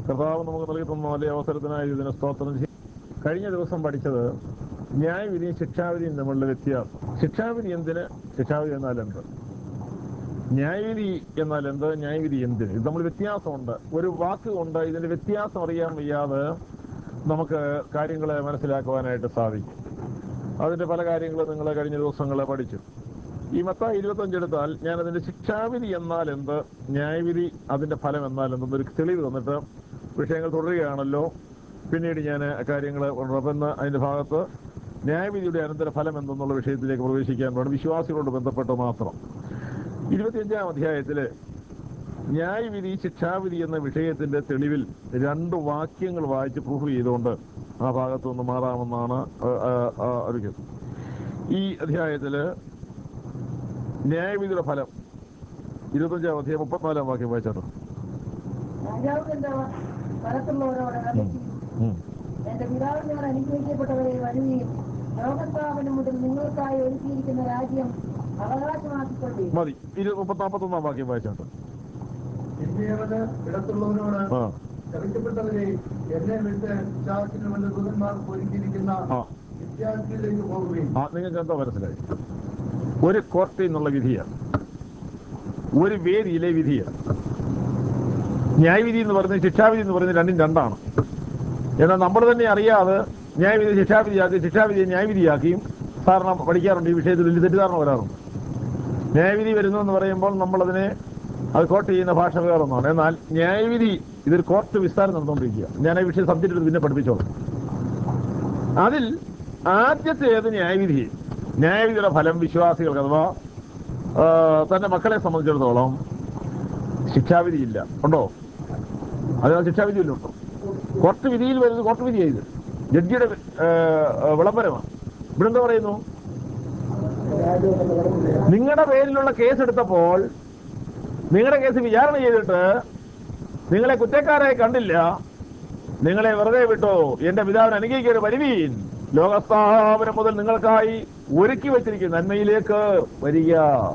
കർത്താവ് നമുക്ക് നൽകി തന്ന വലിയ അവസരത്തിനായി ഇതിന് സ്തോത്രം ചെയ്യും കഴിഞ്ഞ ദിവസം പഠിച്ചത് ന്യായവിധിയും ശിക്ഷാവിധിയും തമ്മിലുള്ള വ്യത്യാസം ശിക്ഷാവിധി എന്തിന് ശിക്ഷാവിധി എന്നാൽ എന്ത് ന്യായവിധി എന്നാൽ എന്ത് ന്യായവിധി എന്തിന് ഇത് നമ്മൾ വ്യത്യാസമുണ്ട് ഒരു വാക്ക് കൊണ്ട് ഇതിന്റെ വ്യത്യാസം അറിയാൻ വയ്യാതെ നമുക്ക് കാര്യങ്ങളെ മനസ്സിലാക്കുവാനായിട്ട് സാധിക്കും അതിന്റെ പല കാര്യങ്ങളും നിങ്ങൾ കഴിഞ്ഞ ദിവസങ്ങളെ പഠിച്ചു ഈ മത്ത ഇരുപത്തഞ്ച് എടുത്താൽ ഞാൻ അതിന്റെ ശിക്ഷാവിധി എന്നാൽ എന്ത് ന്യായവിധി അതിന്റെ ഫലം എന്നാൽ എന്തെന്നൊരു തെളിവ് തന്നിട്ട് വിഷയങ്ങൾ തുടരുകയാണല്ലോ പിന്നീട് ഞാൻ കാര്യങ്ങൾ ഉറപ്പുന്ന അതിന്റെ ഭാഗത്ത് ന്യായവിധിയുടെ അനന്തര ഫലം എന്തെന്നുള്ള വിഷയത്തിലേക്ക് പ്രവേശിക്കാൻ വേണം വിശ്വാസികളോട് ബന്ധപ്പെട്ട് മാത്രം ഇരുപത്തിയഞ്ചാം അധ്യായത്തില് ന്യായവിധി ശിക്ഷാവിധി എന്ന വിഷയത്തിന്റെ തെളിവിൽ രണ്ട് വാക്യങ്ങൾ വായിച്ച് പ്രൂഫ് ചെയ്തുകൊണ്ട് ആ ഭാഗത്തുനിന്ന് മാറാമെന്നാണ് ആ, ആ, ആ, ഒരു ഈ അധ്യായത്തില് ന്യായവിധിയുടെ ഫലം ഇരുപത്തഞ്ചാം അധ്യായം മുപ്പത്തിനാലാം വാക്യം വായിച്ചാട്ടോ രാജാവ് തന്റെ സ്ഥലത്തുള്ളവരോട് അപേക്ഷിച്ചു ഉം. എന്റെ പിതാവിനാൽ അനുഗ്രഹിക്കപ്പെട്ടവരെ വരുകയും ലോകസ്ഥാപനം മുതൽ നിങ്ങൾക്കായി ഒരുക്കിയിരിക്കുന്ന രാജ്യം അവകാശമാക്കിക്കൊള്ളി മതി ഇരു മുപ്പത്തി നാൽപ്പത്തൊന്നാം വാക്യം വായിച്ചാട്ടോ ഇന്ത്യയുടെ ഇടത്തുള്ളവരോട് ആ ശവിക്കപ്പെട്ടവരെ എന്നെ വിട്ട് ശാസ്ത്രത്തിന്റെ ദൂതന്മാർ ഒരുക്കിയിരിക്കുന്ന ആ വിദ്യാർത്ഥിയിലേക്ക് പോകുകയും ആ നിങ്ങൾക്ക് എന്താ മനസ്സിലായി ഒരു കോർട്ടിൽ നിന്നുള്ള വിധിയാണ് ഒരു വേദിയിലെ വിധിയാണ് ന്യായവിധി എന്ന് പറയുന്നത് ശിക്ഷാവിധി എന്ന് പറയുന്നത് രണ്ടും രണ്ടാണ് എന്നാൽ നമ്മൾ തന്നെ അറിയാതെ ന്യായവിധി ശിക്ഷാവിധിയാക്കി ശിക്ഷാവിധിയെ ന്യായവിധിയാക്കിയും സാധാരണ പഠിക്കാറുണ്ട് ഈ വിഷയത്തിൽ വലിയ തെറ്റിദ്ധാരണ വരാറുണ്ട് ന്യായവിധി വരുന്നു എന്ന് പറയുമ്പോൾ നമ്മളതിനെ അത് കോട്ട് ചെയ്യുന്ന ഭാഷ വേറൊന്നാണ് എന്നാൽ ന്യായവിധി ഇതൊരു കോർട്ട് വിസ്താരം നടന്നുകൊണ്ടിരിക്കുക ഞാൻ ഈ വിഷയം സബ്ജക്റ്റ് എടുത്ത് പിന്നെ പഠിപ്പിച്ചോളാം അതിൽ ആദ്യത്തേത് ന്യായവിധി ന്യായവിധിയുടെ ഫലം വിശ്വാസികൾക്ക് അഥവാ ആ, തന്റെ മക്കളെ സംബന്ധിച്ചിടത്തോളം ശിക്ഷാവിധിയില്ല ഉണ്ടോ അതിനാൽ ശിക്ഷാവിധി വല്ലതും ഉണ്ടോ കോർട്ട് വിധിയിൽ വരുന്നത് കോർട്ട് വിധിയായി ഇത് ജഡ്ജിയുടെ ആ, ആ, വിളംബരമാണ് ഇവിടെ എന്താ പറയുന്നു നിങ്ങളുടെ പേരിലുള്ള കേസ് എടുത്തപ്പോൾ നിങ്ങളുടെ കേസ് വിചാരണ ചെയ്തിട്ട് നിങ്ങളെ കുറ്റക്കാരായി കണ്ടില്ല നിങ്ങളെ വെറുതെ വിട്ടോ എന്റെ പിതാവിന് അനുഗ്രഹിക്കരുത് വരുവീൻ ലോകസ്ഥാപനം മുതൽ നിങ്ങൾക്കായി ഒരുക്കി വെച്ചിരിക്കുന്ന നന്മയിലേക്ക് വരിക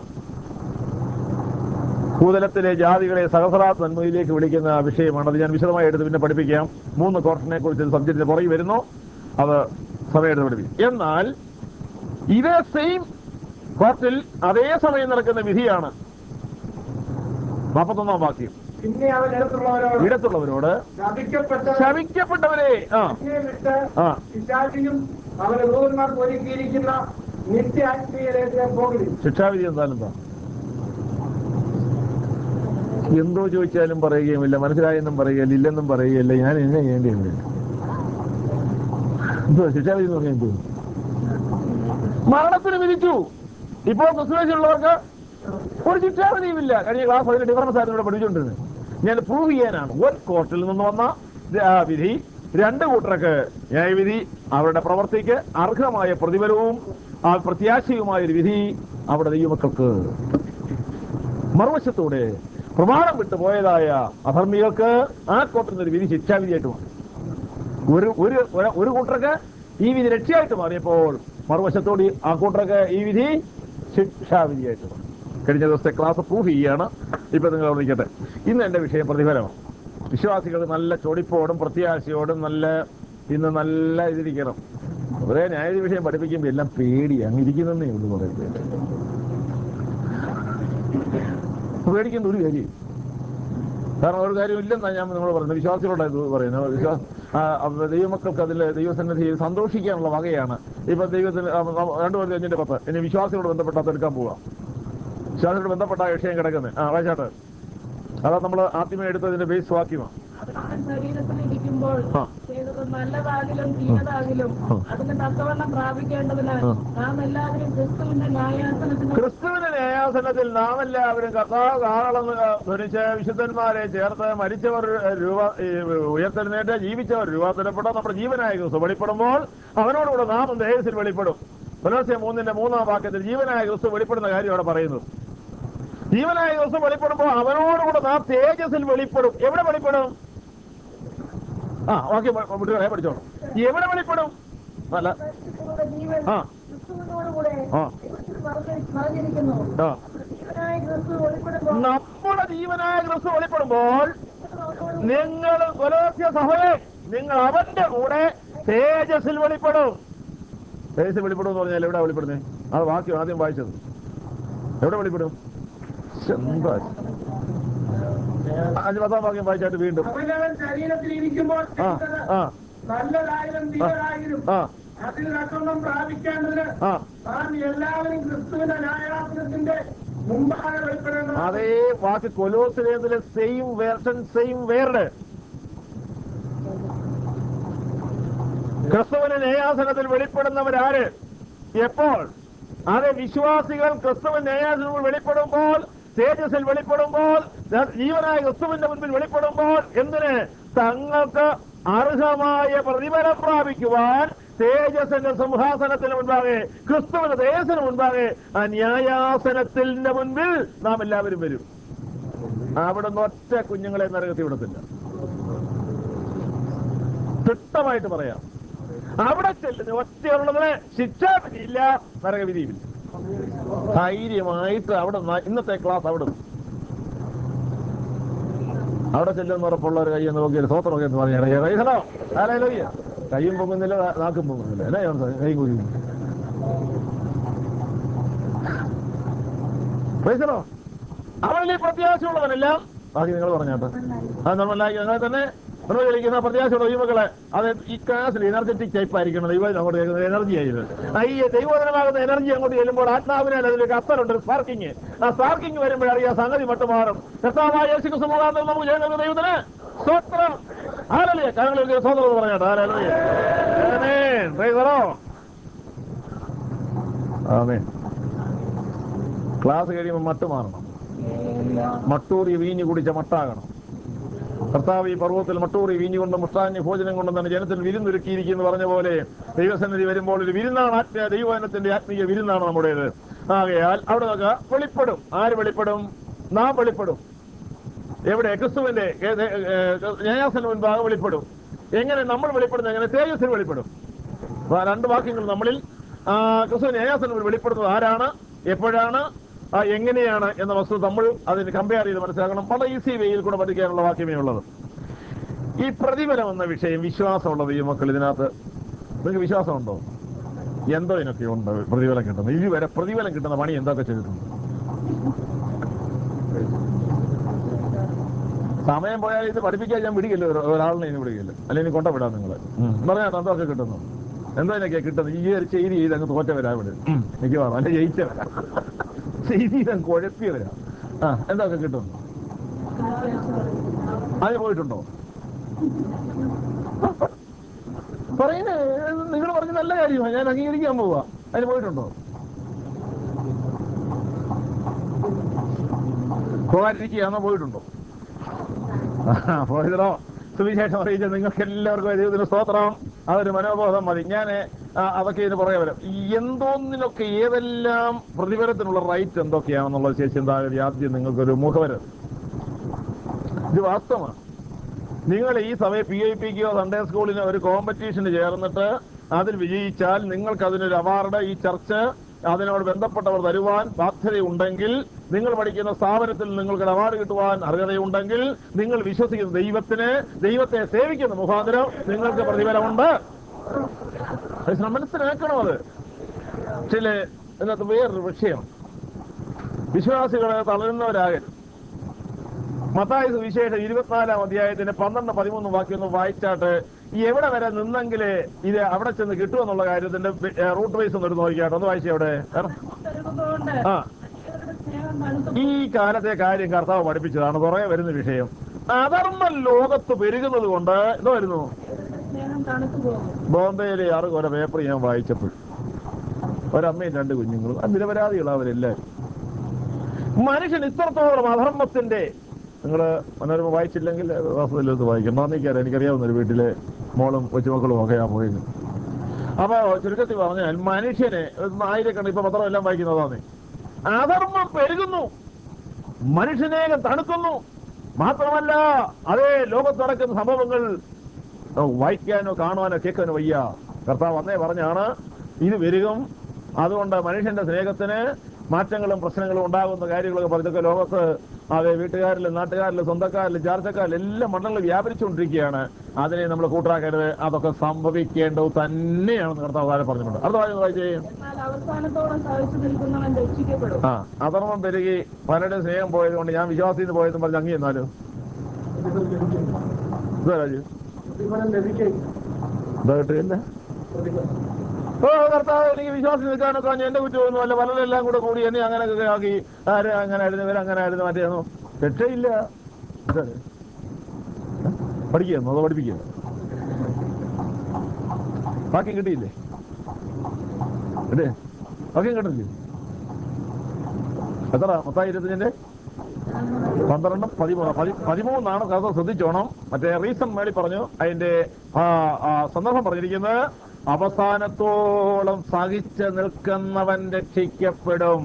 ഭൂതലത്തിലെ ജാതികളെ സഹസ്രാത് നന്മയിലേക്ക് വിളിക്കുന്ന വിഷയമാണ് അത് ഞാൻ വിശദമായി എടുത്ത് പിന്നെ പഠിപ്പിക്കാം മൂന്ന് കോർട്ടിനെ കുറിച്ച് സബ്ജക്റ്റിന് പുറകെ വരുന്നു അത് സമയത്ത് പഠിപ്പിക്കും എന്നാൽ ഇതേ സെയിം കോർട്ടിൽ അതേ സമയം നടക്കുന്ന വിധിയാണ് നാൽപ്പത്തൊന്നാം വാക്യം പിന്നെ അവൻ ഇടത്തുള്ളവരോട് ഇടത്തുള്ളവരോട് ശപിക്കപ്പെട്ട ശവിക്കപ്പെട്ടവരെ ആ എന്നെ വിട്ട് ആ പിശാചിനും അവന്റെ ദൂതന്മാർക്ക് ഒരുക്കിയിരിക്കുന്ന നിത്യാത്മീയതയിലേക്ക് പോകുകയും ശിക്ഷാവിധി എന്തായാലും എന്താ എന്തോ ചോദിച്ചാലും പറയുകയുമില്ല മനസ്സിലായെന്നും പറയുകയില്ല ഇല്ലെന്നും പറയുകയില്ല ഞാൻ എന്നെ ചെയ്യേണ്ടിയില്ല എന്തോ ശിക്ഷാവിധി എന്ന് പറഞ്ഞാൽ എന്തോ മരണത്തിന് വിധിച്ചു ഇപ്പോൾ ക്രിസ്തുവേശുള്ളവർക്ക് ഒരു ശിക്ഷാവിധിയുമില്ല കഴിഞ്ഞ ക്ലാസ് അതിന്റെ ഡിഫറൻസ് ആയിരുന്നു ഇവിടെ പഠിച്ചുകൊണ്ടിരുന്നത് ഞാൻ പ്രൂവ് ചെയ്യാനാണ് ഒരു കോർട്ടിൽ നിന്ന് വന്ന ആ വിധി രണ്ട് കൂട്ടർക്ക് ന്യായവിധി അവരുടെ പ്രവർത്തിക്ക് അർഹമായ പ്രതിഫലവും ആ പ്രത്യാശയുമായ ഒരു വിധി അവിടെ ദൈവമക്കൾക്ക് മറുവശത്തൂടെ പ്രമാണം വിട്ടു പോയതായ അധർമ്മികൾക്ക് ആ കോർട്ടിൽ നിന്ന് ഒരു വിധി ശിക്ഷാവിധിയായിട്ട് മാറി ഒരു ഒരു ഒരു- ഒരു കൂട്ടർക്ക് ഈ വിധി രക്ഷയായിട്ട് മാറിയപ്പോൾ മറുവശത്തോട് ആ കൂട്ടർക്ക് ഈ വിധി ശിക്ഷാവിധിയായിട്ട് മാറി കഴിഞ്ഞ ദിവസത്തെ ക്ലാസ് പ്രൂഫ് ചെയ്യാണ് ഇപ്പൊ നിങ്ങൾ അവിടെ നിൽക്കട്ടെ ഇന്ന് എന്റെ വിഷയം പ്രതിഫലമാണ് വിശ്വാസികൾ നല്ല ചൊടിപ്പോടും പ്രത്യാശയോടും നല്ല ഇന്ന് നല്ല ഇതിരിക്കണം ഒരേ ന്യായ വിഷയം പഠിപ്പിക്കുമ്പോൾ എല്ലാം പേടി അങ്ങ് ഇരിക്കുന്നേ ഉള്ളൂ കുറെ പേര് പേടിക്കുന്ന ഒരു കാര്യം കാരണം ഒരു കാര്യം ഇല്ലെന്നാണ് ഞാൻ നിങ്ങൾ പറയുന്നത് വിശ്വാസികളോട് ഇത് പറയുന്നത് വിശ്വാസ ആ, അവ- ദൈവമക്കൾക്ക് അതിൽ ദൈവസന്നിധിയിൽ സന്തോഷിക്കാനുള്ള വകയാണ് ഇപ്പൊ ദൈവത്തിന് ആ, ആ, രണ്ടു പേർക്ക് അഞ്ചിന്റെ പത്ത് ഇനി വിശ്വാസികളോട് ബന്ധപ്പെട്ട് അതെടുക്കാൻ പോവാം വിശ്വാസികളോട് ബന്ധപ്പെട്ട ആ വിഷയം കിടക്കുന്നത് ആ വായിച്ചാട്ട് അതാ നമ്മൾ ആദ്യമേ എടുത്തതിന്റെ ബേസ് വാക്യമാണ് അവൻ ശരീരത്തിൽ ഇരിക്കുമ്പോൾ ആ. ചെയ്തത് നല്ലതാകിലും തീയതാകിലും അതിന് തക്കവണ്ണം പ്രാപിക്കേണ്ടതിന് ആ. നാം എല്ലാവരും ക്രിസ്തുവിന്റെ ന്യായാസനത്തിന് ക്രിസ്തുവിന്റെ ന്യായാസനത്തിൽ നാം എല്ലാവരും കർത്താവ് കാളെന്ന് ധരിച്ച് വിശുദ്ധന്മാരെ ചേർത്ത് മരിച്ചവർ രൂപ ഈ ഉയർത്തെഴുന്നേറ്റ് ജീവിച്ചവർ രൂപാന്തരപ്പെട്ട നമ്മുടെ ജീവനായ ക്രിസ്തു വെളിപ്പെടുമ്പോൾ അവനോടുകൂടെ നാം ദേഹത്തിൽ വെളിപ്പെടും പുലർച്ചെ മൂന്നിന്റെ മൂന്നാം വാക്യത്തിൽ ജീവനായ ക്രിസ്തു വെളിപ്പെടുന്ന കാര്യം അവിടെ പറയുന്നത് ജീവനായ ക്രിസ്തു വെളിപ്പെടുമ്പോൾ അവനോടുകൂടെ നാം തേജസ്സിൽ വെളിപ്പെടും എവിടെ വെളിപ്പെടും ആ ഓക്കെ വിട്ടുകളെ പഠിച്ചോളൂ എവിടെ വെളിപ്പെടും അല്ല ക്രിസ്തുവിന്റെ ജീവൻ ആ ക്രിസ്തുവിനോടുകൂടെ ആ. ദൈവത്തിൽ നിറഞ്ഞി- നിറഞ്ഞിരിക്കുന്നു ആ ജീവനായ ക്രിസ്തു വെളിപ്പെടുമ്പോൾ നമ്മുടെ ജീവനായ ക്രിസ്തു വെളിപ്പെടുമ്പോൾ നിങ്ങൾ കൊലോസ്യ സഭയെ നിങ്ങൾ അവന്റെ കൂടെ തേജസ്സിൽ വെളിപ്പെടും തേജസ്സിൽ വെളിപ്പെടും എന്ന് പറഞ്ഞാൽ എവിടെ വെളിപ്പെടുന്നേ ആ വാക്യം ആദ്യം വായിച്ചത് എവിടെ വെളിപ്പെടും ശ്ശെ, എന്താ അഞ്ച് പത്താം വാക്യം വായിച്ചായിട്ട് വീണ്ടും അവനവൻ ശരീരത്തിൽ ഇരിക്കുമ്പോൾ ആ ചെയ്തത് ആ നല്ലതായാലും തീയതായാലും ആ അതിൽ നട്ടൊന്നും പ്രാപിക്കേണ്ടതിന് ആ നാം എല്ലാവരും ക്രിസ്തുവിന്റെ ന്യായാസനത്തിന്റെ മുമ്പാകെ വെളിപ്പെടേണ്ടത് അതേ വാക്ക് കൊലോസിലേതിലെ സെയിം വേർഷൻ സെയിം വേർഡ് ക്രിസ്തുവിന് ന്യായാസനത്തിൽ വെളിപ്പെടുന്നവരാര് എപ്പോൾ അത് വിശ്വാസികൾ ക്രിസ്തുവിൻ ന്യായാസനത്തിൽ വെളിപ്പെടുമ്പോൾ തേജസ്സിൽ വെളിപ്പെടുമ്പോൾ ജീവനായ ക്രിസ്തുവിന്റെ മുൻപിൽ വെളിപ്പെടുമ്പോൾ എന്തിന് തങ്ങൾക്ക് അർഹമായ പ്രതിഫലം പ്രാപിക്കുവാൻ തേജസ്സിന്റെ സിംഹാസനത്തിന് മുൻപാകെ ക്രിസ്തുവിന്റെ തേജസ്സിന് മുൻപാകെ ആ ന്യായാസനത്തിന്റെ മുൻപിൽ നാം എല്ലാവരും വരും അവിടുന്ന് ഒറ്റ കുഞ്ഞുങ്ങളെ നരകത്തിൽ വിടത്തില്ല തിട്ടമായിട്ട് പറയാം അവിടെ ചെല്ലുന്ന ഒറ്റയുള്ളതിന് ശിക്ഷാവിധിയില്ല നരകവിധിയില്ല ധൈര്യമായിട്ട് അവിടെ ന- ഇന്നത്തെ ക്ലാസ് അവിടെ അവിടെ ചെല്ലുന്ന ഉറപ്പുള്ള ഒരു കയ്യെന്ന് നോക്കി ഒരു സ്വോത്രം എന്ന് പറഞ്ഞോ ആലോയ്യ കയ്യും പൊങ്ങുന്നില്ല നാ- നാക്കും പൊങ്ങുന്നില്ല എന്നാ ചെയ്യണം കൈ കൂടി പ്രൈസലോ അവനിൽ ഈ പ്രത്യാശയുള്ളവനെല്ലാം ബാക്കി നിങ്ങൾ പറഞ്ഞാട്ടെ അത് നമ്മളായി അങ്ങനെ തന്നെ നമ്മൾ കളിക്കുന്ന പ്രത്യാശയുള്ള ദൈവങ്ങളെ അത് ഈ ക്ലാസ്സിൽ എനർജറ്റിക് ടൈപ്പ് ആയിരിക്കണം ദൈവം അങ്ങോട്ട് കേൾക്കുന്നത് എനർജി ആയിരുന്നു ഈ ദൈവോധനമാകുന്ന എനർജി അങ്ങോട്ട് ചെല്ലുമ്പോൾ ആത്മാവിനാൽ അതിലേക്ക് അത്തറുണ്ട് സ്പാർക്കിങ് ആ സ്പാർക്കിങ് വരുമ്പോഴറിയാം സംഗതി മട്ടു മാറും കർത്താവായ യേശു സമൂഹാന്തരം നമുക്ക് ചെയ്യുന്നത് ദൈവത്തിന് സ്വത്രം ആരല്ലേ കാര്യങ്ങളിൽ സ്വതന്ത്രം എന്ന് പറഞ്ഞാട്ടെ ആരല്ലേ ആമേൻ Praise the Lord. ആമേൻ ക്ലാസ് കഴിയുമ്പോൾ മട്ട് മാറണം മട്ടൂറി വീഞ്ഞു കുടിച്ച മട്ടാകണം കർത്താവ് ഈ പർവ്വത്തിൽ മട്ടൂറി വീഞ്ഞു കൊണ്ട് മുഷ്ടാന്യ ഭോജനം കൊണ്ടും തന്നെ ജനത്തിന് വിരുന്നൊരുക്കിയിരിക്കുന്നു പറഞ്ഞ പോലെ ദൈവസന്നിധി വരുമ്പോൾ ഒരു വിരുന്നാണ് ആത്മീയ ദൈവജനത്തിന്റെ ആത്മീയ വിരുന്നാണ് നമ്മുടേത് ആകയാൽ അവിടെ നമുക്ക് വെളിപ്പെടും ആര് വെളിപ്പെടും നാം വെളിപ്പെടും എവിടെ ക്രിസ്തുവിന്റെ ഏ- ഏ- ഏ- ന്യായാസന മുൻപാകെ വെളിപ്പെടും എങ്ങനെ നമ്മൾ വെളിപ്പെടുന്നത് എങ്ങനെ തേജസ്സിൽ വെളിപ്പെടും അപ്പൊ ആ രണ്ട് വാക്യങ്ങൾ നമ്മളിൽ ആ, ക്രിസ്തു ന്യായാസനം വെളിപ്പെടുന്നത് ആരാണ് എപ്പോഴാണ് ആ, എങ്ങനെയാണ് എന്ന വസ്തു നമ്മൾ അതിന് കമ്പയർ ചെയ്ത് മനസ്സിലാക്കണം വളരെ ഈസി വേയിൽ കൂടെ പഠിക്കാനുള്ള വാക്യമേ ഉള്ളത് ഈ പ്രതിഫലം എന്ന വിഷയം വിശ്വാസമുള്ള ഈ മക്കൾ ഇതിനകത്ത് നിങ്ങൾക്ക് വിശ്വാസമുണ്ടോ എന്തോ ഇതിനൊക്കെ ഉണ്ട് പ്രതിഫലം കിട്ടുന്നത് ഇതുവരെ പ്രതിഫലം കിട്ടുന്ന പണി എന്തൊക്കെ ചെയ്തിട്ടുണ്ട് സമയം പോയാൽ ഇത് പഠിപ്പിക്കാൻ ഞാൻ പിടിക്കില്ല ഒരു- ഒരാളിനെ ഇനി പിടിക്കില്ല അല്ലെങ്കിൽ കൊണ്ടുവിടാം നിങ്ങൾ പറഞ്ഞാൽ എന്തൊക്കെ കിട്ടുന്നു എന്തോ ഇതിനൊക്കെ കിട്ടുന്നത് ഈ ഒരു ചെയ്തി ചെയ്ത് അങ്ങ് തോറ്റവരാ ഇവിടെ മിക്കവാറും അല്ലെ ജയിച്ചവരാ ചെയ്തി അങ്ങ് കുഴപ്പിയവരാ ആ എന്തൊക്കെ കിട്ടുന്നു അതിന് പോയിട്ടുണ്ടോ പറയുന്നത് നിങ്ങൾ പറഞ്ഞ നല്ല കാര്യമാണ് ഞാൻ അംഗീകരിക്കാൻ പോവാ അതിന് പോയിട്ടുണ്ടോ പോകാതിരിക്കുകയാണോ പോയിട്ടുണ്ടോ പോയതോ സുവിശേഷം അറിയിച്ച നിങ്ങൾക്ക് എല്ലാവർക്കും ദൈവത്തിന് സ്തോത്രം അതൊരു മനോബോധം മതി ഞാൻ അതൊക്കെ ഇതിന് പുറകെ വരാം എന്തോന്നിനൊക്കെ ഏതെല്ലാം പ്രതിഫലത്തിനുള്ള റൈറ്റ് എന്തൊക്കെയാണെന്നുള്ള ശേഷി എന്തായാലും ആദ്യം നിങ്ങൾക്കൊരു മുഖവരം ഇത് വാസ്തവമാണ് നിങ്ങൾ ഈ സമയം പി ഐ പിക്കോ സൺഡേ സ്കൂളിനോ ഒരു കോമ്പറ്റീഷന് ചേർന്നിട്ട് അതിൽ വിജയിച്ചാൽ നിങ്ങൾക്ക് അതിനൊരു അവാർഡ് ഈ ചർച്ച് അതിനോട് ബന്ധപ്പെട്ടവർ തരുവാൻ ബാധ്യതയുണ്ടെങ്കിൽ നിങ്ങൾ പഠിക്കുന്ന സ്ഥാപനത്തിൽ നിങ്ങൾക്ക് അവാർഡ് കിട്ടുവാൻ അർഹതയുണ്ടെങ്കിൽ നിങ്ങൾ വിശ്വസിക്കുന്ന ദൈവത്തിന് ദൈവത്തെ സേവിക്കുന്ന മുഖാന്തരം നിങ്ങൾക്ക് പ്രതിഫലമുണ്ട് അത് മനസ്സിലാക്കണം അത് ചില ഇതിനകത്ത് വേറൊരു വിഷയം വിശ്വാസികളെ തളരുന്നവരാകരുത് മത്തായ സുവിശേഷം ഇരുപത്തിനാലാം അധ്യായത്തിന്റെ പന്ത്രണ്ട് പതിമൂന്ന് വാക്യം ഒന്ന് വായിച്ചാട്ട് ഈ എവിടെ വരെ നിന്നെങ്കിൽ ഇത് അവിടെ ചെന്ന് കിട്ടുമെന്നുള്ള കാര്യത്തിന്റെ റൂട്ട് വൈസ് ഒന്ന് എടുത്ത് നോക്കിയാട്ടോ ഒന്ന് വായിച്ചേ അവിടെ തരുന്നതുകൊണ്ട് ആ മനുഷ്യരുടെ സ്നേഹം തണുത്തു ഈ കാലത്തെ കാര്യം കർത്താവ് പഠിപ്പിച്ചതാണ് പുറകെ വരുന്ന വിഷയം അധർമ്മം ലോകത്ത് പെരുകുന്നത് കൊണ്ട് എന്തോ വരുന്നു മനുഷ്യരുടെ സ്നേഹം തണുത്തു പോകും ബോംബെയിലെ ആറ് കൊല പേപ്പർ ഞാൻ വായിച്ചപ്പോൾ ഒരമ്മയും രണ്ട് കുഞ്ഞുങ്ങളും ആ നിരപരാധികളാ അവരെല്ലാവരും മനുഷ്യൻ ഇത്രത്തോളം അധർമ്മത്തിന്റെ നിങ്ങൾ മനോരമ വായിച്ചില്ലെങ്കിൽ വാസ്തവത്തിലത് വായിക്കും നന്ദിക്കാരം എനിക്കറിയാവുന്ന ഒരു വീട്ടിലെ മോളും കൊച്ചുമക്കളും ഒക്കെ ആ പോയത് അപ്പൊ ചുരുക്കത്തിൽ പറഞ്ഞാൽ മനുഷ്യനെ ആയിരക്കണക്കിന് ഇപ്പൊ പത്രം എല്ലാം വായിക്കുന്നതാണ് അധർമ്മം പെരുകുന്നു മനുഷ്യനേകം തണുക്കുന്നു മാത്രമല്ല അതേ ലോകത്ത് നടക്കുന്ന സംഭവങ്ങൾ ഓ, വായിക്കാനോ കാണുവാനോ കേൾക്കാനോ വയ്യ കർത്താവ് അന്നേ പറഞ്ഞാണ് ഇത് വരികം അതുകൊണ്ട് മനുഷ്യന്റെ സ്നേഹത്തിന് മാറ്റങ്ങളും പ്രശ്നങ്ങളും ഉണ്ടാകുന്ന കാര്യങ്ങളൊക്കെ പറഞ്ഞൊക്കെ ലോകത്ത് അതെ വീട്ടുകാരിലും നാട്ടുകാരിലും സ്വന്തക്കാരിലും ചാർച്ചക്കാരിലും എല്ലാ മണ്ഡലങ്ങളും വ്യാപരിച്ചുകൊണ്ടിരിക്കുകയാണ് അതിനെ നമ്മൾ കൂട്ടാക്കരുത് അതൊക്കെ സംഭവിക്കേണ്ടത് തന്നെയാണെന്ന് കർത്താവ് താഴെ പറഞ്ഞിട്ടുണ്ട് അടുത്ത വാചകം വായിച്ചേ എന്നാൽ അവസാനത്തോളം സഹിച്ചു നിൽക്കുന്നവൻ രക്ഷിക്കപ്പെടും ആ അധർമ്മം പെരുകി പലരുടെ സ്നേഹം പോയത് കൊണ്ട് ഞാൻ വിശ്വാസത്തിൽ പോയതെന്ന് പറഞ്ഞ് അങ്ങി എന്നാലും ഇതാ രാജു പ്രതിഫലം ലഭിക്കും ഇതാ കിട്ടുകയില്ല ഓ കർത്താവ് എനിക്ക് വിശ്വാസം നിൽക്കാനൊക്കെ എന്റെ കുറ്റമൊന്നും അല്ല പലരെല്ലാം കൂടെ കൂടി എന്നെ അങ്ങനെയൊക്കെ ആക്കി ആര് അങ്ങനെ ആയിരുന്നു ഇവർ അങ്ങനെ ആയിരുന്നു മറ്റേന്നോ രക്ഷയില്ല ഇതാണ്. പഠിക്കുന്നു അതോ പഠിപ്പിക്കുക ബാക്കി കിട്ടിയില്ലേ അല്ലേ ബാക്കിയും കിട്ടില്ലേ എത്ര മൊത്തം ഇരുപത്തിയഞ്ചിന്റെ പന്ത്രണ്ടും പതിമൂന്ന് പതി- പതിമൂന്നാണ് കഥ ശ്രദ്ധിച്ചോണം മറ്റേ റീസൺ മേടി പറഞ്ഞു അതിന്റെ ആ, ആ, സന്ദർഭം പറഞ്ഞിരിക്കുന്നത് അവസാനത്തോളം സഹിച്ച് നിൽക്കുന്നവൻ രക്ഷിക്കപ്പെടും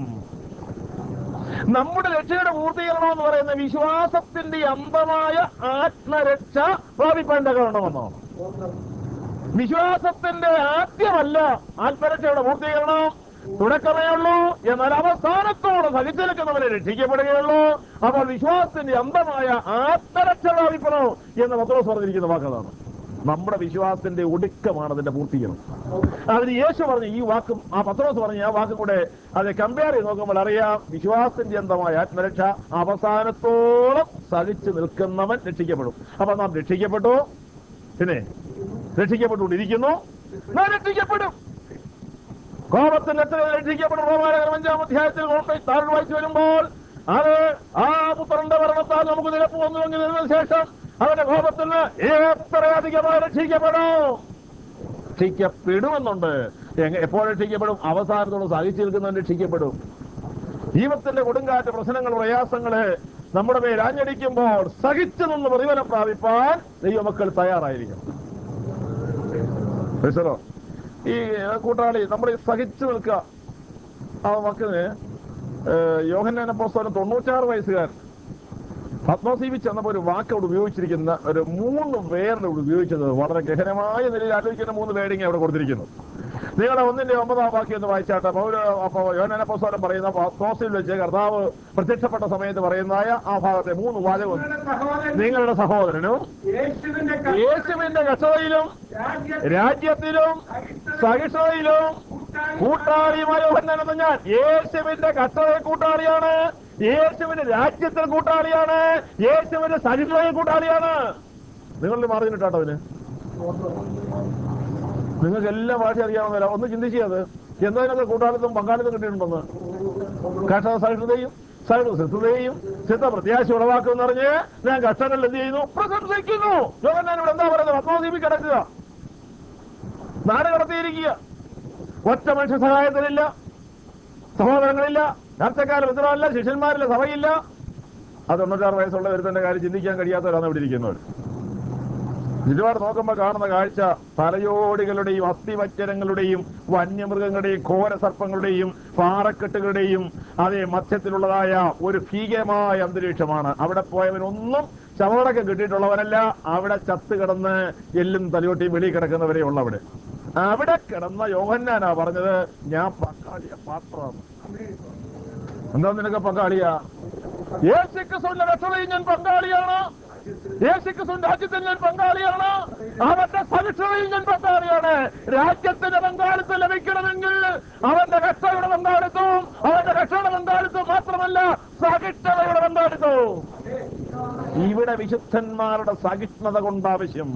നമ്മുടെ രക്ഷയുടെ പൂർത്തീകരണം എന്ന് പറയുന്ന വിശ്വാസത്തിന്റെ അന്തമായ ആത്മരക്ഷ പ്രാപിപ്പേണ്ട കാരണമെന്നോ വിശ്വാസത്തിന്റെ ആദ്യമല്ല ആത്മരക്ഷയുടെ പൂർത്തീകരണം തുടക്കമേ ഉള്ളൂ എന്നാൽ അവസാനത്തോടെ സഹിച്ചു നിൽക്കുന്നവരെ രക്ഷിക്കപ്പെടുകയുള്ളൂ അപ്പോൾ വിശ്വാസത്തിന്റെ അന്തമായ ആത്മരക്ഷ പ്രാപിക്കണോ എന്ന് പത്രോസ് പറഞ്ഞിരിക്കുന്ന വാക്കതാണ് നമ്മുടെ വിശ്വാസത്തിന്റെ ഒടുക്കമാണ് അതിന്റെ പൂർത്തീകരണം അതിന് യേശു പറഞ്ഞ ഈ വാക്കും ആ പത്രോസ് പറഞ്ഞ ആ വാക്കും കൂടെ അത് കമ്പയർ ചെയ്ത് നോക്കുമ്പോൾ അറിയാം വിശ്വാസത്തിന്റെ അന്തമായ ആത്മരക്ഷ അവസാനത്തോളം സഹിച്ചു നിൽക്കുന്നവൻ രക്ഷിക്കപ്പെടും അപ്പൊ നാം രക്ഷിക്കപ്പെട്ടു പിന്നെ രക്ഷിക്കപ്പെട്ടുകൊണ്ടിരിക്കുന്നു നാം രക്ഷിക്കപ്പെടും കോപത്തിൽ എത്ര രക്ഷിക്കപ്പെടും റോമാനഗരം അഞ്ചാം അധ്യായത്തിൽ കോട്ടയം താഴ്ന്നു വായിച്ചു വരുമ്പോൾ അത് ആ പുത്രന്റെ ഭരണത്താൽ നമുക്ക് നിരപ്പ് വന്നുവെങ്കിൽ ഇതിനു ശേഷം അവന്റെ കോപത്തിൽ നിന്ന് എത്രയധികമായി രക്ഷിക്കപ്പെടും രക്ഷിക്കപ്പെടുമെന്നുണ്ട് എങ്ങ- എപ്പോൾ രക്ഷിക്കപ്പെടും അവസാനത്തോളം സഹിച്ചു നിൽക്കുന്നവൻ രക്ഷിക്കപ്പെടും ജീവിതത്തിന്റെ കൊടുങ്കാറ്റ് പ്രശ്നങ്ങൾ പ്രയാസങ്ങള് നമ്മുടെ മേൽ ആഞ്ഞടിക്കുമ്പോൾ സഹിച്ചു നിന്ന് പ്രതിഫലം പ്രാപിപ്പാൻ ദൈവമക്കൾ തയ്യാറായിരിക്കണം മനസ്സിലോ ഈ കൂട്ടാളി നമ്മൾ ഈ സഹിച്ചു നിൽക്കുക ആ മക്കിന് യോഹന്നാന പുസ്തകം തൊണ്ണൂറ്റാറ് വയസ്സുകാരൻ പത്മസീവി ചെന്നപ്പോൾ ഒരു വാക്ക് അവിടെ ഉപയോഗിച്ചിരിക്കുന്ന ഒരു മൂന്ന് പേരിൽ ഇവിടെ ഉപയോഗിച്ചത് വളരെ ഗഹനമായ നിലയിൽ ആലോചിക്കുന്ന മൂന്ന് പേരിങ് അവിടെ കൊടുത്തിരിക്കുന്നു നിങ്ങളെ ഒന്നിന്റെ ഒമ്പതാം വാക്യം എന്ന് വായിച്ചാട്ടെ പൗര അപ്പോ യോഹന്നാന പുസ്തകം പറയുന്ന പത്മോസിൽ വെച്ച് കർത്താവ് പ്രത്യക്ഷപ്പെട്ട സമയത്ത് പറയുന്നതായ ആ ഭാഗത്തെ മൂന്ന് വാചകം നിങ്ങളുടെ സഹോദരൻ നിങ്ങളുടെ സഹോദരനും യേശുവിന്റെ യേശുവിന്റെ കഷ്ടതയിലും രാജ്യത്തിൽ രാജ്യത്തിലും സഹിഷ്ണുതയിലും കൂട്ടാളിയുമായ യോഹന്നാനെന്ന് ഞാൻ യേശുവിന്റെ കഷ്ടതയിൽ കൂട്ടാളിയാണ് യേശുവിന്റെ രാജ്യത്തിൽ കൂട്ടാളിയാണ് യേശുവിന്റെ സഹിഷ്ണുതയിൽ കൂട്ടാളിയാണ് നിങ്ങളുടെ മാറി നിട്ടാട്ടോ അവന് നിങ്ങൾക്ക് എല്ലാ ഭാഷ അറിയാവുന്നവരാ ഒന്ന് ചിന്തിച്ചത് എന്തതിനൊക്കെ കൂട്ടാളിത്തം പങ്കാളിത്തം കിട്ടിയിട്ടുണ്ടെന്ന് കഷ്ടത സഹിഷ്ണുതയും സഹിഷ്ണുതയും സിദ്ധ പ്രത്യാശ ഉളവാക്കുമെന്ന് പറഞ്ഞ് ഞാൻ കഷ്ടങ്ങളിൽ എന്ത് ചെയ്യുന്നു പ്രശംസിക്കുന്നു യോഹന്നാൻ ഇവിടെ എന്താ പറയുന്നത് പത്മോദീപി കിടക്കുക നാട് കടത്തിയിരിക്കുക ഒറ്റ മനുഷ്യ സഹായത്തിനില്ല സഹോദരങ്ങളില്ല ചർച്ചക്കാർ മിത്രമല്ല ശിഷ്യന്മാരില്ല സഭയില്ല അത് തൊണ്ണൂറ്റാറ് വയസ്സുള്ള ഒരുത്തന്റെ കാര്യം ചിന്തിക്കാൻ കഴിയാത്തവരാണ് ഇവിടെ ഇരിക്കുന്നവർ ചുറ്റുപാട് നോക്കുമ്പോൾ കാണുന്ന കാഴ്ച തലയോടികളുടെയും അസ്ഥിവച്ചരങ്ങളുടെയും വന്യമൃഗങ്ങളുടെയും ഘോരസർപ്പങ്ങളുടെയും പാറക്കെട്ടുകളുടെയും അതേ മധ്യത്തിലുള്ളതായ ഒരു ഭീകരമായ അന്തരീക്ഷമാണ് അവിടെ പോയവനൊന്നും ശവടക്കം കിട്ടിയിട്ടുള്ളവനല്ല അവിടെ ചത്ത് കിടന്ന് എല്ലും തലയോട്ടിയും വെളിയിൽ കിടക്കുന്നവരെ ഉള്ളവിടെ അവിടെ കിടന്ന യോഹന്നാനാ പറഞ്ഞത് ഞാൻ പങ്കാളിയ പാത്രമാണ് എന്താ നിനക്ക് പങ്കാളിയാ യേശുക്രിസ്തുവിന്റെ രക്ഷതയിൽ ഞാൻ പങ്കാളിയാണ് യേശുക്രിസ്തുവിന്റെ രാജ്യത്തിൽ ഞാൻ പങ്കാളിയാണ് അവന്റെ സവിക്ഷതയിൽ ഞാൻ പങ്കാളിയാണ് രാജ്യത്തിന്റെ പങ്കാളിത്തം ലഭിക്കണമെങ്കിൽ അവന്റെ രക്ഷയുടെ പങ്കാളിത്തവും അവന്റെ രക്ഷയുടെ പങ്കാളിത്തവും മാത്രമല്ല സഹിഷ്ണുതയുടെ പങ്കാളിത്തവും ഇവിടെ വിശുദ്ധന്മാരുടെ സഹിഷ്ണുത കൊണ്ടാവശ്യം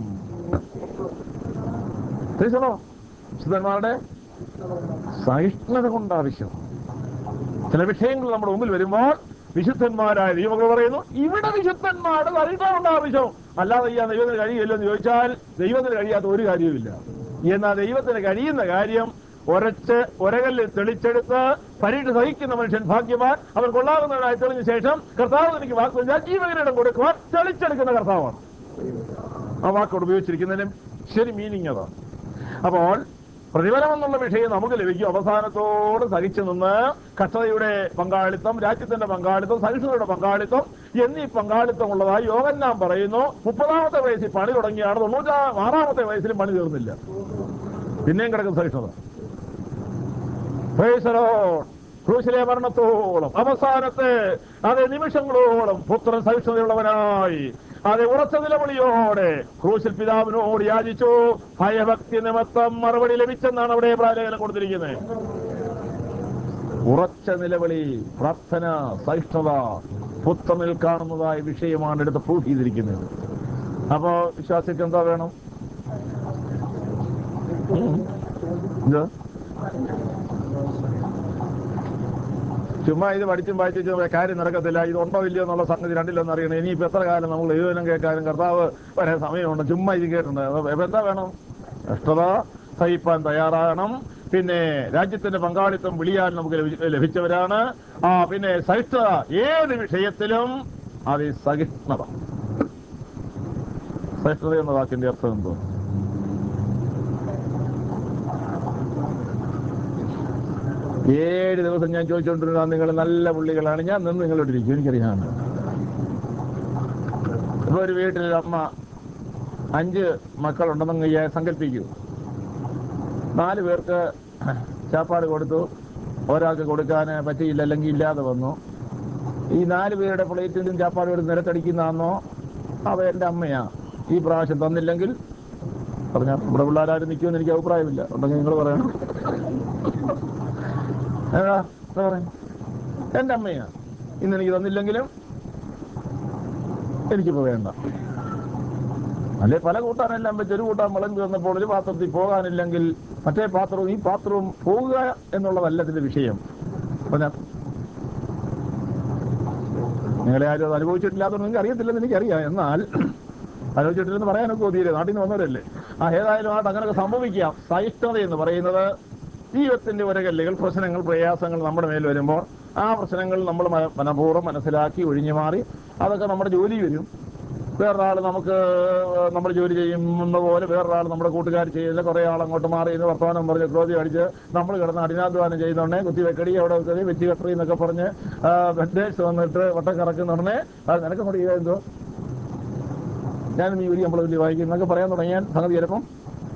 തീർച്ചയാണോ വിശുദ്ധന്മാരുടെ സഹിഷ്ണുത കൊണ്ടാവശ്യം ചില വിഷയങ്ങൾ നമ്മുടെ മുമ്പിൽ വരുമ്പോൾ വിശുദ്ധന്മാരായ ദൈവങ്ങൾ പറയുന്നു ഇവിടെ വിശുദ്ധന്മാരുടെ സഹിഷ്ണുത ആവശ്യം അല്ലാതെ ഈ ആ ദൈവത്തിന് കഴിയില്ലോ എന്ന് ചോദിച്ചാൽ ദൈവത്തിന് കഴിയാത്ത ഒരു കാര്യവുമില്ല എന്നാൽ ദൈവത്തിന് കഴിയുന്ന കാര്യം ഒരച്ച് ഒരകല്ലിൽ തെളിച്ചെടുത്ത് പരീക്ഷ സഹിക്കുന്ന മനുഷ്യൻ ഭാഗ്യവാൻ അവൻ കൊള്ളാവുന്നവനായി തെളിഞ്ഞ ശേഷം കർത്താവ് എനിക്ക് വാക്ക് ജീവകരണം കൊടുക്കുവാൻ തെളിച്ചെടുക്കുന്ന കർത്താവാണ് ആ വാക്കോട് ഉപയോഗിച്ചിരിക്കുന്നതിനും ശരി മീനിങ് അതാണ് അപ്പോൾ പ്രതിഫലം എന്നുള്ള വിഷയം നമുക്ക് ലഭിക്കും അവസാനത്തോട് സഹിച്ചു നിന്ന് കഷ്ടതയുടെ പങ്കാളിത്തം രാജ്യത്തിന്റെ പങ്കാളിത്തം സഹിഷ്ണുതയുടെ പങ്കാളിത്തം എന്നീ പങ്കാളിത്തം ഉള്ളതായി യോഗന്നാൻ പറയുന്നു മുപ്പതാമത്തെ വയസ്സിൽ പണി തുടങ്ങിയാണ് തൊണ്ണൂറ്റാ ആറാമത്തെ വയസ്സിലും പണി തീർന്നില്ല പിന്നെയും കിടക്കുന്ന സഹിഷ്ണുത Praise the Lord. ക്രൂശിലെ മരണത്തോളം അവസാനത്തെ അതേ നിമിഷങ്ങളോളം പുത്രൻ സഹിഷ്ണുതയുള്ളവനായി അതെ ഉറച്ച നിലവിളിയോടെ ക്രൂശിൽ പിതാവിനോട് യാചിച്ചു ഭയഭക്തി നിമിത്തം മറുപടി ലഭിച്ചെന്നാണ് അവിടെ പ്രാലേഖനം കൊടുത്തിരിക്കുന്നത് ഉറച്ച നിലവിളി പ്രാർത്ഥന സഹിഷ്ണുത പുത്രനിൽ കാണുന്നതായ വിഷയമാണ് എടുത്ത് പ്രൂഫ് ചെയ്തിരിക്കുന്നത് അപ്പോ വിശ്വാസിക്ക് എന്താ വേണം ഉം. എന്ത് ചുമ്മാ ഇത് പഠിച്ചും വായിച്ചും നമ്മുടെ കാര്യം നടക്കത്തില്ല ഇത് ഉണ്ടോ ഇല്ലയോ എന്നുള്ള സംഗതി രണ്ടില്ലെന്ന് അറിയണം ഇനിയിപ്പോ എത്ര കാലം നമ്മൾ എഴുതലും കേൾക്കാനും കർത്താവ് വരെ സമയമുണ്ട് ചുമ്മാ ഇത് കേട്ടിട്ടുണ്ട് അപ്പൊ എന്താ വേണം കഷ്ടത സഹിപ്പാൻ തയ്യാറാകണം പിന്നെ രാജ്യത്തിന്റെ പങ്കാളിത്തം വിളിയാൽ നമുക്ക് ലഭി- ലഭിച്ചവരാണ് ആ പിന്നെ സഹിഷ്ണുത ഏത് വിഷയത്തിലും അത് സഹിഷ്ണുത സഹിഷ്ണുത എന്ന വാക്കിന്റെ അർത്ഥം എന്തോ ഏഴ് ദിവസം ഞാൻ ചോദിച്ചുകൊണ്ടിരുന്ന നിങ്ങൾ നല്ല പുള്ളികളാണ് ഞാൻ നിന്ന് നിങ്ങളോട് ഇരിക്കും എനിക്കറിയാം ഇപ്പൊ ഒരു വീട്ടിൽ അമ്മ അഞ്ച് മക്കളുണ്ടെന്ന് ഞാൻ സങ്കല്പിക്കൂ നാല് പേർക്ക് ചാപ്പാട് കൊടുത്തു ഒരാൾക്ക് കൊടുക്കാൻ പറ്റിയില്ല അല്ലെങ്കിൽ ഇല്ലാതെ വന്നു ഈ നാല് പേരുടെ പ്ലേറ്റിലും ചാപ്പാട് ഒരു നിരത്തടിക്കുന്നതാണോ അവ എന്റെ അമ്മയാ ഈ പ്രാവശ്യം തന്നില്ലെങ്കിൽ പറഞ്ഞ നമ്മുടെ പിള്ളേരാരും നിൽക്കുമെന്ന് എനിക്ക് അഭിപ്രായമില്ല ഉണ്ടെങ്കിൽ നിങ്ങൾ പറയണം ഏതാ എന്താ പറയാ എന്റെ അമ്മയാ ഇന്ന് എനിക്ക് തന്നില്ലെങ്കിലും എനിക്കിപ്പോ വേണ്ട അല്ലെ പല കൂട്ടാനെല്ലാം വെച്ച് ഒരു കൂട്ടാൻ വിളമ്പി വന്നപ്പോൾ ഒരു പാത്രത്തിൽ പോകാനില്ലെങ്കിൽ മറ്റേ പാത്രവും ഈ പാത്രവും പോകുക എന്നുള്ളതല്ല ഇതിന്റെ വിഷയം പറഞ്ഞ നിങ്ങളെ ആരും അത് അനുഭവിച്ചിട്ടില്ലാത്തതുകൊണ്ട് നിങ്ങൾക്ക് അറിയത്തില്ലെന്ന് എനിക്കറിയാം എന്നാൽ അനുഭവിച്ചിട്ടില്ലെന്ന് പറയാനൊക്കെ തീരെ നാട്ടിൽ നിന്ന് വന്നവരല്ലേ ആ ഏതായാലും ആട്ട് അങ്ങനെയൊക്കെ സംഭവിക്കാം സഹിഷ്ണുത എന്ന് പറയുന്നത് ജീവിതത്തിന്റെ ഒരകല്ലുകൾ പ്രശ്നങ്ങൾ പ്രയാസങ്ങൾ നമ്മുടെ മേൽ വരുമ്പോൾ ആ പ്രശ്നങ്ങൾ നമ്മൾ മന- മനഃപൂർവ്വം മനസ്സിലാക്കി ഒഴിഞ്ഞു മാറി അതൊക്കെ നമ്മുടെ ജോലി വരും വേറൊരാൾ നമുക്ക് നമ്മൾ ജോലി ചെയ്യുന്ന പോലെ വേറൊരാൾ നമ്മുടെ കൂട്ടുകാർ ചെയ്തില്ല കുറെ ആൾ അങ്ങോട്ട് മാറി ഇന്ന് വർത്തമാനം പറഞ്ഞ് ക്രോധി അടിച്ച് നമ്മൾ കിടന്ന് അടിനാധ്വാനം ചെയ്യുന്നുണ്ടേ കുത്തി വെക്കടി അവിടെ വെക്കടി വെച്ച് കെട്ടറി എന്നൊക്കെ പറഞ്ഞ് വെഡേഴ്സ് വന്നിട്ട് വട്ടം കറക്കുന്നുടനെ അത് നിനക്ക് കൂടി എന്തോ ഞാൻ നീ ഒരു നമ്മൾ വലിയ വായിക്കും എന്നൊക്കെ പറയാൻ തുടങ്ങിയാൽ സംഗതി ചിലപ്പം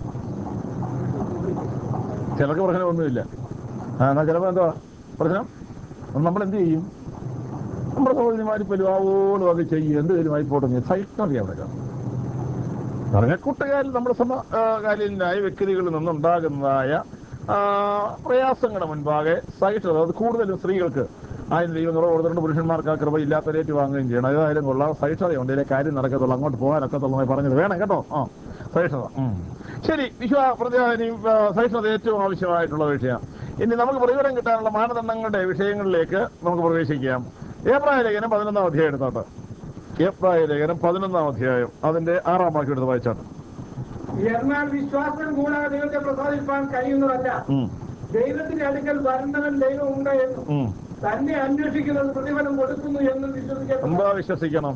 ചിലർക്ക് പ്രശ്നമൊന്നുമില്ല ആ എന്നാ ചിലപ്പോൾ എന്തോ പ്രശ്നം നമ്മൾ എന്ത് ചെയ്യും നമ്മുടെ സഹോദരിമാരിപ്പോലും ആവോളും അത് ചെയ്യും എന്തെങ്കിലും ആയിപ്പോട്ടെ സഹിഷ്ണുത അവിടെ കാണും പറഞ്ഞ കൂട്ടുകാരിൽ നമ്മുടെ സമകാലീനായ വ്യക്തികളിൽ നിന്നുണ്ടാകുന്നതായ ആ, പ്രയാസങ്ങളുടെ മുൻപാകെ സഹിഷ്ണുത അത് കൂടുതലും സ്ത്രീകൾക്ക് അതിന് ദൈവം കുറവ് കൊടുത്തിട്ടുണ്ട് പുരുഷന്മാർക്ക് ആ കൃപ ഇല്ലാത്തവരേറ്റ് വാങ്ങുകയും ചെയ്യണം ഏതായാലും കൊള്ളാം സഹിഷ്ണുതയുണ്ട് ഇതിലെ കാര്യം നടക്കത്തുള്ളൂ അങ്ങോട്ട് പോകാനൊക്കത്തുള്ളൂ എന്ന് പറഞ്ഞത് വേണം കേട്ടോ ആ സഹിഷ്ണുത ഉം. ശരി വിശ്വാസ പ്രതിഹാരം സഹിഷ്ണുത ഏറ്റവും ആവശ്യമായിട്ടുള്ള വിഷയം ഇനി നമുക്ക് പ്രതിഫലം കിട്ടാനുള്ള മാനദണ്ഡങ്ങളുടെ വിഷയങ്ങളിലേക്ക് നമുക്ക് പ്രവേശിക്കാം ഏപ്രായ ലേഖനം പതിനൊന്നാം അധ്യായം എടുത്തോട്ടെ ഏപ്രായ ലേഖനം പതിനൊന്നാം അധ്യായം അതിന്റെ ആറാം വാക്യം എടുത്ത് വായിച്ചാണ് എന്നാൽ വിശ്വാസം കൂടാതെ ദൈവത്തെ പ്രസാദിപ്പാൻ കഴിയുന്നതല്ല ഉം, ദൈവത്തിന്റെ അടുക്കൽ വരേണ്ടവൻ ദൈവം ഉണ്ട് എന്നും ഉം. തന്നെ അന്വേഷിക്കുന്നത് പ്രതിഫലം കൊടുക്കുന്നു എന്നും വിശ്വസിക്കപ്പെടുന്നു എന്താ വിശ്വസിക്കണം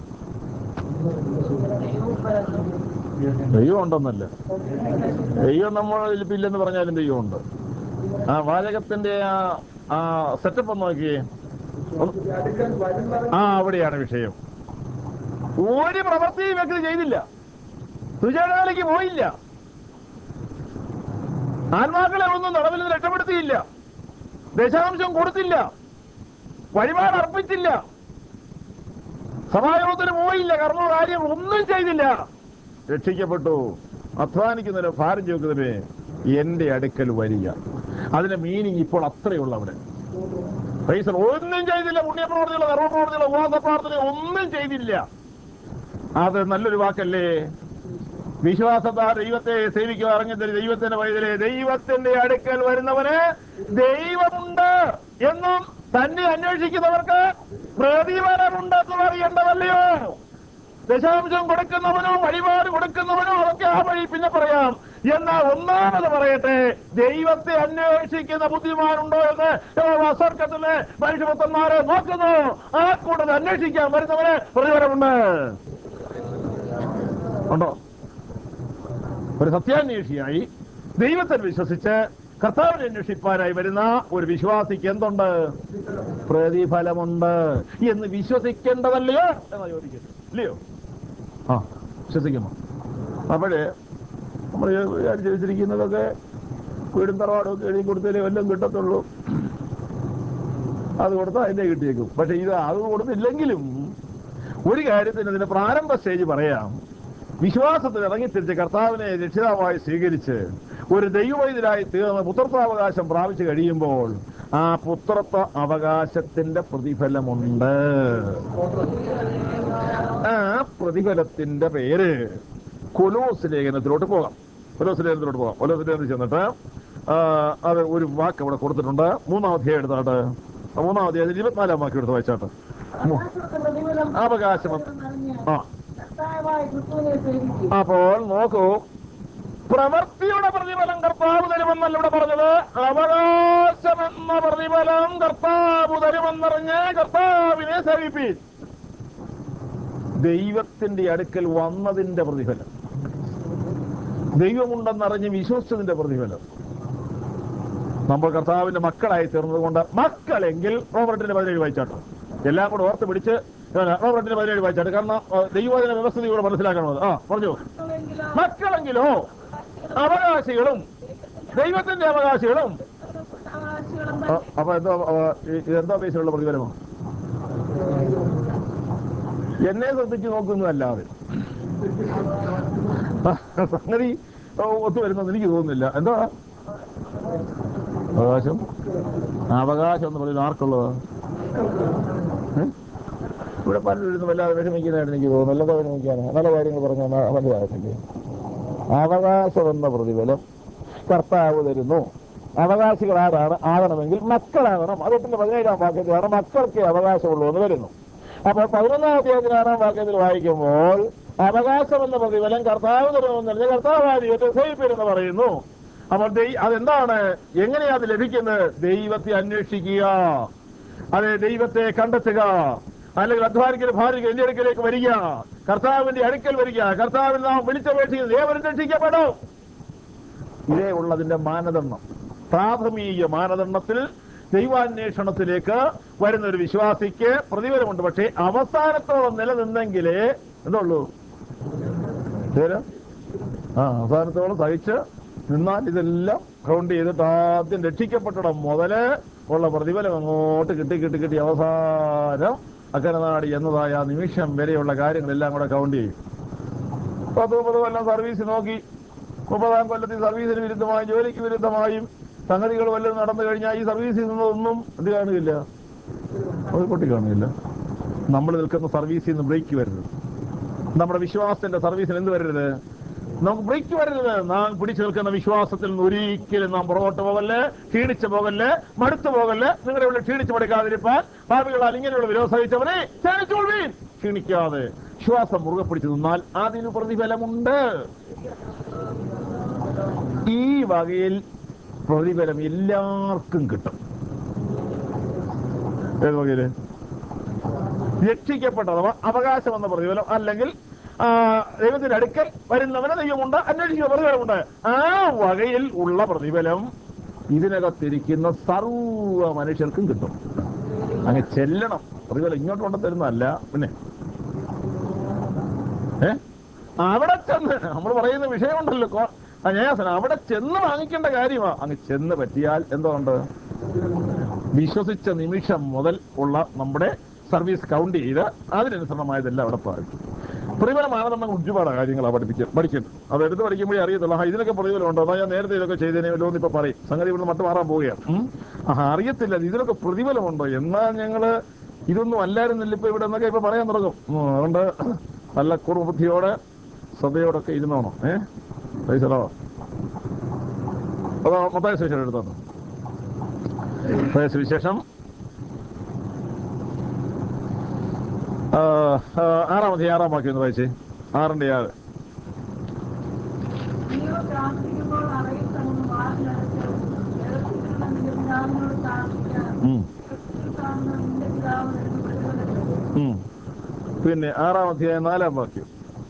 ദൈവം ഉണ്ടെന്നല്ല ദൈവം നമ്മളിൽ ഇല്ലെന്ന് പറഞ്ഞാലും ദൈവമുണ്ട് ആ വാചകത്തിന്റെ ആ ആ സെറ്റപ്പ് ഒന്ന് നോക്കിയേ അടുക്കൽ വരുന്നവൻ ആ അവിടെയാണ് വിഷയം ഒരു പ്രവൃത്തിയും വ്യക്തി ചെയ്തില്ല സുജാതയിലേക്ക് പോയില്ല ആത്മാക്കളെ ഒന്നും നടവിൽ നിന്ന് രക്ഷപ്പെടുത്തിയില്ല ദശാംശം കൊടുത്തില്ല വഴിപാട് അർപ്പിച്ചില്ല സമായോഗത്തിന് പോയില്ല കർമ്മകാര്യം ഒന്നും ചെയ്തില്ല രക്ഷിക്കപ്പെട്ടു അധ്വാനിക്കുന്നതിന് ഭാരം ചോക്കുന്നതിന് എന്റെ അടുക്കൽ വരിക അതിന്റെ മീനിങ് ഇപ്പോൾ അത്രയുള്ള അവിടെ പൈസ ഒന്നും ചെയ്തില്ല പുണ്യപ്രവർത്തികളോ കർമ്മപ്രവർത്തികളോ ഉപവാസ പ്രാർത്ഥന ഒന്നും ചെയ്തില്ല അത് നല്ലൊരു വാക്കല്ലേ വിശ്വാസത്താ ദൈവത്തെ സേവിക്കുക ഇറങ്ങിത്തരി ദൈവത്തിന്റെ വൈദ്യരെ ദൈവത്തിന്റെ അടുക്കൽ വരുന്നവന് ദൈവമുണ്ട് എന്നും തന്നെ അന്വേഷിക്കുന്നവർക്ക് പ്രതിഫലമുണ്ടെന്ന് അറിയേണ്ടതല്ലയോ ദശാംശം കൊടുക്കുന്നവനോ വഴിപാട് കൊടുക്കുന്നവനോ അതൊക്കെ ആ വഴി പിന്നെ പറയാം എന്നാൽ ഒന്നാമത് പറയട്ടെ ദൈവത്തെ അന്വേഷിക്കുന്ന ബുദ്ധിമാനുണ്ടോ എന്ന് യഹോവ സ്വർഗത്തിലെ മനുഷ്യപുത്രന്മാരെ നോക്കുന്നു ആ കൂടുതൽ അന്വേഷിക്കാൻ വരുന്നവന് പ്രതിഫലമുണ്ട് ഉണ്ടോ ഒരു സത്യാന്വേഷിയായി ദൈവത്തിൽ വിശ്വസിച്ച് കർത്താവിനെ അന്വേഷിപ്പാനായി വരുന്ന ഒരു വിശ്വാസിക്ക് എന്തുണ്ട് പ്രതിഫലമുണ്ട് എന്ന് വിശ്വസിക്കേണ്ടതല്ലയോ എന്നാ ചോദിക്കുന്നത് ഇല്ലയോ ആ വിശ്വസിക്കുന്നു അപ്പോഴേ നമ്മൾ വിചാരിച്ചു വെച്ചിരിക്കുന്നതൊക്കെ വീടും തറവാടും ഒക്കെ എഴുതി കൊടുത്താലേ വല്ലതും കിട്ടത്തുള്ളൂ അത് കൊടുത്താൽ അതിന്റെ കിട്ടിയേക്കും പക്ഷെ ഇത് അത് കൊടുത്തില്ലെങ്കിലും ഒരു കാര്യത്തിന് ഇതിന്റെ പ്രാരംഭ സ്റ്റേജ് പറയാം വിശ്വാസത്തിൽ ഇറങ്ങിത്തിരിച്ച് കർത്താവിനെ രക്ഷിതാവായി സ്വീകരിച്ച് ഒരു ദൈവവൈദ്യരായി തീർന്ന് പുത്രത്വാവകാശം പ്രാപിച്ചു കഴിയുമ്പോൾ ആ പുത്രത്വ അവകാശത്തിന്റെ പ്രതിഫലമുണ്ട് ആ പ്രതിഫലത്തിന്റെ പേര് കൊലോസ് ലേഖനത്തിലോട്ട് പോകാം കൊലോസ് ലേഖനത്തിലോട്ട് പോകാം കൊലോസ് ലേഖനത്തിൽ ചെന്നിട്ട് ആ, അത് ഒരു വാക്ക് അവിടെ കൊടുത്തിട്ടുണ്ട് മൂന്നാം അധ്യായം എടുത്താട്ട് മൂന്നാം അധ്യായത്തിൽ ഇരുപത്തിനാലാം വാക്ക് എടുത്ത് വായിച്ചാട്ട് മു- അവകാശത്തെ പ്രതിഫലം അവകാശം നിറഞ്ഞ് ആ കർത്താവായ ക്രിസ്തുവിനെ സേവിക്കും അപ്പോൾ നോക്കൂ പ്രവൃത്തിയുടെ പ്രതിഫലം കർത്താവ് തരുമെന്നല്ല ഇവിടെ പറഞ്ഞത് അവകാശമെന്ന പ്രതിഫലം കർത്താവ് തരുമെന്നറിഞ്ഞ് കർത്താവിനെ സേവിപ്പി ദൈവത്തിന്റെ അടുക്കൽ വന്നതിന്റെ പ്രതിഫലം ദൈവമുണ്ടെന്നറിഞ്ഞ് വിശ്വസിച്ചതിന്റെ പ്രതിഫലം നമ്മൾ കർത്താവിന്റെ മക്കളായി തീർന്നത് കൊണ്ട് മക്കളെങ്കിൽ റോബർട്ടിന്റെ പതിനേഴ് വായിച്ചാട്ടോ എല്ലാം കൂടെ ഓർത്ത് പിടിച്ച് റോബർട്ടിന്റെ പതിനേഴ് വായിച്ചാട്ട് കാരണം ആ, ദൈവവചന വ്യവസ്ഥ കൂടെ മനസ്സിലാക്കണത് ആ പറഞ്ഞു മക്കളെങ്കിലോ മക്കളെങ്കിലോ അവകാശികളും ദൈവത്തിന്റെ അവകാശികളും അവകാശികളും ആ, അപ്പൊ എന്തോ ആ, ഈ- ഇതെന്തോ ബേസിലുള്ള പ്രതിഫലമോ എന്നെ ശ്രദ്ധിച്ച് നോക്കുന്നതല്ലാതെ ആ, സംഗതി ആ, ഒത്തു വരുന്നെന്ന് എനിക്ക് തോന്നുന്നില്ല എന്താ അവകാശം അവകാശം എന്ന് പറയുന്നത് ആർക്കുള്ളത് ഏ? ഇവിടെ പലരും ഇരുന്ന് വല്ലാതെ വിഷമിക്കുന്നതായിട്ട് എനിക്ക് തോന്നുന്നു അല്ലാതെ വിഷമിക്കാനാ നല്ല കാര്യങ്ങൾ പറഞ്ഞാൽ മനസ്സിലാകത്തില്ലേ അവകാശം എന്ന പ്രതിഫലം കർത്താവ് തരുന്നു അവകാശികൾ ആരാണ് ആകണമെങ്കിൽ മക്കളാകണം അതൊട്ടിന്റെ പതിനേഴാം വാക്യത്തിലാണ് മക്കൾക്ക് അവകാശമുള്ളൂ എന്ന് വരുന്നു അപ്പൊ പതിനൊന്നാം അധ്യായത്തിൽ ആറാം വാക്യത്തിൽ വായിക്കുമ്പോൾ അവകാശം എന്ന പ്രതിഫലം കർത്താവ് തരുമെന്ന് പറഞ്ഞാൽ കർത്താവായ ദൈവത്തെ സേവിപ്പരുന്ന് പറയുന്നു അപ്പോൾ ദൈ- അതെന്താണ് എങ്ങനെയാ അത് ലഭിക്കുന്നത് ദൈവത്തെ അന്വേഷിക്കുക അതെ ദൈവത്തെ കണ്ടെത്തുക അല്ലെങ്കിൽ അധ്വാനിക്കുന്ന ഭാര്യ എന്റെ അടുക്കലേക്ക് വരിക കർത്താവിന്റെ അടുക്കൽ വരിക കർത്താവിൽ നാം വിളിച്ചപേക്ഷിക്കുന്നത് ഏവരും രക്ഷിക്കപ്പെടും ഇതേ ഉള്ളതിന്റെ മാനദണ്ഡം പ്രാഥമിക മാനദണ്ഡത്തിൽ ദൈവാന്വേഷണത്തിലേക്ക് വരുന്ന ഒരു വിശ്വാസിക്ക് പ്രതിഫലമുണ്ട് പക്ഷേ അവസാനത്തോളം നിലനിന്നെങ്കിലേ എന്തുള്ളൂ പേര് ആ അവസാനത്തോളം സഹിച്ച് നിന്നാൽ ഇതെല്ലാം കൗണ്ട് ചെയ്തിട്ട് ആദ്യം രക്ഷിക്കപ്പെട്ടിടം മുതല് ഉള്ള പ്രതിഫലം അങ്ങോട്ട് കിട്ടി കിട്ടി കിട്ടി അവസാനം അക്കരനാട് എന്നതായ ആ നിമിഷം വരെയുള്ള കാര്യങ്ങളെല്ലാം കൂടെ കൗണ്ട് ചെയ്യും പത്ത് മുപ്പത് കൊല്ലം സർവീസ് നോക്കി മുപ്പതാം കൊല്ലത്തിൽ സർവീസിന് വിരുദ്ധമായും ജോലിക്ക് വിരുദ്ധമായും സംഗതികൾ വല്ലതും നടന്നു കഴിഞ്ഞാൽ ഈ സർവീസിൽ നിന്നൊന്നും ഇത് കാണുകയില്ല അത് പൊട്ടി കാണുകയില്ല നമ്മൾ നിൽക്കുന്ന സർവീസിൽ നിന്ന് ബ്രേക്ക് വരരുത് നമ്മുടെ വിശ്വാസത്തിന്റെ സർവീസിന് എന്ത് വരരുത് നമുക്ക് ബ്രേക്ക് വരരുത് നാം പിടിച്ചു നിൽക്കുന്ന വിശ്വാസത്തിൽ നിന്ന് ഒരിക്കലും നാം പുറകോട്ട് പോകല്ലേ ക്ഷീണിച്ചു പോകല്ലേ മടുത്തു പോകല്ലേ നിങ്ങളുടെ ഉള്ളിൽ ക്ഷീണിച്ചു മടുക്കാതിരിപ്പാൻ ഭാവികളാൽ ഇങ്ങനെയുള്ള വിരോധയിച്ചവനെ ക്ഷണിച്ചോൾവീൻ ക്ഷീണിക്കാതെ വിശ്വാസം മുറുകെ പിടിച്ചു നിന്നാൽ അതിന് പ്രതിഫലമുണ്ട് ഈ വകയിൽ പ്രതിഫലം എല്ലാവർക്കും കിട്ടും ഏത് വകയില് രക്ഷിക്കപ്പെട്ട അഥവാ അവകാശം എന്ന പ്രതിഫലം അല്ലെങ്കിൽ ആ, ദൈവത്തിന്റെ അടുക്കൽ വരുന്നവന് ദൈവമുണ്ട് അന്വേഷിക്കുന്ന പ്രതിഫലമുണ്ട് ആ വകയിൽ ഉള്ള പ്രതിഫലം ഇതിനകത്തിരിക്കുന്ന സർവ മനുഷ്യർക്കും കിട്ടും അങ്ങ് ചെല്ലണം പ്രതിഫലം ഇങ്ങോട്ട് കൊണ്ട് തരുന്നതല്ല പിന്നെ ഏ അവിടെ ചെന്ന് നമ്മൾ പറയുന്ന വിഷയമുണ്ടല്ലോ കോ- ആ, ഞാൻ അവിടെ ചെന്ന് വാങ്ങിക്കേണ്ട കാര്യമാ അങ്ങ് ചെന്ന് പറ്റിയാൽ എന്തുകൊണ്ട് വിശ്വസിച്ച നിമിഷം മുതൽ ഉള്ള നമ്മുടെ സർവീസ് കൗണ്ട് ചെയ്ത് അതിനനുസരണമായതെല്ലാം അവിടെ പാലിക്കും പ്രതിഫല മാനദണ്ഡങ്ങൾ ഒരുപാട് കാര്യങ്ങളാണ് പഠിപ്പിക്കുക പഠിക്കുന്നത് അത് എടുത്ത് പഠിക്കുമ്പോഴേ അറിയത്തുള്ളൂ ആ ഇതിനൊക്കെ പ്രതിഫലമുണ്ടോ അതാ ഞാൻ നേരത്തെ ഇതൊക്കെ ചെയ്തതിനെ വല്ലോ എന്ന് ഇപ്പൊ പറയും സംഗതി ഇവിടുന്ന് മട്ട് മാറാൻ പോവുകയാണ് ഉം. ആ അറിയത്തില്ല ഇതിനൊക്കെ പ്രതിഫലമുണ്ടോ എന്നാ ഞങ്ങള് ഇതൊന്നും അല്ലായിരുന്നില്ല ഇപ്പൊ ഇവിടെ എന്നൊക്കെ ഇപ്പൊ പറയാൻ തുടങ്ങും ഉം, അതുകൊണ്ട് നല്ല കുറുബുദ്ധിയോടെ ശ്രദ്ധയോടൊക്കെ ഇരുന്നോണം ഏഹ് പൈസലോ അതോ മൊത്തം ശേഷം എടുത്തോ മത്തായി സുവിശേഷം ആ, ആ, ആറാമത്തെ ആറാം വാക്യം ഒന്ന് വായിച്ചേ ആറിന്റെ ആറ് നീയോ പ്രാർത്ഥിക്കുമ്പോൾ അറയിൽ തങ്ങുന്ന വാതിലടച്ച് രഹസ്യത്തിലുള്ള നിന്റെ പിതാവിനോട് പ്രാർത്ഥിക്കാൻ ഉം, കാണുന്ന നിന്റെ പിതാവ് നിനക്ക് പ്രതിഫലം തരും. ഉം. പിന്നെ ആറാം അധ്യായം നാലാം വാക്യം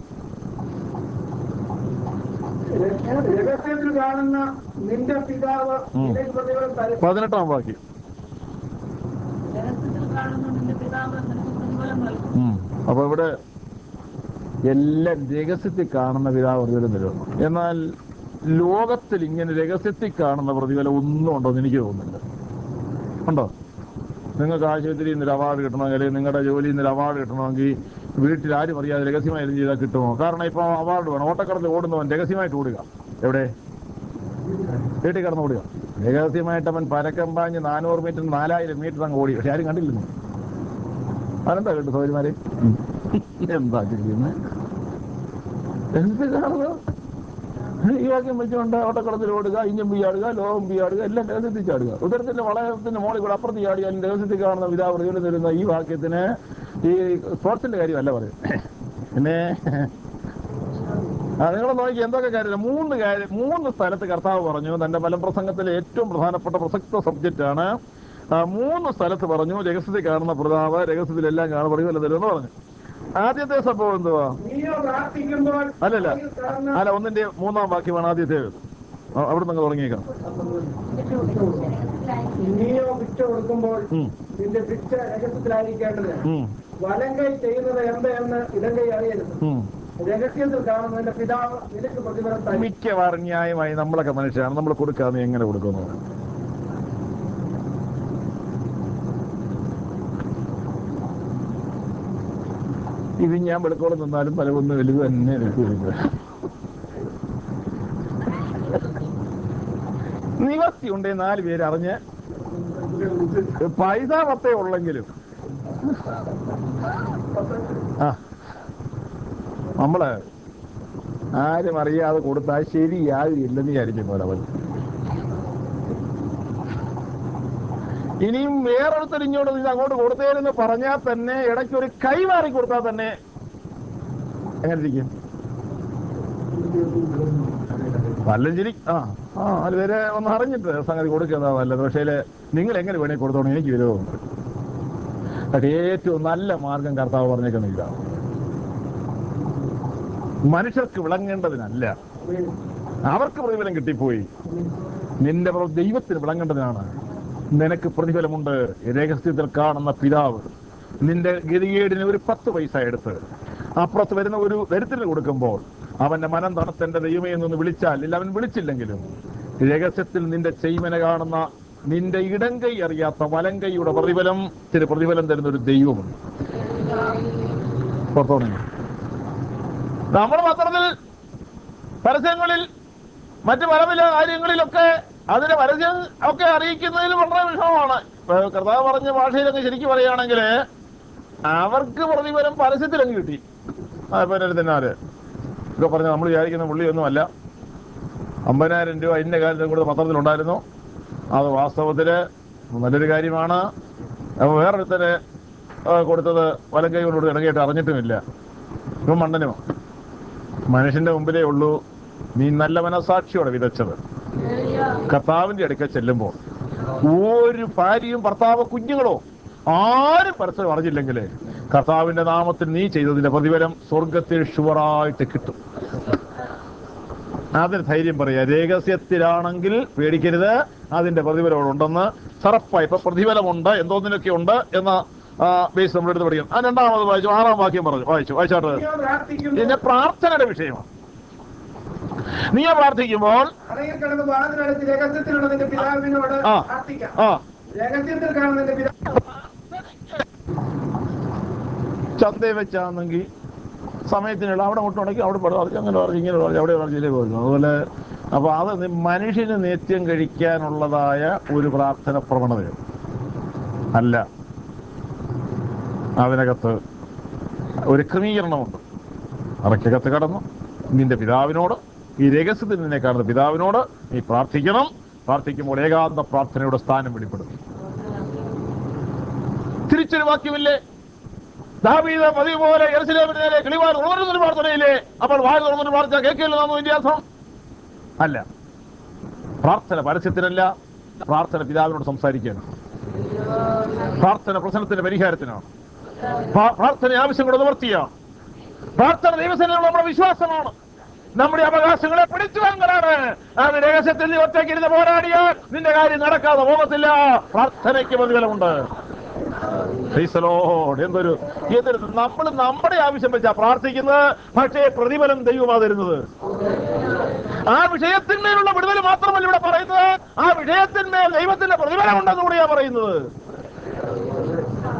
രഹസ്യത്തിൽ കാണുന്ന നിന്റെ പിതാവ് ഉം. നിനക്ക് പ്രതിഫലം തരും പതിനെട്ടാം വാക്യം രഹസ്യത്തിൽ കാണുന്ന നിന്റെ പിതാവ് നിനക്ക് പ്രതിഫലം നൽകും ഉം. അപ്പൊ ഇവിടെ എല്ലാം രഹസ്യത്തിൽ കാണുന്ന പിതാവ് പ്രതിഫലം തരും എന്നാൽ ലോകത്തിൽ ഇങ്ങനെ രഹസ്യത്തിൽ കാണുന്ന പ്രതിഫലം ഒന്നും ഉണ്ടോ എന്ന് എനിക്ക് തോന്നുന്നില്ല ഉണ്ടോ നിങ്ങൾക്ക് ആശുപത്രിയിൽ നിന്ന് ഒരു അവാർഡ് കിട്ടണമെങ്കിൽ അല്ലെങ്കിൽ നിങ്ങളുടെ ജോലിയിൽ നിന്ന് ഒരു അവാർഡ് കിട്ടണമെങ്കിൽ വീട്ടിൽ ആരും അറിയാതെ രഹസ്യമായി ഇത് ചെയ്താൽ കിട്ടുമോ കാരണം ഇപ്പോൾ അവാർഡ് വേണം ഓട്ടക്കടന്ന് ഓടുന്നവൻ രഹസ്യമായിട്ട് ഓടുക എവിടെ വീട്ടിൽ കിടന്ന് ഓടുക രഹസ്യമായിട്ട് അവൻ പരക്കം പാഞ്ഞ് നാനൂറ് മീറ്റർ നാലായിരം മീറ്റർ അങ്ങ് ഓടി പക്ഷെ ആരും കണ്ടില്ലെന്നു അതെന്താ കേട്ടു സൗകര്യമാരെ എന്താ ചെയ്യുന്നത് എന്ത് കാണുന്നത് ഈ വാക്യം വെച്ചുകൊണ്ട് ഓട്ടക്കുളത്തിൽ ഓടുക ഇഞ്ചം പിയാടുക ലോകം പിയാടുക എല്ലാം രഹസ്യത്തിൽ ചാടുക ഉദരത്തിന്റെ വളയത്തിന്റെ മോളിൽ കൂടെ അപ്പുറത്ത് ചാടിയാലും രഹസ്യത്തിൽ കാണുന്ന പിതാ പ്രതിഫലം തരുന്ന ഈ വാക്യത്തിന് ഈ സ്പോർട്സിന്റെ കാര്യമല്ല പറയും പിന്നെ ആ നിങ്ങൾ നോക്കി എന്തൊക്കെ കാര്യം മൂന്ന് കാര്യം മൂന്ന് സ്ഥലത്ത് കർത്താവ് പറഞ്ഞു തന്റെ ഫലപ്രസംഗത്തിലെ ഏറ്റവും പ്രധാനപ്പെട്ട പ്രസക്ത സബ്ജക്റ്റ് ആണ് ആ, മൂന്ന് സ്ഥലത്ത് പറഞ്ഞു രഹസ്യത്തിൽ കാണുന്ന പ്രതാപ് രഹസ്യത്തിലെല്ലാം കാണുന്ന പ്രതിഫലം തരുമെന്ന് പറഞ്ഞു ആദ്യത്തെ സംഭവം എന്തുവാ നീയോ പ്രാർത്ഥിക്കുമ്പോൾ അല്ലല്ല അറയിൽ കാണുന്ന അല്ല ഒന്നിന്റെ മൂന്നാം വാക്യമാണ് ആദ്യത്തെ അവിടെ നിന്ന് തുടങ്ങിയേക്കാം നീയോ ഭിക്ഷ കൊടുക്കുമ്പോൾ ഉം, നിന്റെ ഭിക്ഷ രഹസ്യത്തിലായിരിക്കേണ്ടത് ഉം, വലങ്കൈ ചെയ്യുന്നത് എന്ത് എന്ന് ഇടങ്കൈ അറിയരുത് ഉം. രഹസ്യത്തിൽ കാണുന്നതിന്റെ പിതാവ് നിനക്ക് പ്രതിഫലം തരും മിക്കവാറും ന്യായമായി നമ്മളൊക്കെ മനുഷ്യരാണ് നമ്മൾ കൊടുക്കാതെ എങ്ങനെ കൊടുക്കുന്നു ഇത് ഞാൻ വെളുക്കോളം നിന്നാലും പലവൊന്നും വലുത് തന്നെ എനിക്ക് വരുന്നത് നിവർത്തി ഉണ്ടേ നാല് പേര് അറിഞ്ഞ് പൈസ പത്തേ ഉള്ളെങ്കിലും ആ നമ്മള് ആരും അറിയാതെ കൊടുത്താൽ ശരിയാകില്ലെന്ന് വിചാരിക്കും പോലെ അവൻ ഇനിയും വേറൊരുത്തർ ഇങ്ങോട്ട് ഇത് അങ്ങോട്ട് കൊടുത്തേരെന്ന് പറഞ്ഞാൽ തന്നെ ഇടയ്ക്ക് ഒരു കൈമാറി കൊടുത്താൽ തന്നെ എങ്ങനെ ഇരിക്കും വല്ലതും ചിരി ആ ആ അത് വരെ ഒന്ന് അറിഞ്ഞിട്ട് സംഗതി കൊടുക്കുന്നതാ നല്ലത് പക്ഷേ നിങ്ങൾ എങ്ങനെ വേണേ കൊടുത്തോണം എനിക്ക് വിരോധമുണ്ട് പക്ഷേ ഏറ്റവും നല്ല മാർഗം കർത്താവ് പറഞ്ഞേക്കുന്നില്ല മനുഷ്യർക്ക് വിളങ്ങേണ്ടതിനല്ല അവർക്ക് പ്രതിഫലം കിട്ടിപ്പോയി നിന്റെ പ്ര- ദൈവത്തിന് വിളങ്ങേണ്ടതിനാണ് നിനക്ക് പ്രതിഫലമുണ്ട് രഹസ്യത്തിൽ കാണുന്ന പിതാവ് നിന്റെ ഗതികേടിന് ഒരു പത്ത് പൈസ എടുത്ത് അപ്പുറത്ത് വരുന്ന ഒരു ദരിദ്രന് കൊടുക്കുമ്പോൾ അവന്റെ മനം തണുത്തെന്റെ ദൈവമേ എന്നൊന്ന് വിളിച്ചാൽ ഇല്ല അവൻ വിളിച്ചില്ലെങ്കിലും രഹസ്യത്തിൽ നിന്റെ ചെയ്മന കാണുന്ന നിന്റെ ഇടങ്കൈ അറിയാത്ത വലങ്കൈയുടെ പ്രതിഫലം ചില പ്രതിഫലം തരുന്ന ഒരു ദൈവമുണ്ട് പുറത്തോണേ നമ്മുടെ പത്രത്തിൽ പരസ്യങ്ങളിൽ മറ്റു പല പല കാര്യങ്ങളിലൊക്കെ അതിന്റെ പരസ്യം ഒക്കെ അറിയിക്കുന്നതിൽ വളരെ വിഷമമാണ് ഇപ്പൊ കർത്താവ് പറഞ്ഞ ഭാഷയിലൊക്കെ ശരിക്കും പറയുകയാണെങ്കിൽ അവർക്ക് പ്രതിഫലം പരസ്യത്തിലങ്ങ് കിട്ടി തിന്നാല് ഇതൊക്കെ പറഞ്ഞ നമ്മൾ വിചാരിക്കുന്ന പുള്ളിയൊന്നും അല്ല അമ്പതിനായിരം രൂപ ഇന്ന കാലത്തും കൂടെ പത്രത്തിലുണ്ടായിരുന്നു അത് വാസ്തവത്തില് നല്ലൊരു കാര്യമാണ് അപ്പൊ വേറൊരുത്തര് ആ, കൊടുത്തത് വലം കൈ കൊണ്ട് ഇടങ്ങിയിട്ട് അറിഞ്ഞിട്ടുമില്ല ഇപ്പം മണ്ടനുമോ മനുഷ്യന്റെ മുമ്പിലേ ഉള്ളൂ നീ നല്ല മനസാക്ഷിയോടെ വിതച്ചത് കർത്താവിന്റെ അടുക്കൽ ചെല്ലുമ്പോൾ ഒരു ഭാര്യയും ഭർത്താവ് കുഞ്ഞുങ്ങളോ ആരും പരസ്പരം അറിഞ്ഞില്ലെങ്കിൽ കർത്താവിന്റെ നാമത്തിൽ നീ ചെയ്തതിന്റെ പ്രതിഫലം സ്വർഗത്തിൽ ഷുവറായിട്ട് കിട്ടും അതിന് ധൈര്യം പറയാ രഹസ്യത്തിലാണെങ്കിൽ പേടിക്കരുത് അതിന്റെ പ്രതിഫലം അവിടെ ഉണ്ടെന്ന് ഉറപ്പായി ഇപ്പൊ പ്രതിഫലമുണ്ട് എന്തോന്നിനൊക്കെ ഉണ്ട് എന്ന ആ, ബേസ് നമ്മുടെ അടുത്ത് പഠിക്കും ആ രണ്ടാമത് വായിച്ചു ആറാം വാക്യം പറഞ്ഞു വായിച്ചു വായിച്ചാട്ട് നീയോ പ്രാർത്ഥിക്കുമ്പോൾ ഇതിന്റെ പ്രാർത്ഥനയുടെ വിഷയമാണ് നീ പ്രാർത്ഥിക്കുമ്പോൾ അറയിൽ കിടന്ന് വാതിലടച്ച് രഹസ്യത്തിലുള്ള നിന്റെ പിതാവിനോട് ആ. പ്രാർത്ഥിക്കാം ആ രഹസ്യത്തിൽ കാണുന്നതിന്റെ പിതാവ് ചന്തയിൽ വെച്ചാണെങ്കിൽ സമയത്തിനുള്ള അവിടെ മുട്ടുണ്ടെങ്കിൽ അവിടെ പെടും അത് അങ്ങനെ പറഞ്ഞു ഇങ്ങനെ പറഞ്ഞു അവിടെ പറഞ്ഞില്ലേ പോകുന്നു അതുപോലെ അപ്പൊ അത് നി- മനുഷ്യന് നിത്യം കഴിക്കാനുള്ളതായ ഒരു പ്രാർത്ഥന പ്രവണതയാണ് അല്ല അതിനകത്ത് ഒരു ക്രമീകരണമുണ്ട് അറയ്ക്കകത്ത് കടന്നു നിന്റെ പിതാവിനോട് ഈ രഹസ്യത്തിൽ നിന്നെ കാണുന്ന പിതാവിനോട് നീ പ്രാർത്ഥിക്കണം പ്രാർത്ഥിക്കുമ്പോൾ ഏകാന്ത പ്രാർത്ഥനയുടെ സ്ഥാനം വെളിപ്പെടും തിരിച്ചൊരു വാക്യമില്ലേ ദാവീദ് പതിവ് പോലെ യെരുശലേമിന് നേരെ കിളിവാർ ഉണർന്നൊരു പ്രാർത്ഥനയില്ലേ അപ്പോൾ വായ തുറന്നൊരു പ്രാർത്ഥന കേൾക്കില്ല നാമോ വ്യത്യാസം അല്ല പ്രാർത്ഥന പരസ്യത്തിനല്ല പ്രാർത്ഥന പിതാവിനോട് സംസാരിക്കുകയാണ് പ്രാർത്ഥന പ്രശ്നത്തിന്റെ പരിഹാരത്തിനാണ് പ്രാ- പ്രാർത്ഥന ആവശ്യങ്ങളുടെ നിവർത്തിയാണ് പ്രാർത്ഥന ദൈവസേനയുള്ള നമ്മുടെ വിശ്വാസമാണ് നമ്മുടെ അവകാശങ്ങളെ പിടിച്ചു വാങ്ങലാണ് അത് രഹസ്യത്തിൽ നീ ഒറ്റയ്ക്ക് ഇരുന്ന് പോരാടിയാൽ നിന്റെ കാര്യം നടക്കാതെ പോകത്തില്ല പ്രാർത്ഥനയ്ക്ക് പ്രതിഫലമുണ്ട് Praise the Lord. എന്തൊരു എന്തൊരു നമ്മൾ നമ്മുടെ ആവശ്യം വെച്ചാ പ്രാർത്ഥിക്കുന്നത് പക്ഷേ പ്രതിഫലം ദൈവമാ തരുന്നത് ആ വിഷയത്തിന്മേലുള്ള വിടുതൽ മാത്രമല്ല ഇവിടെ പറയുന്നത് ആ വിഷയത്തിന്മേൽ ദൈവത്തിന്റെ പ്രതിഫലം ഉണ്ടെന്ന് കൂടിയാ പറയുന്നത്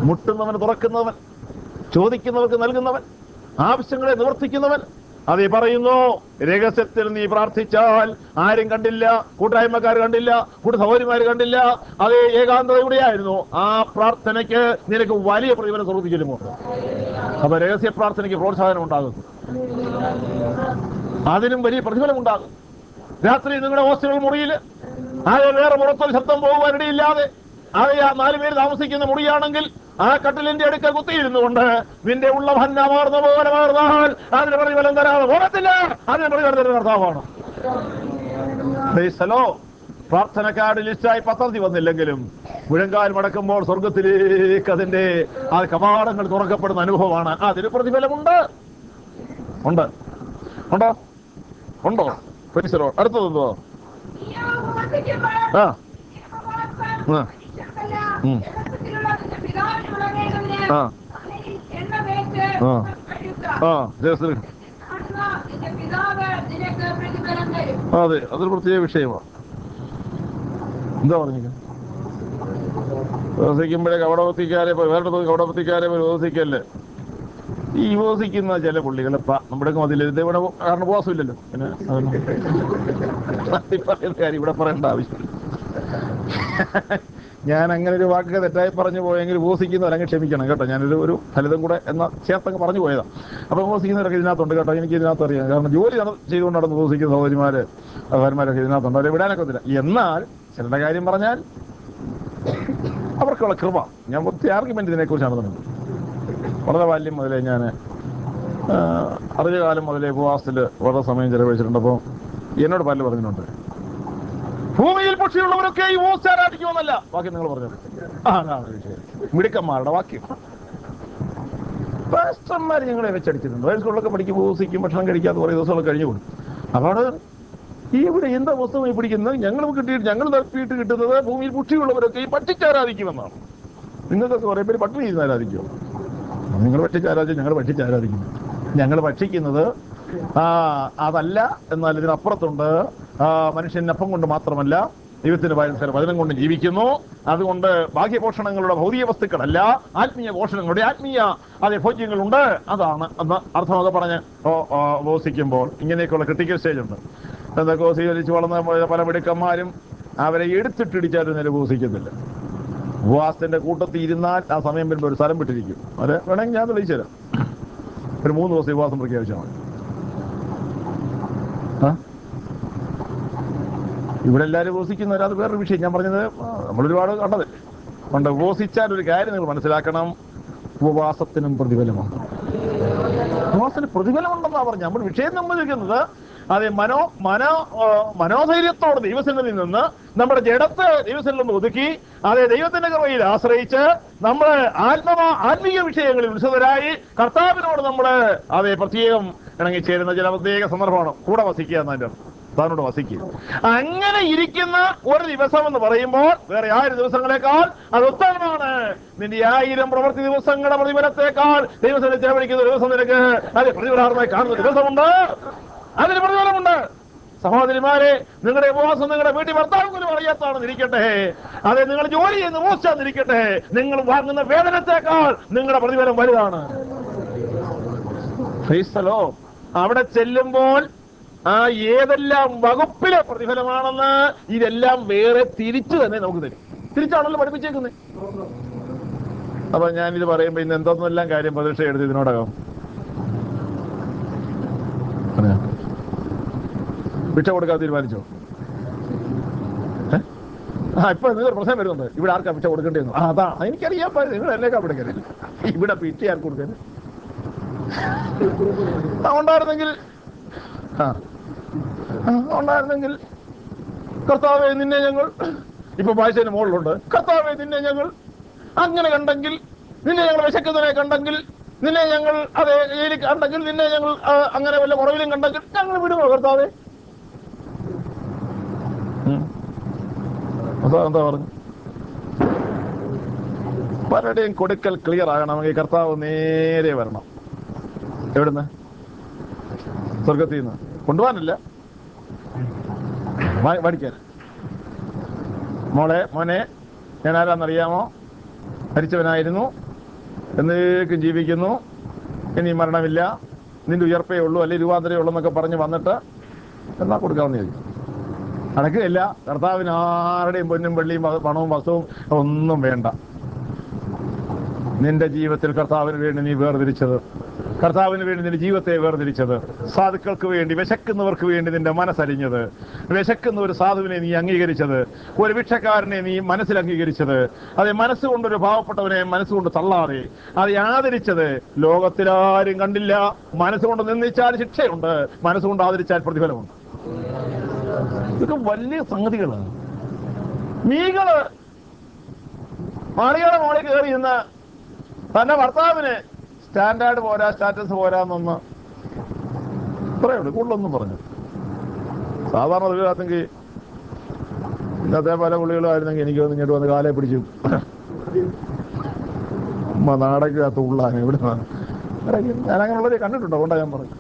മുട്ടുന്നവൻ തുറക്കുന്നവൻ ചോദിക്കുന്നവർക്ക് നൽകുന്നവൻ ആവശ്യങ്ങളെ നിവർത്തിക്കുന്നവൻ അതേ പറയുന്നു രഹസ്യത്തിൽ നീ പ്രാർത്ഥിച്ചാൽ ആരും കണ്ടില്ല കൂട്ടായ്മക്കാർ കണ്ടില്ല കൂട്ട സഹോദരിമാർ കണ്ടില്ല അതേ ഏകാന്തതയുടെയായിരുന്നു ആ പ്രാർത്ഥനയ്ക്ക് നിനക്ക് വലിയ പ്രതിഫലം സ്വർദ്ധിച്ചിരുമോ അപ്പൊ രഹസ്യ പ്രാർത്ഥനയ്ക്ക് പ്രോത്സാഹനം ഉണ്ടാകും അതിനും വലിയ പ്രതിഫലം ഉണ്ടാകും രാത്രി നിങ്ങളുടെ ഹോസ്റ്റൽ മുറിയിൽ ആകെ വേറെ പുറത്തൊരു ശബ്ദം പോകുവാനിടയില്ലാതെ ആകെ ആ നാല് പേര് താമസിക്കുന്ന മുറിയാണെങ്കിൽ ആ കട്ടിലിന്റെ അടുക്കൽ കുത്തിയിരുന്നു കൊണ്ട് നിന്റെ ഉള്ള ഭന്നമാർന്ന പോലെ മാറുന്നാൽ അതിന് പ്രതിഫലം തരാതെ പോകത്തില്ല അതിന് പ്രതിഫലം തരുന്ന കർത്താവാണ് Praise the Lord. പ്രാർത്ഥനക്കാട് ലിസ്റ്റായി പദ്ധതി വന്നില്ലെങ്കിലും മുഴങ്കാൽ മടക്കുമ്പോൾ സ്വർഗത്തിലേക്ക് അതിന്റെ ആ കവാടങ്ങൾ തുറക്കപ്പെടുന്ന അനുഭവമാണ് അതിന് പ്രതിഫലമുണ്ട് ഉണ്ട് ഉണ്ടോ ഉണ്ടോ Praise the Lord. അടുത്തതെന്തോ നീയോ ഉപവസിക്കുമ്പോൾ ആ യഹോവ ആ. മനുഷ്യർക്കല്ല, ഉം. രഹസ്യത്തിലുള്ള നിന്റെ പിതാവിനുള്ളവനെ ആ. തലയിൽ എണ്ണ തേച്ച് ആ. കഴുകുക. ആ ജയശ്രീ കാണുക, നിന്റെ പിതാവ് നിനക്ക് പ്രതിഫലം തരും അതെ അതൊരു പ്രത്യേക വിഷയമാണ് എന്താ പറഞ്ഞത് വിവസിക്കുമ്പോഴേ കവടവത്തിക്കാരെ വേറെ കവടവത്തിക്കാരെ വിവസിക്കല്ലേ ഈ വിവസിക്കുന്ന ചില പുള്ളികളെ പ- നമ്മുടെ മതില് ഇത് ഇവിടെ കാരണം ഉപവാസമില്ലല്ലോ പിന്നെ അതൊന്നും ഈ പറയുന്ന കാര്യം ഇവിടെ പറയേണ്ട ആവശ്യമില്ല ഞാൻ അങ്ങനെ ഒരു വാക്ക് തെറ്റായി പറഞ്ഞു പോയെങ്കിൽ ഉപസിക്കുന്നവരങ്ങ് ക്ഷമിക്കണം കേട്ടോ ഞാനൊരു ഒരു ഫലിതം കൂടെ എന്ന ചേർത്തങ്ങ് പറഞ്ഞു പോയതാ അപ്പൊ ഉപസിക്കുന്നവരൊക്കെ ഇതിനകത്തുണ്ട് കേട്ടോ എനിക്ക് ഇതിനകത്ത് അറിയാം കാരണം ജോലി നട- ചെയ്തുകൊണ്ട് നടന്ന് ഉപസിക്കുന്ന സഹോദരിമാര് സഹോദരന്മാരൊക്കെ ഇതിനകത്തുണ്ട് അവരെ വിടാനൊക്കത്തില്ല എന്നാൽ ചിലരുടെ കാര്യം പറഞ്ഞാൽ അവർക്കുള്ള കൃപ ഞാൻ ഒത്തിരി ആർഗ്യുമെന്റ് ഇതിനെ കുറിച്ചാണ് പറഞ്ഞത് വളരെ ബാല്യം മുതലേ ഞാൻ അറിയ കാലം മുതലേ ഉപവാസത്തിൽ വളരെ സമയം ചെലവഴിച്ചിട്ടുണ്ട് അപ്പോൾ എന്നോട് പല പറഞ്ഞിട്ടുണ്ട് ഭൂമിയിൽ പക്ഷിയുള്ളവരൊക്കെ ഈ ഓസ് ആരാധിക്കുമെന്നല്ല ബാക്കി നിങ്ങൾ പറഞ്ഞു ആ അതാണ് വിഷയം മിടുക്കന്മാരുടെ വാക്യം പാസ്റ്റർമാർ ഞങ്ങളെ വെച്ചടിച്ചിട്ടുണ്ട് വയസ്സുകളൊക്കെ പഠിക്കും ഉപസിക്കും ഭക്ഷണം കഴിക്കാത്ത കുറേ ദിവസങ്ങളൊക്കെ കഴിഞ്ഞു പോകും അപ്പോൾ ഈ ഇവിടെ എന്താ പുസ്തകമായി പിടിക്കുന്നത് ഞങ്ങൾ കിട്ടിയിട്ട് ഞങ്ങൾ തപ്പിയിട്ട് കിട്ടുന്നത് ഭൂമിയിൽ പക്ഷിയുള്ളവരൊക്കെ ഈ പട്ടിച്ചാരാധിക്കുമെന്നാണ് നിങ്ങൾക്കൊക്കെ കുറേ പേര് പട്ടിണി ചെയ്യുന്ന ആരാധിക്കുമോ നിങ്ങൾ ഭക്ഷിച്ചാരാധിക്കും ഞങ്ങൾ ഭക്ഷിച്ചാരാധിക്കുന്നു ഞങ്ങൾ ഭക്ഷിക്കുന്നത് ആ അതല്ല എന്നാൽ ഇതിനപ്പുറത്തുണ്ട് ആ മനുഷ്യൻ അപ്പം കൊണ്ട് മാത്രമല്ല ദൈവത്തിന്റെ വചന വചനം കൊണ്ട് ജീവിക്കുന്നു അതുകൊണ്ട് ഭാഗ്യപോഷണങ്ങളുടെ ഭൗതിക വസ്തുക്കളല്ല ആത്മീയ പോഷണങ്ങളുടെ ആത്മീയ അതെ ഭോജ്യങ്ങളുണ്ട് അതാണ് എന്ന് അർത്ഥമൊക്കെ പറഞ്ഞ് ഓ- ഓ ഉപവസിക്കുമ്പോൾ ഇങ്ങനെയൊക്കെയുള്ള ക്രിട്ടിക്കൽ സ്റ്റേജ് ഉണ്ട് എന്തൊക്കെ സ്വീകരിച്ച് വളർന്ന പല- പല മിടുക്കന്മാരും അവരെ എടുത്തിട്ടിടിച്ചാലും നേരെ ഉപവസിക്കത്തില്ല ഉപവാസത്തിന്റെ കൂട്ടത്തിൽ ഇരുന്നാൽ ആ സമയം വരുമ്പോൾ ഒരു സ്ഥലം വിട്ടിരിക്കും അത് വേണമെങ്കിൽ ഞാൻ തെളിയിച്ചു തരാം ഒരു മൂന്ന് ദിവസം ഉപവാസം പ്രഖ്യാപിച്ചാൽ മതി ആ? ഇവിടെ എല്ലാവരും ഉപവസിക്കുന്നവർ അത് വേറൊരു വിഷയം ഞാൻ പറഞ്ഞത് ആ, നമ്മൾ ഒരുപാട് കണ്ടത് കൊണ്ട് ഉപവസിച്ചാൽ ഒരു കാര്യം നിങ്ങൾ മനസ്സിലാക്കണം ഉപവാസത്തിനും പ്രതിഫലമുണ്ട് ഉപവാസത്തിന് പ്രതിഫലമുണ്ടെന്നാ പറഞ്ഞു നമ്മൾ വിഷയം സമ്മതിക്കുന്നത് അതെ മനോ മനോ ആ, മനോധൈര്യത്തോടെ ദൈവസന്നിധിയിൽ നിന്ന് നമ്മുടെ ജഡത്തെ ദൈവസന്നിധിയിൽ നിന്ന് ഒതുക്കി അതെ ദൈവത്തിന്റെ കൃപയിൽ ആശ്രയിച്ച് നമ്മൾ ആത്മ ആത്മീയ വിഷയങ്ങളിൽ ഉത്സുതരായി കർത്താവിനോട് നമ്മൾ അതെ പ്രത്യേകം ഇണങ്ങിച്ചേരുന്ന ചില പ്രത്യേക സന്ദർഭമാണ് കൂടെ വസിക്കുക എന്നതിന്റെ അർത്ഥം. താനോട് വസിക്കുക അങ്ങനെ ഇരിക്കുന്ന ഒരു ദിവസം എന്ന് പറയുമ്പോൾ വേറെ ആയിരം ദിവസങ്ങളെക്കാൾ അത് ഉത്തമമാണ് നിന്റെ ആയിരം പ്രവൃത്തി ദിവസങ്ങളുടെ പ്രതിഫലത്തെക്കാൾ ദൈവസനെ ചെലവഴിക്കുന്ന ഒരു ദിവസം നിനക്ക് അത് പ്രതിഫലാർമായി കാണുന്ന ദിവസമുണ്ട് അതിന് പ്രതിഫലമുണ്ട് സഹോദരിമാരെ നിങ്ങളുടെ ഉപവാസം നിങ്ങളുടെ വീട്ടിൽ ഭർത്താവ് പോലും അറിയാത്താണെന്ന് ഇരിക്കട്ടെ അതെ നിങ്ങൾ ജോലി ചെയ്യുന്ന ഉപവാസാന്നിരിക്കട്ടെ നിങ്ങൾ വാങ്ങുന്ന വേതനത്തെക്കാൾ നിങ്ങളുടെ പ്രതിഫലം വലുതാണ് Praise the Lord. അവിടെ ചെല്ലുമ്പോൾ ആ ഏതെല്ലാം വകുപ്പിലെ പ്രതിഫലമാണെന്ന് ഇതെല്ലാം വേറെ തിരിച്ചു തന്നെ നമുക്ക് തരും തിരിച്ചാണല്ലോ പഠിപ്പിച്ചേക്കുന്നത് അപ്പൊ ഞാനിത് പറയുമ്പോ ഇന്ന് എന്തെന്നെല്ലാം കാര്യം പരീക്ഷ എടുത്ത് ഇതിനോടകം പറയാം. ഭിക്ഷ കൊടുക്കാൻ തീരുമാനിച്ചോ ഏ? ആ ഇപ്പൊ നിങ്ങൾ പ്രശ്നം വരുന്നുണ്ട് ഇവിടെ ആർക്കാ ഭിക്ഷ കൊടുക്കേണ്ടതെന്ന് ആ അതാ എനിക്കറിയാൻ പാടില്ല നിങ്ങൾ എന്നേക്കാ കൊടുക്കരുത് ഇവിടെ ഭിക്ഷ ആർക്ക് കൊടുക്കരുത് ആ, ഉണ്ടായിരുന്നെങ്കിൽ ആ ആ, ഉണ്ടായിരുന്നെങ്കിൽ കർത്താവെ നിന്നെ ഞങ്ങൾ ഇപ്പൊ വായിച്ചതിന് മുകളിലുണ്ട് കർത്താവെ നിന്നെ ഞങ്ങൾ അങ്ങനെ കണ്ടെങ്കിൽ നിന്നെ ഞങ്ങൾ വിശക്കുന്നതിനെ കണ്ടെങ്കിൽ നിന്നെ ഞങ്ങൾ അതെ ജയിലിൽ കണ്ടെങ്കിൽ നിന്നെ ഞങ്ങൾ ആ, അങ്ങനെ വല്ല കുറവിലും കണ്ടെങ്കിൽ ഞങ്ങൾ വിടുമോ കർത്താവെ ഉം. അതാ എന്താ പറഞ്ഞു പലരുടെയും കൊടുക്കൽ ക്ലിയർ ആകണമെങ്കിൽ കർത്താവ് നേരെ വരണം എവിടുന്ന് സ്വർഗത്തിൽ നിന്ന് കൊണ്ടുപോകാനല്ല വാ- പഠിക്കാൻ മോളെ മോനെ ഞാൻ ആരാന്നറിയാമോ മരിച്ചവനായിരുന്നു എന്നേക്കും ജീവിക്കുന്നു ഇനി മരണമില്ല നിന്റെ ഉയർപ്പേ ഉള്ളൂ അല്ലെങ്കിൽ രൂപാന്തരേ ഉള്ളൂ എന്നൊക്കെ പറഞ്ഞ് വന്നിട്ട് എന്നാ കൊടുക്കാമെന്ന് ചോദിക്കും നടക്കുകയില്ല കർത്താവിന് ആരുടെയും പൊന്നും വെള്ളിയും വ- പണവും വസ്തുവും ഒന്നും വേണ്ട നിന്റെ ജീവിതത്തിൽ കർത്താവിന് വേണ്ടി നീ വേർതിരിച്ചത് കർത്താവിന് വേണ്ടി നിന്റെ ജീവിതത്തെ വേർതിരിച്ചത് സാധുക്കൾക്ക് വേണ്ടി വിശക്കുന്നവർക്ക് വേണ്ടി നിന്റെ മനസ്സലിഞ്ഞത് വിശക്കുന്ന ഒരു സാധുവിനെ നീ അംഗീകരിച്ചത് ഒരു ഭിക്ഷക്കാരനെ നീ മനസ്സിൽ അംഗീകരിച്ചത് അത് മനസ്സുകൊണ്ടൊരു പാവപ്പെട്ടവനെ മനസ്സുകൊണ്ട് തള്ളാതെ അത് ആദരിച്ചത് ലോകത്തിലാരും കണ്ടില്ല മനസ്സുകൊണ്ട് നിന്ദിച്ചാൽ ശിക്ഷയുണ്ട് മനസ്സുകൊണ്ട് ആദരിച്ചാൽ പ്രതിഫലമുണ്ട് ഇതൊക്കെ വലിയ സംഗതികളാണ് നീകള് മാളികളെ മോളിൽ കയറി ഇന്ന് തന്റെ ഭർത്താവിന് സ്റ്റാൻഡേർഡ് പോരാ സ്റ്റാറ്റസ് പോരാന്നൊന്ന് ഇത്രയേ ഉള്ളൂ കൂടുതലൊന്നും പറഞ്ഞു സാധാരണ തൊഴിലാത്തെങ്കിൽ ഇന്നത്തെ പല പുള്ളികളായിരുന്നെങ്കിൽ എനിക്ക് ഒന്ന് ഇങ്ങോട്ട് വന്ന് കാലെ പിടിച്ചു ഉമ്മ നാടകത്ത് ഉള്ളാൻ എവിടെ ഞാൻ അങ്ങനെയുള്ളവരെ കണ്ടിട്ടുണ്ടോ കൊണ്ടാ ഞാൻ പറഞ്ഞു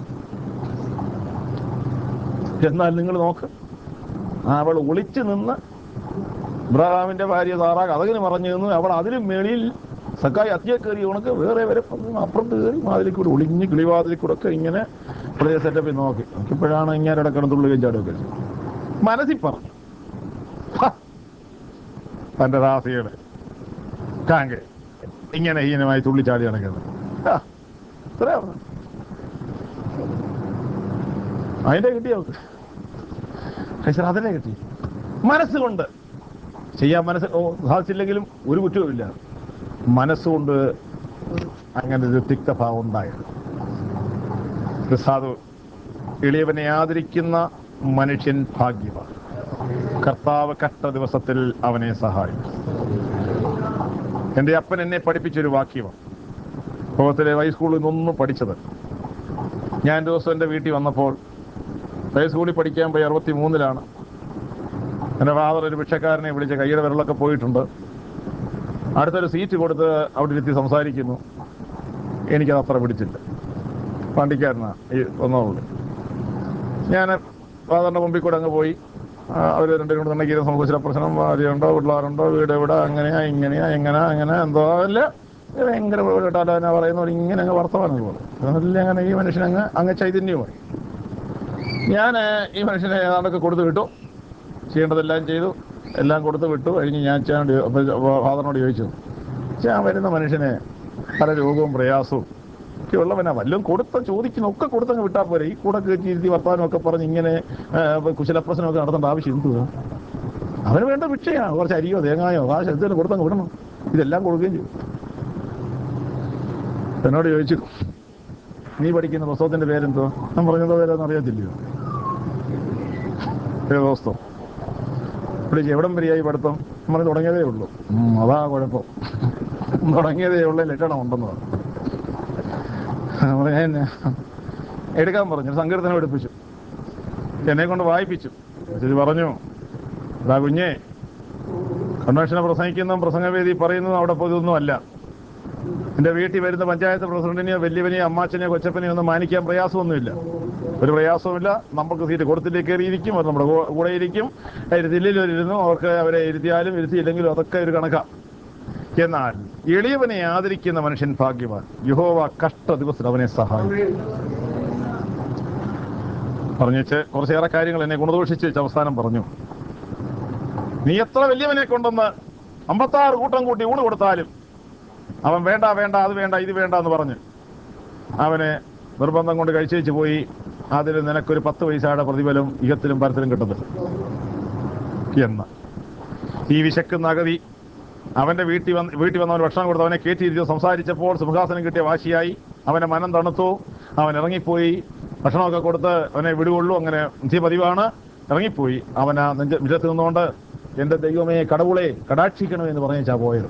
എന്നാൽ നിങ്ങൾ നോക്ക് അവൾ ഒളിച്ചു നിന്ന് ഇബ്രാഹാമിന്റെ ഭാര്യ സാറാ കഥകിന് മറഞ്ഞു നിന്നു അവൾ അതിലും മേളിൽ സക്കായി അത്തിയെ കയറി ഉണക്ക് വേറെ വരെ പറഞ്ഞു അപ്പുറത്ത് കയറി വാതിലിൽ കൂടെ ഒളിഞ്ഞ് കിളിവാതിലിൽ കൂടെ ഒക്കെ ഇങ്ങനെ പ്രത്യേക സെറ്റപ്പിൽ നോക്കി ഇപ്പോഴാണ് ഇങ്ങനെ ഇടക്കണം തുള്ളുകയും ചാടുകയൊക്കെ ചെയ്തു. മനസ്സിൽ പറഞ്ഞു ഹ! തന്റെ റാസിയുടെ കാങ്ക് ഇങ്ങനെ ഹീനമായി തുള്ളിച്ചാടി നടക്കുന്നത് ഹ! ഇത്രയാ പറഞ്ഞു അതിന്റെ കിട്ടിയോ പക്ഷേ അതിനെ കിട്ടി മനസ്സുകൊണ്ട് ചെയ്യാൻ മനസ്സ് ഓ, സാധിച്ചില്ലെങ്കിലും ഒരു കുറ്റവുമില്ല മനസ്സുകൊണ്ട് അങ്ങനെ ഒരു തിക്തഭാവം ഉണ്ടായത് ഒരു സാധു എളിയവനെ ആദരിക്കുന്ന മനുഷ്യൻ ഭാഗ്യവാൻ കർത്താവ് കഷ്ട ദിവസത്തിൽ അവനെ സഹായിക്കും എന്റെ അപ്പൻ എന്നെ പഠിപ്പിച്ചൊരു വാക്യമാണ് ലോകത്തിലെ ഹൈസ്കൂളിൽ നിന്നൊന്നും പഠിച്ചത് ഞാൻ ഒരു ദിവസം എൻ്റെ വീട്ടിൽ വന്നപ്പോൾ ഹൈസ്കൂളിൽ പഠിക്കാൻ പോയി അറുപത്തി മൂന്നിലാണ് എൻ്റെ ഫാദർ ഒരു ഭിക്ഷക്കാരനെ വിളിച്ച് കൈയുടെ വിരലൊക്കെ പോയിട്ടുണ്ട് അടുത്തൊരു സീറ്റ് കൊടുത്ത് അവിടെ ഇരുത്തി സംസാരിക്കുന്നു എനിക്കത് അത്ര പിടിച്ചില്ല വണ്ടിക്കാരനാ ഈ ഒന്നുള്ളൂ ഞാൻ ഫാദറിന്റെ മുമ്പിൽ കൂടെ അങ്ങ് പോയി അവർ രണ്ടും കൂടെ തന്നെ ഗീതം സംഭവിച്ച പ്രശ്നം ഭാര്യയുണ്ടോ പിള്ളേരുണ്ടോ വീട് എവിടെ അങ്ങനെയാ ഇങ്ങനെയാ എങ്ങനെ അങ്ങനെ എന്തോ അല്ല ഭയങ്കര കേട്ടാലോ എന്നാ പറയുന്ന പോലെ ഇങ്ങനെ അങ്ങ് വർത്തമാനം പറയും അതല്ല അങ്ങനെ ഈ മനുഷ്യൻ അങ്ങ് അങ്ങ് ചൈതന്യമായി ഞാൻ ഈ മനുഷ്യനെ ഏതാണ്ടൊക്കെ കൊടുത്തു വിട്ടു ചെയ്യേണ്ടതെല്ലാം ചെയ്തു എല്ലാം കൊടുത്തു വിട്ടു കഴിഞ്ഞ് ഞാൻ അച്ഛനോട് ചോ- അപ്പൊ ഫാദറിനോട് ചോദിച്ചു ഞാൻ വരുന്ന മനുഷ്യനെ പല രോഗവും പ്രയാസവും ഒക്കെ ഉള്ളവനാ വല്ലതും കൊടുത്ത ചോദിക്കുന്ന ഒക്കെ കൊടുത്തങ്ങ് വിട്ടാൽ പോരെ ഈ കൂടെ കയറ്റി ഇരുത്തി വർത്താനം ഒക്കെ പറഞ്ഞ് ഇങ്ങനെ ആ, കുശലപ്രശ്നമൊക്കെ നടത്തേണ്ട ആവശ്യം എന്തുവാ അവന് വേണ്ട ഭിക്ഷയാണ് കുറച്ച് അരിയോ തേങ്ങായോ കാശ് എന്തെങ്കിലും കൊടുത്തങ്ങ് വിടണം ഇതെല്ലാം കൊടുക്കുകയും ചെയ്യും എന്നോട് ചോദിച്ചു നീ പഠിക്കുന്ന പുസ്തകത്തിന്റെ പേരെന്തോ ഞാൻ പറഞ്ഞതോ പേരെന്ന് അറിയത്തില്ലയോ ദിവസം വിളിച്ച് എവിടം വരെയായി പഠിത്തം നമ്മൾ തുടങ്ങിയതേ ഉള്ളൂ ഉം, അതാ കുഴപ്പം തുടങ്ങിയതേ ഉള്ളൂ ലക്ഷണം ഉണ്ടെന്ന് പറഞ്ഞു അപ്പോൾ ഞാൻ എടുക്കാൻ പറഞ്ഞു സങ്കീർത്തനം എടുപ്പിച്ചു എന്നെ കൊണ്ട് വായിപ്പിച്ചു ഇത് പറഞ്ഞു എടാ കുഞ്ഞേ കൺവെൻഷനെ പ്രസംഗിക്കുന്നതും പ്രസംഗവേദി പറയുന്നതും അവിടെ പൊതുവൊന്നും അല്ല എന്റെ വീട്ടിൽ വരുന്ന പഞ്ചായത്ത് പ്രസിഡന്റിനെയോ വലിയവനെയോ അമ്മാച്ചനെയോ കൊച്ചപ്പനെയോ ഒന്നും മാനിക്കാൻ പ്രയാസമൊന്നുമില്ല ഒരു പ്രയാസവുമില്ല നമുക്ക് സീറ്റ് കൊടുത്തില്ലേ കയറിയിരിക്കും അവർ നമ്മുടെ കൂ- കൂടെ ഇരിക്കും ഇരുത്തില്ലിരുന്നു അവർക്ക് അവരെ ഇരുത്തിയാലും ഇരുത്തിയില്ലെങ്കിലും അതൊക്കെ ഒരു കണക്കാം എന്നാൽ എളിയവനെ ആദരിക്കുന്ന മനുഷ്യൻ ഭാഗ്യവാൻ യഹോവ കഷ്ട ദിവസത്തിൽ അവനെ സഹായിക്കും പറഞ്ഞേച്ച് കുറച്ചേറെ കാര്യങ്ങൾ എന്നെ ഗുണദോഷിച്ച് വെച്ച് അവസാനം പറഞ്ഞു നീ എത്ര വലിയവനെ കൊണ്ടെന്ന് അമ്പത്താറ് കൂട്ടം കൂട്ടി ഊണ് കൊടുത്താലും അവൻ വേണ്ട വേണ്ട അത് വേണ്ട ഇത് വേണ്ട എന്ന് പറഞ്ഞ് അവനെ നിർബന്ധം കൊണ്ട് കഴിച്ചേച്ച് പോയി അതിൽ നിനക്കൊരു പത്ത് പൈസയുടെ പ്രതിഫലം ഇഹത്തിലും പരത്തിലും കിട്ടത്തില്ല എന്ന് ഈ വിശക്കുന്ന അഗതി അവന്റെ വീട്ടിൽ വന്ന് വീട്ടിൽ വന്നവൻ ഭക്ഷണം കൊടുത്ത് അവനെ കയറ്റിയിരുത്തി സംസാരിച്ചപ്പോൾ സിംഹാസനം കിട്ടിയ വാശിയായി അവന്റെ മനം തണുത്തു അവൻ ഇറങ്ങിപ്പോയി ഭക്ഷണമൊക്കെ കൊടുത്ത് അവനെ വിടുകൊള്ളൂ അങ്ങനെ നിത്യ പതിവാണ് ഇറങ്ങിപ്പോയി അവൻ ആ നെഞ്ച മുറ്റത്ത് നിന്നുകൊണ്ട് എന്റെ ദൈവമേ കടവുളെ കടാക്ഷിക്കണമേ എന്ന് പറഞ്ഞേച്ചാ പോയത്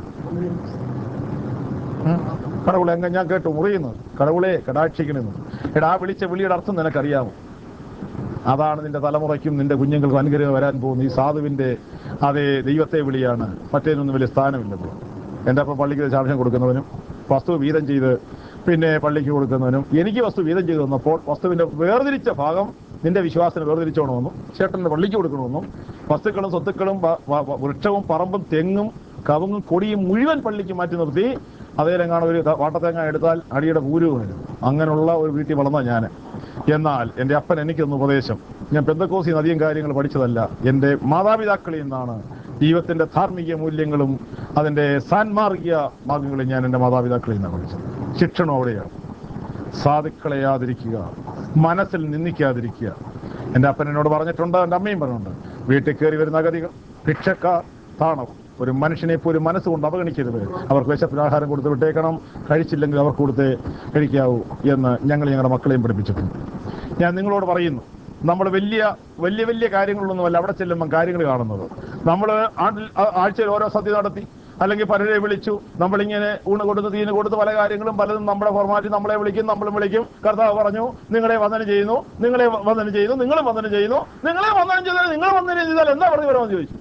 ഉം. കടവുളെ അങ്ങ് ഞാൻ കേട്ടു മുറിയുന്നു കടവുളെ കടാക്ഷിക്കണമെന്ന് എടാ ആ വിളിച്ച വിളിയുടെ അർത്ഥം നിനക്കറിയാമോ അതാണ് നിന്റെ തലമുറയ്ക്കും നിന്റെ കുഞ്ഞുങ്ങൾക്കും അനുഗ്രഹം വരാൻ പോകുന്ന ഈ സാധുവിന്റെ അതേ ദൈവത്തെ വിളിയാണ് മറ്റേതിനൊന്നും വലിയ സ്ഥാനമില്ലത് എൻ്റെ അപ്പം പള്ളിക്ക് സാക്ഷ്യം കൊടുക്കുന്നവനും വസ്തു വീതം ചെയ്ത് പിന്നെ പള്ളിക്ക് കൊടുക്കുന്നവനും എനിക്ക് വസ്തു വീതം ചെയ്തു തന്നപ്പോൾ വസ്തുവിന്റെ വേർതിരിച്ച ഭാഗം നിന്റെ വിശ്വാസത്തിന് വേർതിരിച്ചോണമെന്നും ചേട്ടന്റെ പള്ളിക്ക് കൊടുക്കണമെന്നും വസ്തുക്കളും സ്വത്തുക്കളും വ- വ- വ- വൃക്ഷവും പറമ്പും തെങ്ങും കവുങ്ങും കൊടിയും മുഴുവൻ പള്ളിക്ക് മാറ്റി നിർത്തി അതേലെങ്ങാണ് ഒരു ത- വാട്ടത്തേങ്ങ എടുത്താൽ അടിയുടെ പൂരു വരും അങ്ങനെയുള്ള ഒരു വീട്ടിൽ വളർന്ന ഞാൻ എന്നാൽ എൻ്റെ അപ്പൻ എനിക്കൊന്ന് ഉപദേശം ഞാൻ പെന്തക്കോസി അധികം കാര്യങ്ങൾ പഠിച്ചതല്ല എൻ്റെ മാതാപിതാക്കളിൽ നിന്നാണ് ജീവിതത്തിന്റെ ധാർമ്മിക മൂല്യങ്ങളും അതിൻ്റെ സാൻമാർഗിക മാർഗങ്ങളും ഞാൻ എൻ്റെ മാതാപിതാക്കളിൽ നിന്നാണ് പഠിച്ചത് ശിക്ഷണം അവിടെയാണ് സാധുക്കളയാതിരിക്കുക മനസ്സിൽ നിന്ദിക്കാതിരിക്കുക എൻ്റെ അപ്പൻ എന്നോട് പറഞ്ഞിട്ടുണ്ട് എൻ്റെ അമ്മയും പറഞ്ഞിട്ടുണ്ട് വീട്ടിൽ കയറി വരുന്ന അഗതികൾ ഭിക്ഷക്കാർ താണവർ ഒരു മനുഷ്യനെ പോലും മനസ്സുകൊണ്ട് അവഗണിക്കരുത് അവർക്ക് വിശപ്പിന് ആഹാരം കൊടുത്ത് വിട്ടേക്കണം കഴിച്ചില്ലെങ്കിൽ അവർക്ക് കൊടുത്തേ കഴിക്കാവൂ എന്ന് ഞങ്ങൾ ഞങ്ങളുടെ മക്കളെയും പഠിപ്പിച്ചിട്ടുണ്ട് ഞാൻ നിങ്ങളോട് പറയുന്നു നമ്മൾ വലിയ വലിയ വലിയ കാര്യങ്ങളൊന്നുമല്ല അവിടെ ചെല്ലുമ്പം കാര്യങ്ങൾ കാണുന്നത് നമ്മൾ ആഴ്ചയിൽ ഓരോ സദ്യ നടത്തി അല്ലെങ്കിൽ പലരെ വിളിച്ചു നമ്മളിങ്ങനെ ഊണ് കൊടുത്ത് തീന് കൊടുത്ത് പല കാര്യങ്ങളും പലതും നമ്മുടെ ഫോർമാറ്റ് നമ്മളെ വിളിക്കും നമ്മളും വിളിക്കും കർത്താവ് പറഞ്ഞു നിങ്ങളെ വന്ദനം ചെയ്യുന്നു നിങ്ങളെ വ- വന്ദനം ചെയ്യുന്നു നിങ്ങളും വന്ദനം ചെയ്യുന്നു നിങ്ങളെ വന്ദനം ചെയ്താൽ നിങ്ങൾ വന്ദനം ചെയ്താൽ എന്താ പറഞ്ഞു വരാമെന്ന് ചോദിച്ചു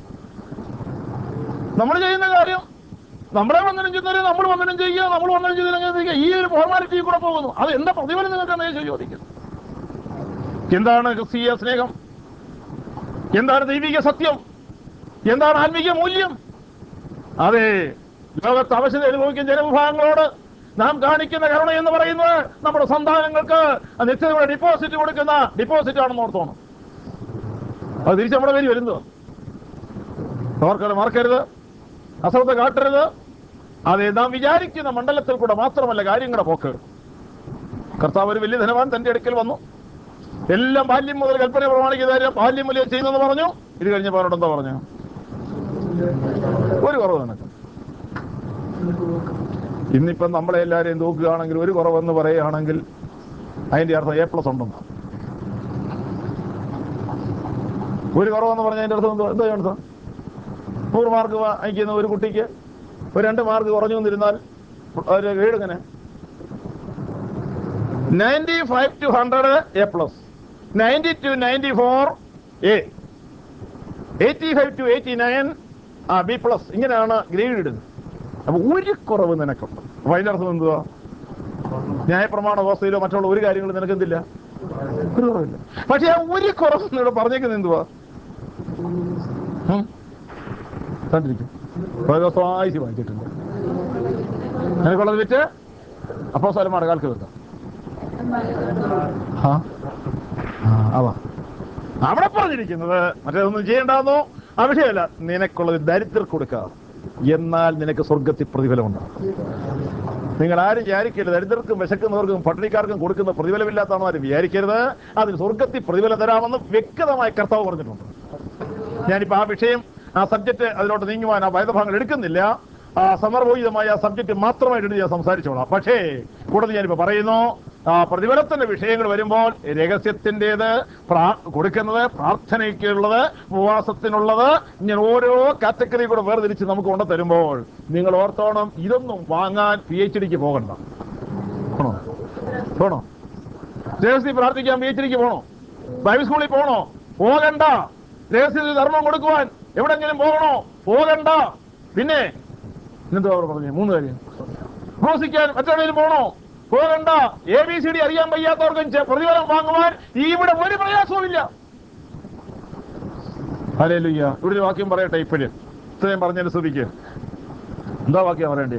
നമ്മൾ ചെയ്യുന്ന കാര്യം നമ്മളെ വന്ദനം ചെയ്യുന്നവരെ നമ്മൾ വന്ദനം ചെയ്യുക നമ്മൾ വന്ദനം ചെയ്തില്ലെങ്കിൽ ഈ ഒരു ഫോർമാലിറ്റി കൂടെ പോകുന്നു അത് എന്താ പ്രതിഫലം നിങ്ങൾക്ക് യേശു ചോദിക്കുന്നു എന്താണ് ക്രിസ്തീയ സ്നേഹം എന്താണ് ദൈവിക സത്യം എന്താണ് ആത്മീയ മൂല്യം അതെ ലോകത്ത് അവശത അനുഭവിക്കുന്ന ജനവിഭാഗങ്ങളോട് നാം കാണിക്കുന്ന കരുണ എന്ന് പറയുന്നത് നമ്മുടെ സന്താനങ്ങൾക്ക് നിത്യതയുടെ ഡിപ്പോസിറ്റ് കൊടുക്കുന്ന ഡിപ്പോസിറ്റ് ആണെന്ന് ഓർത്തോണം അത് തിരിച്ച് നമ്മുടെ പേര് വരുന്നത് ഓർക്കരുത് മറക്കരുത് അശ്രദ്ധ കാട്ടരുത് അതെ നാം വിചാരിക്കുന്ന മണ്ഡലത്തിൽ കൂടെ മാത്രമല്ല കാര്യങ്ങളുടെ പോക്ക് കർത്താവ് ഒരു വലിയ ധനവാൻ തന്റെ അടുക്കൽ വന്നു എല്ലാം ബാല്യം മുതൽ കൽപ്പന പ്രമാണിക്കുന്ന ബാല്യം മുതൽ ചെയ്യുന്നെന്ന് പറഞ്ഞു ഇത് കഴിഞ്ഞപ്പോൾ അവനോട് എന്താ പറഞ്ഞു ഒരു കുറവ് നിനക്ക് ഇന്നിപ്പം നമ്മളെ എല്ലാവരെയും നോക്കുകയാണെങ്കിൽ ഒരു കുറവെന്ന് പറയുകയാണെങ്കിൽ അതിന്റെ അർത്ഥം എ പ്ലസ് ഉണ്ടെന്ന് ഒരു കുറവെന്ന് പറഞ്ഞ അതിന്റെ അർത്ഥം എന്തോ എന്താ അർത്ഥം നൂറ് മാർക്ക് വാങ്ങിക്കുന്ന ഒരു കുട്ടിക്ക് ഒരു രണ്ട് മാർക്ക് കുറഞ്ഞു വന്നിരുന്നാൽ ഒരു ഗ്രേഡ് എങ്ങനെ ninety five to hundred A plus ninety to ninety four A eighty five to eighty nine ആ ബി പ്ലസ് ഇങ്ങനെയാണ് ഗ്രേഡ് ഇടുന്നത് അപ്പൊ ഒരു കുറവ് നിനക്കുണ്ട് അപ്പൊ അതിന്റെ അർത്ഥം എന്തുവാ ന്യായപ്രമാണ വ്യവസ്ഥയിലോ മറ്റുള്ള ഒരു കാര്യങ്ങളും നിനക്കെന്തില്ല ഒരു കുറവില്ല പക്ഷെ ആ ഒരു കുറവ് എന്നോട് പറഞ്ഞേക്കുന്നത് എന്തുവാ ഉം? കണ്ടിരിക്കും ഓരോ ദിവസം വായിച്ച് വായിച്ചിട്ടുണ്ട് നിനക്കുള്ളത് വിറ്റ് അപ്പോ സ്ഥലമാണ് കാൽക്ക് വെക്കാം ആ ആ, അതാ അവിടെ പറഞ്ഞിരിക്കുന്നത് മറ്റേതൊന്നും ചെയ്യണ്ടെന്നോ ആ വിഷയമല്ല നിനക്കുള്ളത് ദരിദ്രർ കൊടുക്കുക എന്നാൽ നിനക്ക് സ്വർഗത്തിൽ പ്രതിഫലമുണ്ടാകും നിങ്ങൾ ആരും വിചാരിക്കരുത് ദരിദ്രർക്കും വിശക്കുന്നവർക്കും പട്ടിണിക്കാർക്കും കൊടുക്കുന്ന പ്രതിഫലമില്ലാത്തതാണോ ആരും വിചാരിക്കരുത് അതിന് സ്വർഗത്തിൽ പ്രതിഫലം തരാമെന്ന് വ്യക്തമായി കർത്താവ് പറഞ്ഞിട്ടുണ്ട് ഞാനിപ്പോ ആ വിഷയം ആ സബ്ജക്ട് അതിലോട്ട് നീങ്ങുവാൻ ആ വേദഭാഗങ്ങൾ എടുക്കുന്നില്ല ആ സമർഭോജിതമായ ആ സബ്ജക്ട് മാത്രമായിട്ട് ഞാൻ സംസാരിച്ചോളാം പക്ഷേ കൂടുതൽ ഞാനിപ്പോ പറയുന്നു ആ പ്രതിഫലത്തിന്റെ വിഷയങ്ങൾ വരുമ്പോൾ രഹസ്യത്തിൻ്റെത് പ്രാ- കൊടുക്കുന്നത് പ്രാർത്ഥനയ്ക്കുള്ളത് ഉപവാസത്തിനുള്ളത് ഇങ്ങനെ ഓരോ കാറ്റഗറി കൂടെ വേർതിരിച്ച് നമുക്ക് കൊണ്ടു തരുമ്പോൾ നിങ്ങൾ ഓർത്തോണം ഇതൊന്നും വാങ്ങാൻ പി എച്ച് ഡിക്ക് പോകണ്ട പോണോ പോണോ രഹസ്യത്തിൽ പ്രാർത്ഥിക്കാൻ പി എച്ച് ഡിക്ക് പോണോ ബൈബിൾ സ്കൂളിൽ പോണോ പോകണ്ട രഹസ്യത്തിൽ ധർമ്മം കൊടുക്കുവാൻ എവിടെങ്കിലും പോകണോ പോകണ്ട പിന്നെ എന്തോ അവർ പറഞ്ഞു മൂന്ന് കാര്യം ക്രോസിക്കാൻ മറ്റെവിടെയും പോണോ പോകണ്ട എ ബി സി ഡി അറിയാൻ വയ്യാത്തവർക്കും ചെ- പ്രതിഫലം വാങ്ങുവാൻ ഇവിടെ ഒരു പ്രയാസവുമില്ല അല്ലേലുയ്യ ഇവിടെ ഒരു വാക്യം പറയട്ടെ ഇപ്പോഴും ഇത്രയും പറഞ്ഞതിന് സ്തുതിക്ക് എന്താ വാക്യം പറയണ്ടേ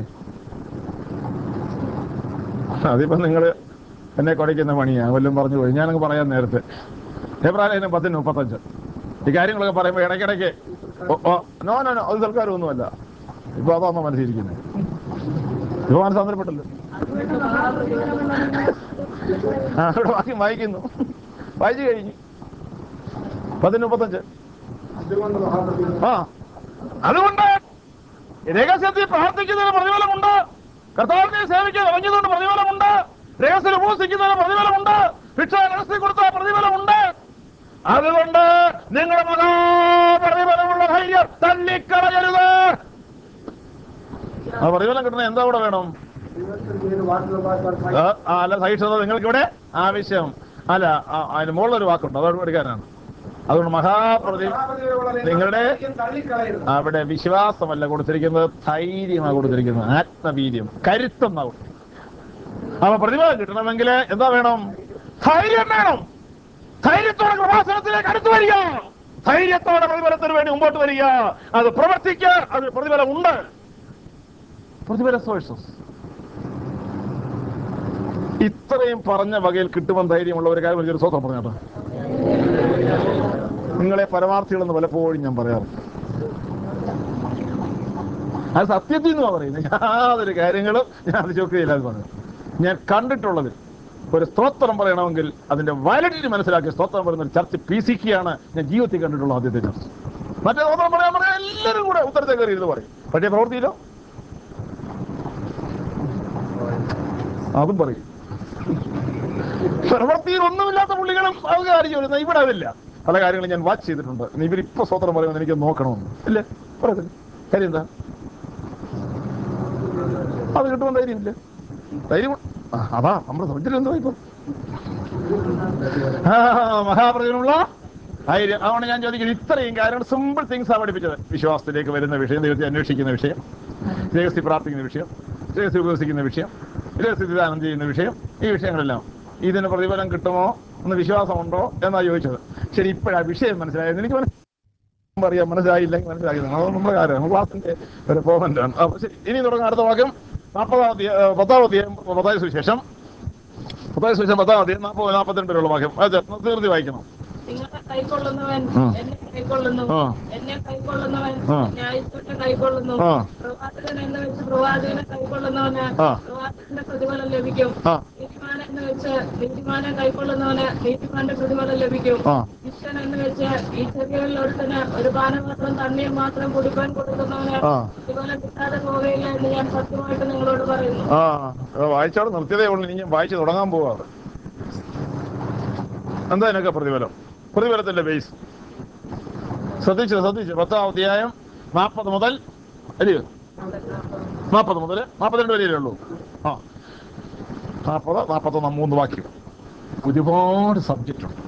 അതിപ്പോ നിങ്ങള് എന്നെ കുടയ്ക്കുന്ന പണിയാ വല്ലതും പറഞ്ഞു പോയി ഞാനങ്ങ് പറയാൻ നേരത്തെ എബ്രാഹിം പത്തിന് മുപ്പത്തഞ്ച് ഈ കാര്യങ്ങളൊക്കെ പറയുമ്പോൾ ഇടയ്ക്കിടയ്ക്ക് ഓ, ഓ, നോ നോ നോ അത് സൽക്കാരമൊന്നുമല്ല ഇപ്പൊ അതാണോ മനസ്സിരിക്കുന്നത് ഇപ്പൊ മനസ്സാന്തരപ്പെട്ടല്ലോ ആ ഇവിടെ വാക്യം വായിക്കുന്നു വായിച്ചു കഴിഞ്ഞു പതിന് മുപ്പത്തഞ്ച് അതുകൊണ്ട് മഹാപ്രതി ആ അതുകൊണ്ട് രഹസ്യത്തിൽ പ്രാർത്ഥിക്കുന്നതിന് പ്രതിഫലമുണ്ട് കർത്താവിനെ സേവിക്കാൻ ഇറങ്ങിയതുകൊണ്ട് പ്രതിഫലമുണ്ട് രഹസ്യത്തിൽ ഉപസിക്കുന്നതിന് പ്രതിഫലമുണ്ട് ഭിക്ഷ രഹസ്യം കൊടുത്ത പ്രതിഫലമുണ്ട് അതുകൊണ്ട് നിങ്ങളുടെ മഹാപ്രതിഫലമുള്ള ധൈര്യം തള്ളിക്കളയരുത് ആ പ്രതിഫലം കിട്ടണ എന്താ ഇവിടെ വേണം ദൈവത്തിന്റെ വാക്കുകൾ വാക്കുകൾ ആ, ആ, അല്ല സഹിഷ്ണുത നിങ്ങൾക്ക് ഇവിടെ ആവശ്യം അല്ല ആ, അതിന് മുകളിലൊരു വാക്കുണ്ട് അതോട് എടുക്കാനാണ് അതുകൊണ്ട് മഹാപ്രതി നിങ്ങളുടെ തള്ളിക്കളയരുത് അവിടെ വിശ്വാസമല്ല കൊടുത്തിരിക്കുന്നത് ധൈര്യമാണ് കൊടുത്തിരിക്കുന്നത് ആത്മവീര്യം കരുത്തെന്നാ കൊടുത്തിരിക്കുന്നത് അപ്പൊ പ്രതിഫലം കിട്ടണമെങ്കിൽ എന്താ വേണം ധൈര്യം വേണം ധൈര്യത്തോടെ കൃപാസനത്തിലേക്ക് അടുത്തു വരിക ധൈര്യത്തോടെ പ്രതിഫലത്തിന് വേണ്ടി മുമ്പോട്ട് വരിക അത് പ്രവർത്തിക്കുക അത് പ്രതിഫലം ഉണ്ട് പ്രതിഫല സോഴ്സസ് ഇത്രയും പറഞ്ഞ വകയിൽ കിട്ടുമെന്ന് ധൈര്യമുള്ള ഒരു കാര്യം ഒരു സ്വന്തം പറഞ്ഞാട്ടോ നിങ്ങളെ പരമാർത്ഥികളെന്ന് പലപ്പോഴും ഞാൻ പറയാറുണ്ട് അത് സത്യത്തിൽ നിന്നാ പറയുന്നത് യാതൊരു കാര്യങ്ങളും ഞാൻ അത് ചോക്കുകയില്ലാതെ പറഞ്ഞു ഞാൻ കണ്ടിട്ടുള്ളതിൽ ഒരു സ്തോത്രം പറയണമെങ്കിൽ അതിന്റെ വാലിഡിറ്റി മനസ്സിലാക്കി സ്തോത്രം പറയുന്ന ഒരു ചർച്ച പി സിക്കാണ് ഞാൻ ജീവിതത്തിൽ കണ്ടിട്ടുള്ള ആദ്യത്തെ ചർച്ച മറ്റേ സ്തോത്രം പറയാൻ പറയാൻ എല്ലാവരും കൂടെ ഉത്തരത്തെ കയറി ഇത് പറയും പക്ഷേ പ്രവൃത്തിയിലോ അതും പറയും പ്രവൃത്തിയിൽ ഒന്നുമില്ലാത്ത പുള്ളികളും അത് കാര്യം വരുന്നത് ഇവിടെ അതില്ല പല കാര്യങ്ങളും ഞാൻ വാച്ച് ചെയ്തിട്ടുണ്ട് ഇനി ഇവരിപ്പോ സ്വതന്ത്രം പറയുന്നത് എനിക്ക് നോക്കണമെന്ന് ഇല്ല പറയത്തില്ല കാര്യം എന്താ അത് കിട്ടുമ്പോൾ ധൈര്യമില്ല ധൈര്യം ആ, അതാ നമ്മുടെ സമുദ്രം എന്തോ ഇപ്പൊ ആ, മഹാപ്രജനുള്ള ധൈര്യം അതുകൊണ്ട് ഞാൻ ചോദിക്കുന്നത് ഇത്രയും കാര്യങ്ങൾ സിമ്പിൾ തിങ്സ് ആ പഠിപ്പിച്ചത് വിശ്വാസത്തിലേക്ക് വരുന്ന വിഷയം ദൈവത്തെ അന്വേഷിക്കുന്ന വിഷയം രഹസ്യ പ്രാർത്ഥിക്കുന്ന വിഷയം രഹസ്യ ഉപവസിക്കുന്ന വിഷയം രഹസ്യ ദാനം ചെയ്യുന്ന വിഷയം ഈ വിഷയങ്ങളെല്ലാം ഇതിന് പ്രതിഫലം കിട്ടുമോ എന്ന് വിശ്വാസമുണ്ടോ എന്നാ ചോദിച്ചത് ശരി ഇപ്പോഴാ വിഷയം മനസ്സിലായത് എനിക്ക് മനസ്സിലായി അറിയാം മനസ്സിലായില്ലെങ്കിൽ മനസ്സിലാക്കിയതാണ് അത് നമ്മുടെ കാര്യം നമ്മുടെ ക്ലാസിന്റെ ഒരു പോയിന്റ് ആണ് അപ്പൊ ശരി ഇനി തുടങ്ങുന്ന അടുത്ത വാക്യം നാൽപ്പതാം അധ്യായം ഏഹ് പത്താം അധ്യായം പത്തായ സുവിശേഷം പത്തായ സുവിശേഷം പത്താം അധ്യായം നാൽപ്പത് നാൽപ്പത്തിരണ്ട് വരെയുള്ള വാക്യം അത് തീർത്തി വായിക്കണം നിങ്ങളെ കൈക്കൊള്ളുന്നവൻ ആ. എന്നെ കൈക്കൊള്ളുന്നു ആ. എന്നെ കൈക്കൊള്ളുന്നവൻ ആ. ന്യായസ്ഥനെ കൈക്കൊള്ളുന്നു ആ. പ്രവാചകൻ എന്ന് വെച്ച് പ്രവാചകനെ കൈക്കൊള്ളുന്നവന് ആ. പ്രവാചകന്റെ പ്രതിഫലം ലഭിക്കും ആ. നീതിമാൻ എന്ന് വെച്ച് നീതിമാനെ കൈക്കൊള്ളുന്നവന് നീതിമാന്റെ പ്രതിഫലം ലഭിക്കും ആ. ഇഷ്ടൻ എന്ന് വെച്ച് ഈ ചെറിയകളിൽ ഒരുത്തന് ഒരു പാനപാത്രം തണ്ണീർ മാത്രം കുടിപ്പാൻ കൊടുക്കുന്നവന് ആ. പ്രതിഫലം കിട്ടാതെ പോവുകയില്ല എന്ന് ഞാൻ സത്യമായിട്ട് നിങ്ങളോട് പറയുന്നു ആ അത് വായിച്ചോടെ നിർത്തിയതേ ഉള്ളൂ ഇനി ഞാൻ വായിച്ച് തുടങ്ങാൻ പോവാറ് എന്താ ഇതിനൊക്കെ പ്രതിഫലം പ്രതിഫലത്തിന്റെ ബേസ് ശ്രദ്ധിച്ചു ശ്രദ്ധിച്ചു പത്താം അധ്യായം നാൽപ്പത് മുതൽ അല്ലയോ നാൽപ്പത് മുതൽ നാൽപ്പത്തിരണ്ട് വരെയല്ലേ ഉള്ളൂ ആ നാൽപ്പത് നാൽപ്പത്തൊന്ന് മൂന്ന് വാക്യം ഒരുപാട് സബ്ജക്റ്റ് ഉണ്ട്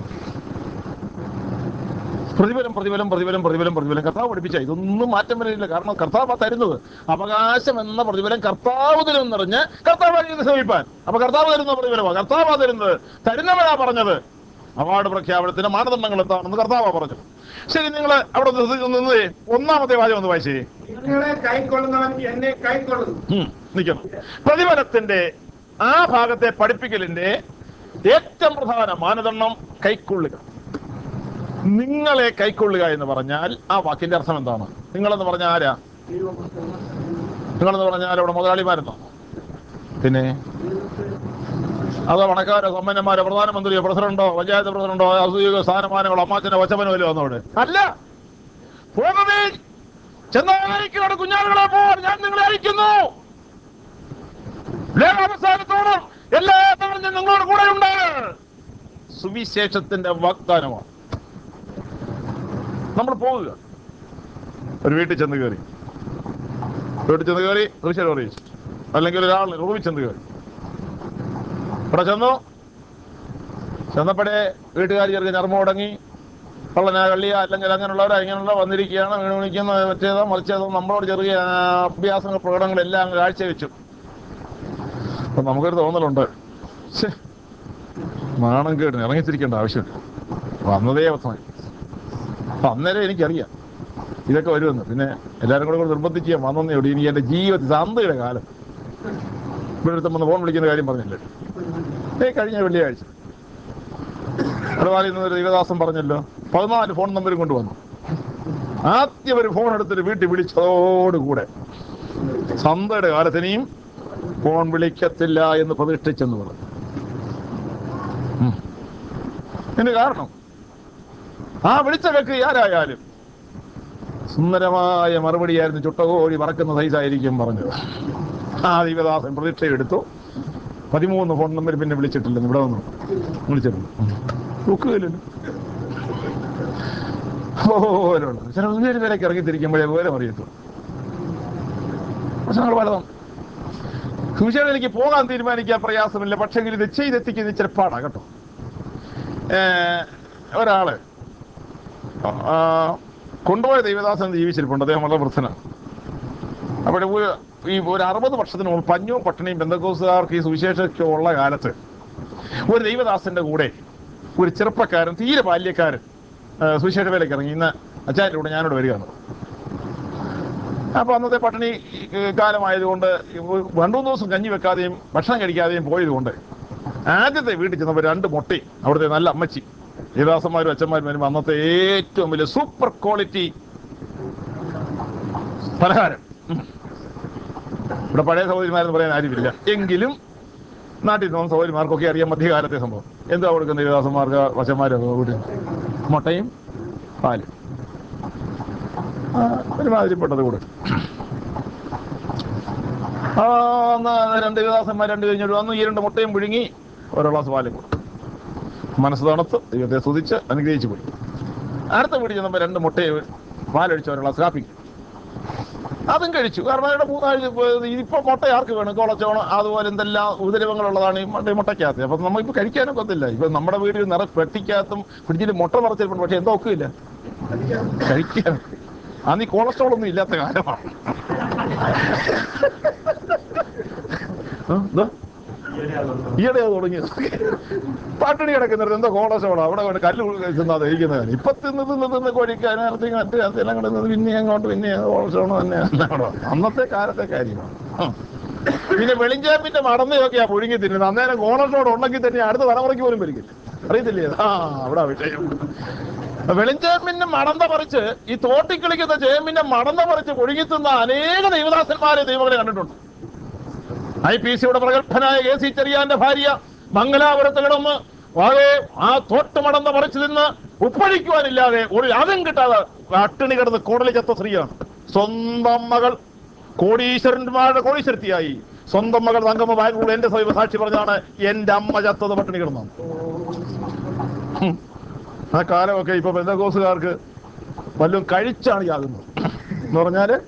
പ്രതിഫലം പ്രതിഫലം പ്രതിഫലം പ്രതിഫലം പ്രതിഫലം കർത്താവ് പഠിപ്പിച്ച ഇതൊന്നും മാറ്റം വരില്ല കാരണം കർത്താവ് ആ തരുന്നത് അവകാശം എന്ന പ്രതിഫലം കർത്താവ് തരും നിറഞ്ഞ് കർത്താവ് ഇത് സേവിപ്പാൻ അപ്പൊ കർത്താവ് തരുന്ന പ്രതിഫലമാണ് കർത്താവാ തരുന്നത് തരുന്നവരാ പറഞ്ഞത് അവാർഡ് പ്രഖ്യാപനത്തിന് മാനദണ്ഡങ്ങൾ എന്താണെന്ന് കർത്താവാ പറഞ്ഞു ശരി നിങ്ങൾ അവിടെ നിന്ന് നിന്നേ ഒന്നാമത്തെ വാചകം ഒന്ന് വായിച്ചേ നിങ്ങളെ കൈക്കൊള്ളുന്നവൻ എന്നെ കൈക്കൊള്ളുന്നു ഉം, നിൽക്കണം പ്രതിഫലത്തിന്റെ ആ ഭാഗത്തെ പഠിപ്പിക്കലിന്റെ ഏറ്റവും പ്രധാന മാനദണ്ഡം കൈക്കൊള്ളുക നിങ്ങളെ കൈക്കൊള്ളുക എന്ന് പറഞ്ഞാൽ ആ വാക്കിന്റെ അർത്ഥം എന്താണ് നിങ്ങളെന്ന് പറഞ്ഞാൽ ആരാ നിങ്ങളെന്ന് പറഞ്ഞാൽ അവിടെ മുതലാളിമാരെന്നോ പിന്നെ അതോ പണക്കാരോ സമ്പന്നന്മാരോ പ്രധാനമന്ത്രിയോ പ്രസിഡന്റോ പഞ്ചായത്ത് പ്രസിഡന്റോ ഔദ്യോഗിക സ്ഥാനമാനങ്ങളോ അമ്മാച്ചനോ വച്ചപ്പനോ വല്ലോ വന്നോട് അല്ല പോകുന്നേ ചെന്നായിരിക്കും കുഞ്ഞാടുകളെ പോൽ ഞാൻ നിങ്ങളെ അയക്കുന്നു ലോകാവസാനത്തോളം എല്ലാ തവണ ഞാൻ നിങ്ങളോട് കൂടെയുണ്ട് സുവിശേഷത്തിന്റെ വാഗ്ദാനമാണ് നമ്മൾ പോവുക ഒരു വീട്ടിൽ ചെന്ന് കയറി വീട്ടിൽ ചെന്ന് കയറി ദൃശ്യം അറിയിച്ചു അല്ലെങ്കിൽ ഒരാൾ റൂമിൽ ചെന്ന് കയറി ഇവിടെ ചെന്നു ചെന്നപ്പോഴേ വീട്ടുകാർ ചെറുക്കെ ഞർമ്മ തുടങ്ങി കള്ളന കള്ളിയ അല്ലെങ്കിൽ അങ്ങനെയുള്ളവരോ ഇങ്ങനെയുള്ള വന്നിരിക്കുകയാണ് വീണ് വിളിക്കുന്ന മറ്റേതോ മറിച്ചേതോ നമ്മളോട് ചെറിയ ആ, അഭ്യാസങ്ങൾ പ്രകടനങ്ങളെല്ലാം അങ്ങ് കാഴ്ചവെച്ചു അപ്പൊ നമുക്കൊരു തോന്നലുണ്ട് ശ്ശേ, നാണം കേടിന് ഇറങ്ങിത്തിരിക്കേണ്ട ആവശ്യമില്ല വന്നതേ അവസാനം അപ്പൊ അന്നേരം എനിക്കറിയാം ഇതൊക്കെ വരുമെന്ന് പിന്നെ എല്ലാവരും കൂടെ കൂടെ നിർബന്ധിച്ച് ഞാൻ വന്നേ ഉള്ളൂ ഇനി എന്റെ ജീവിതത്തിൽ സന്തയുടെ കാലം ഇവിടെ അടുത്ത് വന്ന് ഫോൺ വിളിക്കുന്ന കാര്യം പറഞ്ഞില്ലേ ഏ കഴിഞ്ഞ വെള്ളിയാഴ്ച ഇടപാടിൽ നിന്ന് ഒരു ദൈവദാസം പറഞ്ഞല്ലോ പതിനാല് ഫോൺ നമ്പരും കൊണ്ടുവന്നു ആദ്യം ഒരു ഫോൺ എടുത്തിട്ട് വീട്ടിൽ വിളിച്ചതോടുകൂടെ സന്തയുടെ കാലത്തിനെയും ഫോൺ വിളിക്കത്തില്ല എന്ന് പ്രതിഷ്ഠിച്ചെന്ന് പറഞ്ഞു ഉം. ഇതിന് കാരണം ആ വിളിച്ച വ്യക്തി ആരായാലും സുന്ദരമായ മറുപടിയായിരുന്നു ചുട്ടകോഴി പറക്കുന്ന സൈസായിരിക്കും പറഞ്ഞത് ആ ദൈവദാസൻ പ്രതീക്ഷയെടുത്തു പതിമൂന്ന് ഫോൺ നമ്പർ പിന്നെ വിളിച്ചിട്ടില്ലെന്ന് ഇവിടെ വന്നു വിളിച്ചിട്ടുണ്ട് നോക്കുകയില്ലല്ലോ ഓരോട് ചില ഒന്നേഴ് പേരൊക്കെ ഇറങ്ങിത്തിരിക്കുമ്പോഴേ പോലെ അറിയത്തു പ്രശ്നങ്ങൾ പലതാണ് സുവിശേഷം എനിക്ക് പോകാൻ തീരുമാനിക്കാൻ പ്രയാസമില്ല പക്ഷെങ്കിൽ ഇത് ചെയ്തെത്തിക്കുന്ന ഇച്ചിരി പാടാ കേട്ടോ ഏ, ഒരാള് ആ, കൊണ്ടുപോയ ദൈവദാസൻ ജീവിച്ചിരിപ്പുണ്ട് അദ്ദേഹം വളരെ വൃദ്ധനാണ് അവിടെ ഒരു ഈ ഒരു അറുപത് വർഷത്തിന് മുമ്പ് പഞ്ഞവും പട്ടിണിയും ബന്ധക്കോസുകാർക്ക് ഈ സുവിശേഷമൊക്കെ ഉള്ള കാലത്ത് ഒരു ദൈവദാസന്റെ കൂടെ ഒരു ചെറുപ്പക്കാരൻ തീരെ ബാല്യക്കാരൻ ആ, സുവിശേഷ വേലയ്ക്ക് ഇറങ്ങി ഇന്ന് അച്ചാൻ്റെ കൂടെ ഞാനിവിടെ വരികയാണ് അപ്പൊ അന്നത്തെ പട്ടിണി ഏഹ്, കാലമായതുകൊണ്ട് രണ്ടു മൂന്ന് ദിവസം കഞ്ഞി വെക്കാതെയും ഭക്ഷണം കഴിക്കാതെയും പോയതുകൊണ്ട് ആദ്യത്തെ വീട്ടിൽ ചെന്നപ്പോൾ രണ്ട് മുട്ടയും അവിടുത്തെ നല്ല അമ്മച്ചി ദേവദാസന്മാരും അച്ഛന്മാരും വരുമ്പോൾ അന്നത്തെ ഏറ്റവും വലിയ സൂപ്പർ ക്വാളിറ്റി പലഹാരം ഉം. ഇവിടെ പഴയ സഹോദരിമാരെന്ന് പറയാൻ ആരുമില്ല എങ്കിലും നാട്ടിൽ നിന്ന് സഹോദരിമാർക്കൊക്കെ അറിയാം മധ്യകാലത്തെ സംഭവം എന്താ കൊടുക്കുന്ന ദേവദാസന്മാർക്ക് വശന്മാരൊക്കെ വീട്ടിൽ മുട്ടയും പാലും ആ, ഒരുമാതിരിപ്പെട്ടത് കൂടെ ആ എന്നാ രണ്ട് ദേവദാസന്മാർ രണ്ട് കഴിഞ്ഞിട്ട് വന്നു ഈ രണ്ട് മുട്ടയും പുഴുങ്ങി ഓരോ ഗ്ലാസ് പാലും കൊടുത്തു മനസ്സ് തണുത്ത് ദൈവത്തെ സ്തുതിച്ച് അനുഗ്രഹിച്ചു പോയി അടുത്ത വീട്ടിൽ ചെന്നപ്പോൾ രണ്ട് മുട്ടയും പാലൊഴിച്ച് ഒരു ഗ്ലാസ് കാപ്പി അതും കഴിച്ചു കാരണം ഇവിടെ മൂന്നാഴ്ച ഇപ്പൊ മുട്ട ആർക്ക് വേണം കോളച്ചോണം അതുപോലെ എന്തെല്ലാം ഉപദ്രവങ്ങളുള്ളതാണ് ഈ മുട്ട മുട്ടയ്ക്കകത്ത് അപ്പൊ നമ്മൾ ഇപ്പൊ കഴിക്കാനൊക്കെ ഒത്തില്ല ഇപ്പൊ നമ്മുടെ വീട്ടിൽ നിറ പെട്ടിക്കകത്തും ഫ്രിഡ്ജിൽ മുട്ട നിറച്ചിട്ടുണ്ട് പക്ഷെ എന്തോ ഒക്കില്ല കഴിക്കാൻ അന്ന് ഈ കൊളസ്ട്രോൾ ഒന്നും ഇല്ലാത്ത കാലമാണ് ആ, ഇതാ. ഈയിടെയാ തുടങ്ങിയത് പട്ടിണി കിടക്കുന്നിടത്ത് എന്തോ കോളസ്ട്രോൾ അവിടെ കൊണ്ട് കല്ല് തിന്നാ ദഹിക്കുന്നതാണ് ഇപ്പൊ തിന്ന് തിന്ന് തിന്ന് കോഴിക്ക് അതിനകത്ത് മറ്റേ അതെല്ലാം കൂടെ നിന്ന് പിന്നെ അങ്ങോട്ട് പിന്നെ കോളസ്ട്രോൾ തന്നെ എല്ലാം കൂടെ വന്നു. അന്നത്തെ കാലത്തെ കാര്യമാണ് ആ. പിന്നെ വെളിഞ്ചേപ്പിന്റെ മടന്നയൊക്കെയാ പുഴുങ്ങി തിന്നുന്നത് അന്നേരം കോളസ്ട്രോൾ ഉണ്ടെങ്കിൽ തന്നെ അടുത്ത തലമുറയ്ക്ക് പോലും ഭരിക്കില്ല അറിയത്തില്ലേ ആ അവിടെ വിഷയം വെളിഞ്ചേമ്പിന്റെ മടന്ത പറിച്ച് ഈ തോട്ടി കളിക്കുന്ന ചേമ്പിന്റെ മടന്ത പറിച്ച് പുഴുങ്ങി തിന്ന അനേക ദൈവദാസന്മാരെ ദൈവങ്ങളെ കണ്ടിട്ടുണ്ട് ഐ പി സിയുടെ പ്രഗത്ഭനായ കെ സി ചെറിയാന്റെ ഭാര്യ മംഗലാപുരത്ത് കിടന്ന് വളരെ ആ തോട്ടുമടന്ന് പറിച്ചു നിന്ന് ഉപ്പഴിക്കുവാനില്ലാതെ ഒരു ലാഭം കിട്ടാതെ അട്ടിണി കിടന്ന് കോടലി ചത്ത സ്ത്രീയാണ് സ്വന്തം മകൾ കോടീശ്വരന്മാരുടെ കോടീശ്വരത്തിയായി സ്വന്തം മകൾ തങ്കമ്മ ബാംഗ്ലൂർ എന്റെ സമീപ സാക്ഷി പറഞ്ഞാണ് എന്റെ അമ്മ ചത്തത് പട്ടിണി കിടന്നു ആ കാലമൊക്കെ ഇപ്പൊ ബന്ധകോസുകാർക്ക് വല്ലതും കഴിച്ചാണ് യാകുന്നത് എന്ന് പറഞ്ഞാല്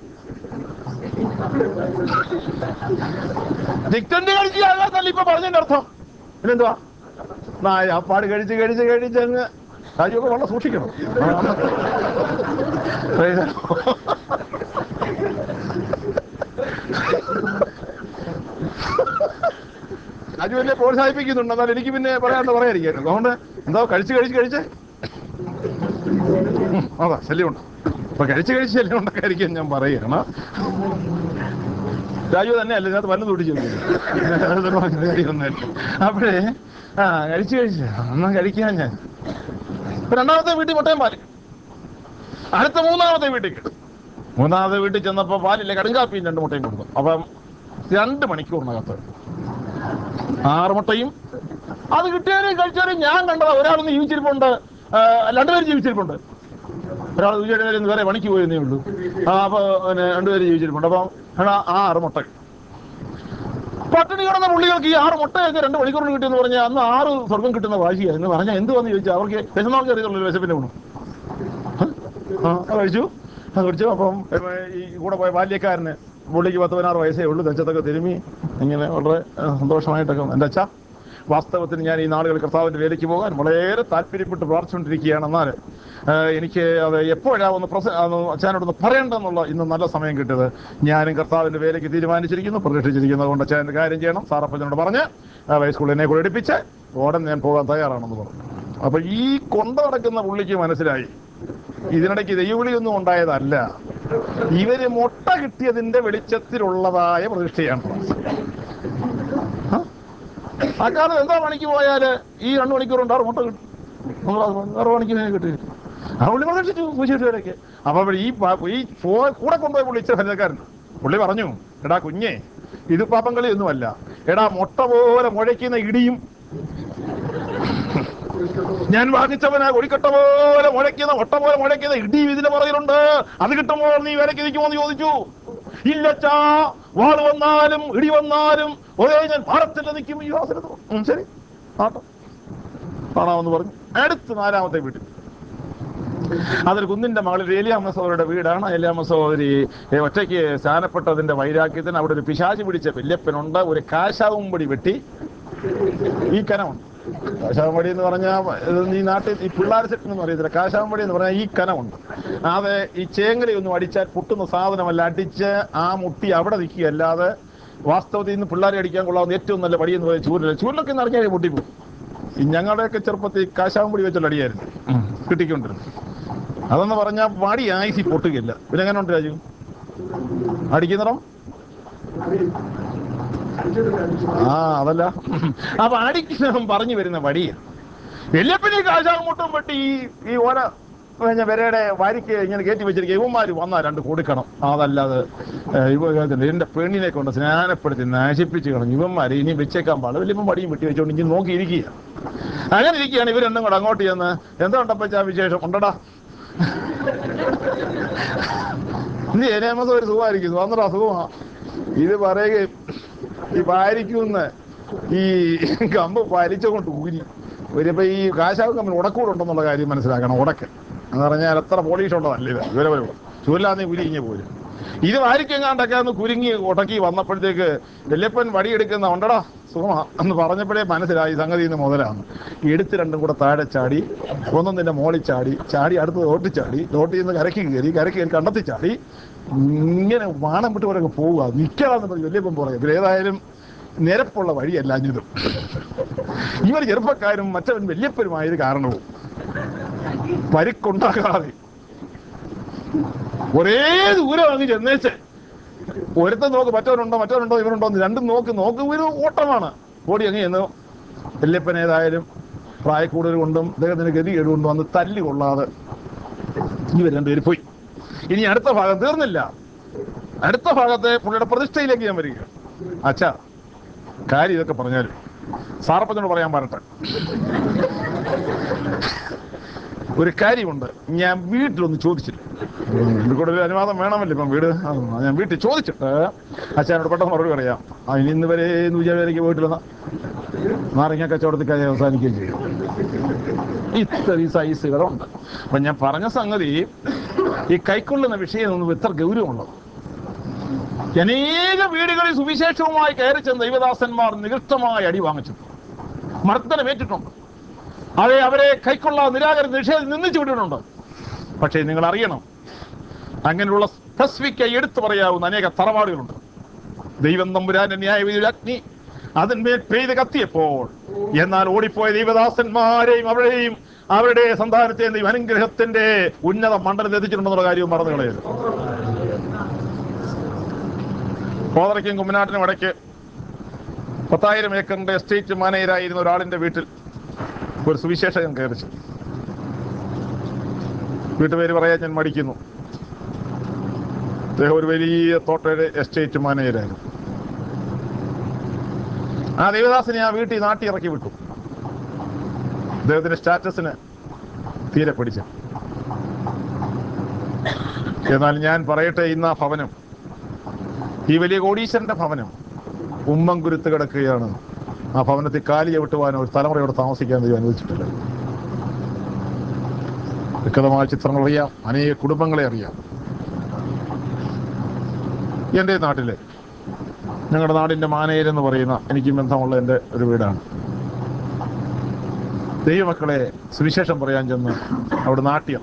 ഡിക്റ്റന്റ് കഴിച്ച് യാകാന്നല്ല ഇപ്പൊ പറഞ്ഞതിന്റെ അർത്ഥം പിന്നെന്തുവാ നായ അപ്പാട് കഴിച്ച് കഴിച്ച് കഴിച്ച് അങ്ങ് കാര്യമൊക്കെ വളരെ സൂക്ഷിക്കണം ആ. Praise the Lord. രാജു എന്നെ പ്രോത്സാഹിപ്പിക്കുന്നുണ്ട് എന്നാൽ എനിക്ക് പിന്നെ പറയാണ്ട് പറയാതിരിക്കും അതുകൊണ്ട് എന്താ കഴിച്ച് കഴിച്ച് കഴിച്ച് ഉം, അതാ ശല്യമുണ്ട് അപ്പൊ കഴിച്ച് കഴിച്ച് ശല്യമുണ്ടൊക്കെ ആയിരിക്കും ഞാൻ പറയുകയാണ് രാജു തന്നെ അല്ല ഇതിനകത്ത് വല്ലതും തൊട്ട് കാര്യമൊന്നുമില്ല അപ്പോഴേ ആ കഴിച്ച് കഴിച്ച് ഒന്നും കഴിക്കാൻ ഞാൻ ഇപ്പൊ രണ്ടാമത്തെ വീട്ടിൽ മുട്ടയും പാല് അടുത്ത മൂന്നാമത്തെ വീട്ടിൽ കിട്ടും മൂന്നാമത്തെ വീട്ടിൽ ചെന്നപ്പോ പാലില്ല കടുങ്കാപ്പിയും രണ്ട് മുട്ടയും കൊടുത്തു അപ്പം രണ്ട് മണിക്കൂറിനകത്ത് ആറ് മുട്ടയും അത് കിട്ടിയാലും കഴിച്ചാലും ഞാൻ കണ്ടത് ഒരാളൊന്ന് ജീവിച്ചിരിപ്പുണ്ട് ആ, രണ്ടുപേരും ജീവിച്ചിരിപ്പുണ്ട് ഒരാൾ വിജയുടെ വേറെ പണിക്ക് പോയെന്നേ ഉള്ളൂ ആ അപ്പൊ പിന്നെ രണ്ടുപേരും ജീവിച്ചിരിപ്പുണ്ട് അപ്പം എടാ, ആ ആറ് മുട്ട പട്ടിണി കിടന്ന പുള്ളികൾക്ക് ഈ ആറ് മുട്ടയൊക്കെ രണ്ട് മണിക്കൂറിന് കിട്ടിയെന്ന് പറഞ്ഞാൽ അന്ന് ആറ് സ്വർഗം കിട്ടുന്ന വാശിയാണ് എന്ന് പറഞ്ഞാൽ എന്ത് വന്ന് ചോദിച്ചാൽ അവർക്ക് വിശന്നാൾക്ക് അറിയത്തുള്ളൂ വിശപ്പിന്റെ ഗുണം ആ അത് കഴിച്ചു അത് കഴിച്ചു അപ്പം ഏ, ഈ കൂടെ പോയ ബാല്യക്കാരന് പുള്ളിക്ക് പത്ത് പതിനാറ് വയസ്സേ ഉള്ളൂ തെച്ചത്തൊക്കെ തിരുമി ഇങ്ങനെ വളരെ ആ, സന്തോഷമായിട്ടൊക്കെ എൻ്റെ അച്ഛ വാസ്തവത്തിൽ ഞാൻ ഈ നാളുകൾ കർത്താവിന്റെ വേലയ്ക്ക് പോകാൻ വളരെ താല്പര്യപ്പെട്ട് പ്രാർത്ഥിച്ചുകൊണ്ടിരിക്കുകയാണ് എന്നാൽ ആ, എനിക്ക് അത് എപ്പോഴാ ഒന്ന് പ്രസ ഒന്ന് അച്ഛനോടൊന്ന് പറയണ്ടെന്നുള്ള ഇന്ന് നല്ല സമയം കിട്ടിയത് ഞാനും കർത്താവിന്റെ വേലയ്ക്ക് തീരുമാനിച്ചിരിക്കുന്നു പ്രതീക്ഷിച്ചിരിക്കുന്നത് കൊണ്ട് അച്ഛൻ്റെ കാര്യം ചെയ്യണം സാറപ്പച്ചനോട് പറഞ്ഞ് ഹൈസ്കൂളിൽ എന്നെ കൂടെ എടുപ്പിച്ച് ഉടൻ ഞാൻ പോകാൻ തയ്യാറാണെന്ന് പറഞ്ഞു അപ്പൊ ഈ കൊണ്ടു നടക്കുന്ന പുള്ളിക്ക് മനസ്സിലായി ഇതിനിടയ്ക്ക് ദൈവവിളിയൊന്നും ഉണ്ടായതല്ല ഇവര് മുട്ട കിട്ടിയതിന്റെ വെളിച്ചത്തിലുള്ളതായ പ്രതിഷ്ഠയാണ് ആ? ആ കാലം എന്താ പണിക്ക് പോയാല് ഈ രണ്ടു മണിക്കൂർ ഉണ്ട് ആറ് മുട്ട കിട്ടും നമ്മൾ ആറ് മണിക്ക് കിട്ടി ആ പുള്ളി പ്രതീക്ഷിച്ചു പൂച്ചേട്ടുകാരൊക്കെ അപ്പൊ ഈ പ- ഈ ഫോ- കൂടെ കൊണ്ടുപോയി പുള്ളി ഇച്ചിരി ഭരിതക്കാരൻ പുള്ളി പറഞ്ഞു എടാ കുഞ്ഞേ ഇത് പാപ്പം കളിയൊന്നുമല്ല എടാ മുട്ട പോലെ മുഴയ്ക്കുന്ന ഇടിയും ഞാൻ വാങ്ങിച്ചവനാ കൊടിക്കട്ട പോലെ മുഴയ്ക്കുന്ന ഒട്ട പോലെ മുഴയ്ക്കുന്ന ഇടി ഇതിന്റെ പുറകിലുണ്ട് അത് കിട്ടുമ്പോൾ നീ വിലക്ക് നിൽക്കുമോ എന്ന് ചോദിച്ചു ഇല്ലച്ചാ വാള് വന്നാലും ഇടി വന്നാലും ഒരേ ഞാൻ ഭാരത്തിന്റെ നിൽക്കും ഈ വാസനത്ത് ഉം, ശരി ആട്ടോ കാണാമെന്ന് പറഞ്ഞു അടുത്ത് നാലാമത്തെ വീട്ടിൽ അതൊരു കുന്നിന്റെ മകളിൽ ഏലിയാമ്മ സഹോദരിയുടെ വീടാണ് ഏലിയാമ്മ സഹോദരി ഏ, ഒറ്റയ്ക്ക് സ്ഥാനപ്പെട്ടതിന്റെ വൈരാഗ്യത്തിന് അവിടെ ഒരു പിശാചി പിടിച്ച വല്യപ്പനുണ്ട് ഒരു കാശാവുംപടി വെട്ടി ഈ കനമുണ്ട് കാശാവമ്പടി എന്ന് പറഞ്ഞാൽ ഈ നാട്ടിൽ ഈ പിള്ളേർ സെറ്റ് എന്ന് അറിയത്തില്ല കാശാവമ്പടി എന്ന് പറഞ്ഞാൽ ഈ കനമുണ്ട് അത് ഈ ചേങ്ങലയൊന്നും അടിച്ചാൽ പൊട്ടുന്ന സാധനമല്ല അടിച്ച് ആ മുട്ടി അവിടെ നിൽക്കുക അല്ലാതെ വാസ്തവത്തിൽ ഇന്ന് പിള്ളേരെ അടിക്കാൻ കൊള്ളാവുന്ന ഏറ്റവും നല്ല പടി എന്ന് പറയുന്നത് ചൂരല ചൂരലൊക്കെ എന്ന് അറിഞ്ഞാൽ പൊട്ടിപ്പോകും ഈ ഞങ്ങളുടെയൊക്കെ ചെറുപ്പത്തിൽ കാശാവമ്പടി വെച്ചുള്ള അടിയായിരുന്നു കിട്ടിക്കൊണ്ടിരുന്നു അതെന്ന് പറഞ്ഞാൽ വടി ആയിസി പൊട്ടുകയില്ല പിന്നെ എങ്ങനെ ഉണ്ട് രാജു അടിക്കുന്നിടം ആ അതല്ല അപ്പൊ അടിക്കണം പറഞ്ഞു വരുന്ന വടിയ വല്യപ്പനെ കാശാകും മുട്ടും വെട്ടി ഈ ഈ ഓല കഴിഞ്ഞ വരയുടെ വാരിക്ക് ഇങ്ങനെ കയറ്റി വെച്ചിരിക്കുക ഇവന്മാര് വന്നാ രണ്ട് കൊടുക്കണം അതല്ലാതെ ഏ, ഇവ എന്റെ പെണ്ണിനെ കൊണ്ട് സ്നാനപ്പെടുത്തി നശിപ്പിച്ച് കളഞ്ഞു ഇവന്മാര് ഇനി വെച്ചേക്കാൻ പാടില്ല വലിയപ്പം വടിയും വെട്ടി വെച്ചോണ്ട് ഇനി നോക്കിയിരിക്കുക അങ്ങനെ ഇരിക്കുകയാണ് ഇവർ രണ്ടും കൂടെ അങ്ങോട്ട് ചെന്ന് എന്താ ഉണ്ടപ്പച്ചാ വിശേഷം ഉണ്ടടാ ഇനി ഏനാമസം ഒരു സുഖമായിരിക്കും സ്വന്തം അസുഖമാ ഇത് പറയുകയും ഈ പാരിക്കുന്ന ഈ കമ്പ് വലിച്ചുകൊണ്ട് ഊരി ഒരുപ്പോ ഈ കാശാവ് കമ്പനി ഉടക്കൂടുണ്ടെന്നുള്ള കാര്യം മനസ്സിലാക്കണം ഉടക്ക് എന്ന് പറഞ്ഞാൽ എത്ര പോളീഷ് ഉള്ളതല്ല ഇത് ഇവരെ വരും ചൂല്ലാതെ കുരുങ്ങി പോരും ഇത് വാരിക്കെങ്ങാണ്ടൊക്കെ ഒന്ന് കുരുങ്ങി ഉടക്കി വന്നപ്പോഴത്തേക്ക് വല്യപ്പൻ വടിയെടുക്കുന്ന ഉണ്ടടാ സുഖമാ എന്ന് പറഞ്ഞപ്പോഴേ മനസ്സിലായി സംഗതി ഇന്ന് മുതലാണ് എടുത്ത് രണ്ടും കൂടെ താഴെ ചാടി ഒന്നും നിന്റെ മോളിൽ ചാടി ചാടി അടുത്ത് തോട്ടി ചാടി തോട്ടിൽ നിന്ന് കരയ്ക്ക് കയറി കരയ്ക്ക് കയറി കണ്ടെത്തി ചാടി ഇങ്ങനെ വാണം വിട്ട് അവരൊക്കെ പോവുക നിൽക്കാന്ന് പറഞ്ഞ് വല്യപ്പൻ പറയും ഇവർ ഏതായാലും നിരപ്പുള്ള വഴിയല്ല അഞ്ഞതും ഇവർ ചെറുപ്പക്കാരും മറ്റവൻ വല്യപ്പനുമായത് കാരണവും പരിക്കുണ്ടാകാതെ ഒരേ ദൂരം അങ്ങ് ചെന്നേച്ച് ഒരുത്തൻ നോക്ക് മറ്റവനുണ്ടോ മറ്റവനുണ്ടോ ഇവനുണ്ടോ എന്ന് രണ്ടും നോക്ക് നോക്ക് ഒരു ഓട്ടമാണ് ഓടി അങ്ങ് ചെന്നു വല്യപ്പൻ ഏതായാലും പ്രായക്കൂടുതൽ കൊണ്ടും അദ്ദേഹത്തിന് ഗതി കേടുകൊണ്ടും വന്ന് തല്ലി കൊള്ളാതെ ഇവർ രണ്ടുപേര് പോയി ഇനി അടുത്ത ഭാഗം തീർന്നില്ല അടുത്ത ഭാഗത്തെ പുള്ളിയുടെ പ്രതിഷ്ഠയിലേക്ക് ഞാൻ വരിക അച്ഛാ കാര്യം ഇതൊക്കെ പറഞ്ഞാലും സാറപ്പച്ചനോട് പറയാൻ പറട്ടെ ഒരു കാര്യമുണ്ട് ഞാൻ വീട്ടിലൊന്ന് ചോദിച്ചില്ല ഇതിൽ കൂടെ ഒരു അനുവാദം വേണമല്ലോ ഇപ്പം വീട് ആ, ഞാൻ വീട്ടിൽ ചോദിച്ചിട്ട് അച്ഛനോട് പെട്ടെന്ന് മറുപടി പറയാം ആ ഇനി ഇന്ന് വരെ വിജയവേലയ്ക്ക് പോയിട്ടില്ല നാരങ്ങ കച്ചവടത്തിൽ കാര്യം അവസാനിക്കുകയും ചെയ്യും ഇത്രയും സൈസുകളുണ്ട് അപ്പൊ ഞാൻ പറഞ്ഞ സംഗതി ഈ കൈക്കൊള്ളുന്ന വിഷയം ഒന്നും ഇത്ര ഗൗരവമുള്ളത് അനേക വീടുകളിൽ സുവിശേഷവുമായി കയറി ചെന്ന ദൈവദാസന്മാർ നികൃഷ്ടമായ അടി വാങ്ങിച്ചു മർദ്ദനമേറ്റിട്ടുണ്ട് അതെ അവരെ കൈക്കൊള്ള നിരാകര നിഷേധം നിന്ദിച്ചു വിട്ടിട്ടുണ്ട് പക്ഷേ നിങ്ങൾ അറിയണം അങ്ങനെയുള്ള സ്പെസിഫിക്കായി എടുത്തു പറയാവുന്ന അനേക തറവാടുകളുണ്ട് ദൈവം തമ്പുരാന്റെ ന്യായവിധിയുടെ അഗ്നി അതിന്മേൽ പെയ്ത് കത്തിയപ്പോൾ എന്നാൽ ഓടിപ്പോയ ദൈവദാസന്മാരെയും അവരുടെയും അവരുടെ സന്താനത്തെയും ദൈവം അനുഗ്രഹത്തിന്റെ ഉന്നത മണ്ഡലത്തിൽ എത്തിച്ചിട്ടുണ്ടെന്നുള്ള കാര്യവും മറന്നു കളയരുത് കോതറയ്ക്കും കുമ്മനാട്ടിനും ഇടയ്ക്ക് പത്തായിരം ഏക്കറിന്റെ എസ്റ്റേറ്റ് മാനേജരായിരുന്ന ഒരാളിന്റെ വീട്ടിൽ ഒരു സുവിശേഷകൻ കയറിച്ചു വീട്ടുപേര് പറയാൻ ഞാൻ മടിക്കുന്നു അദ്ദേഹം ഒരു വലിയ തോട്ടയുടെ എസ്റ്റേറ്റ് മാനേജരായിരുന്നു ആ ദേവദാസിനെ ആ വീട്ടിൽ നാട്ടി ഇറക്കി വിട്ടു അദ്ദേഹത്തിന്റെ സ്റ്റാറ്റസിന് തീരെ പിടിച്ചു എന്നാൽ ഞാൻ പറയട്ടെ ഇന്ന് ആ ഭവനം ഈ വലിയ കോടീശ്വരന്റെ ഭവനം ഉമ്മം കുരുത്ത് കിടക്കുകയാണ് ആ ഭവനത്തിൽ കാലി ചവിട്ടുവാനോ ഒരു തലമുറയോട് താമസിക്കാൻ ദൈവം അനുവദിച്ചിട്ടില്ല വ്യക്തമായ ചിത്രങ്ങൾ അറിയാം അനേക കുടുംബങ്ങളെ അറിയാം എൻ്റെ നാട്ടിലെ ഞങ്ങളുടെ നാടിന്റെ മാനേജരെന്ന് പറയുന്ന എനിക്ക് ബന്ധമുള്ള എൻ്റെ ഒരു വീടാണ് ദൈവമക്കളെ സുവിശേഷം പറയാൻ ചെന്ന് അവിടെ നാട്യം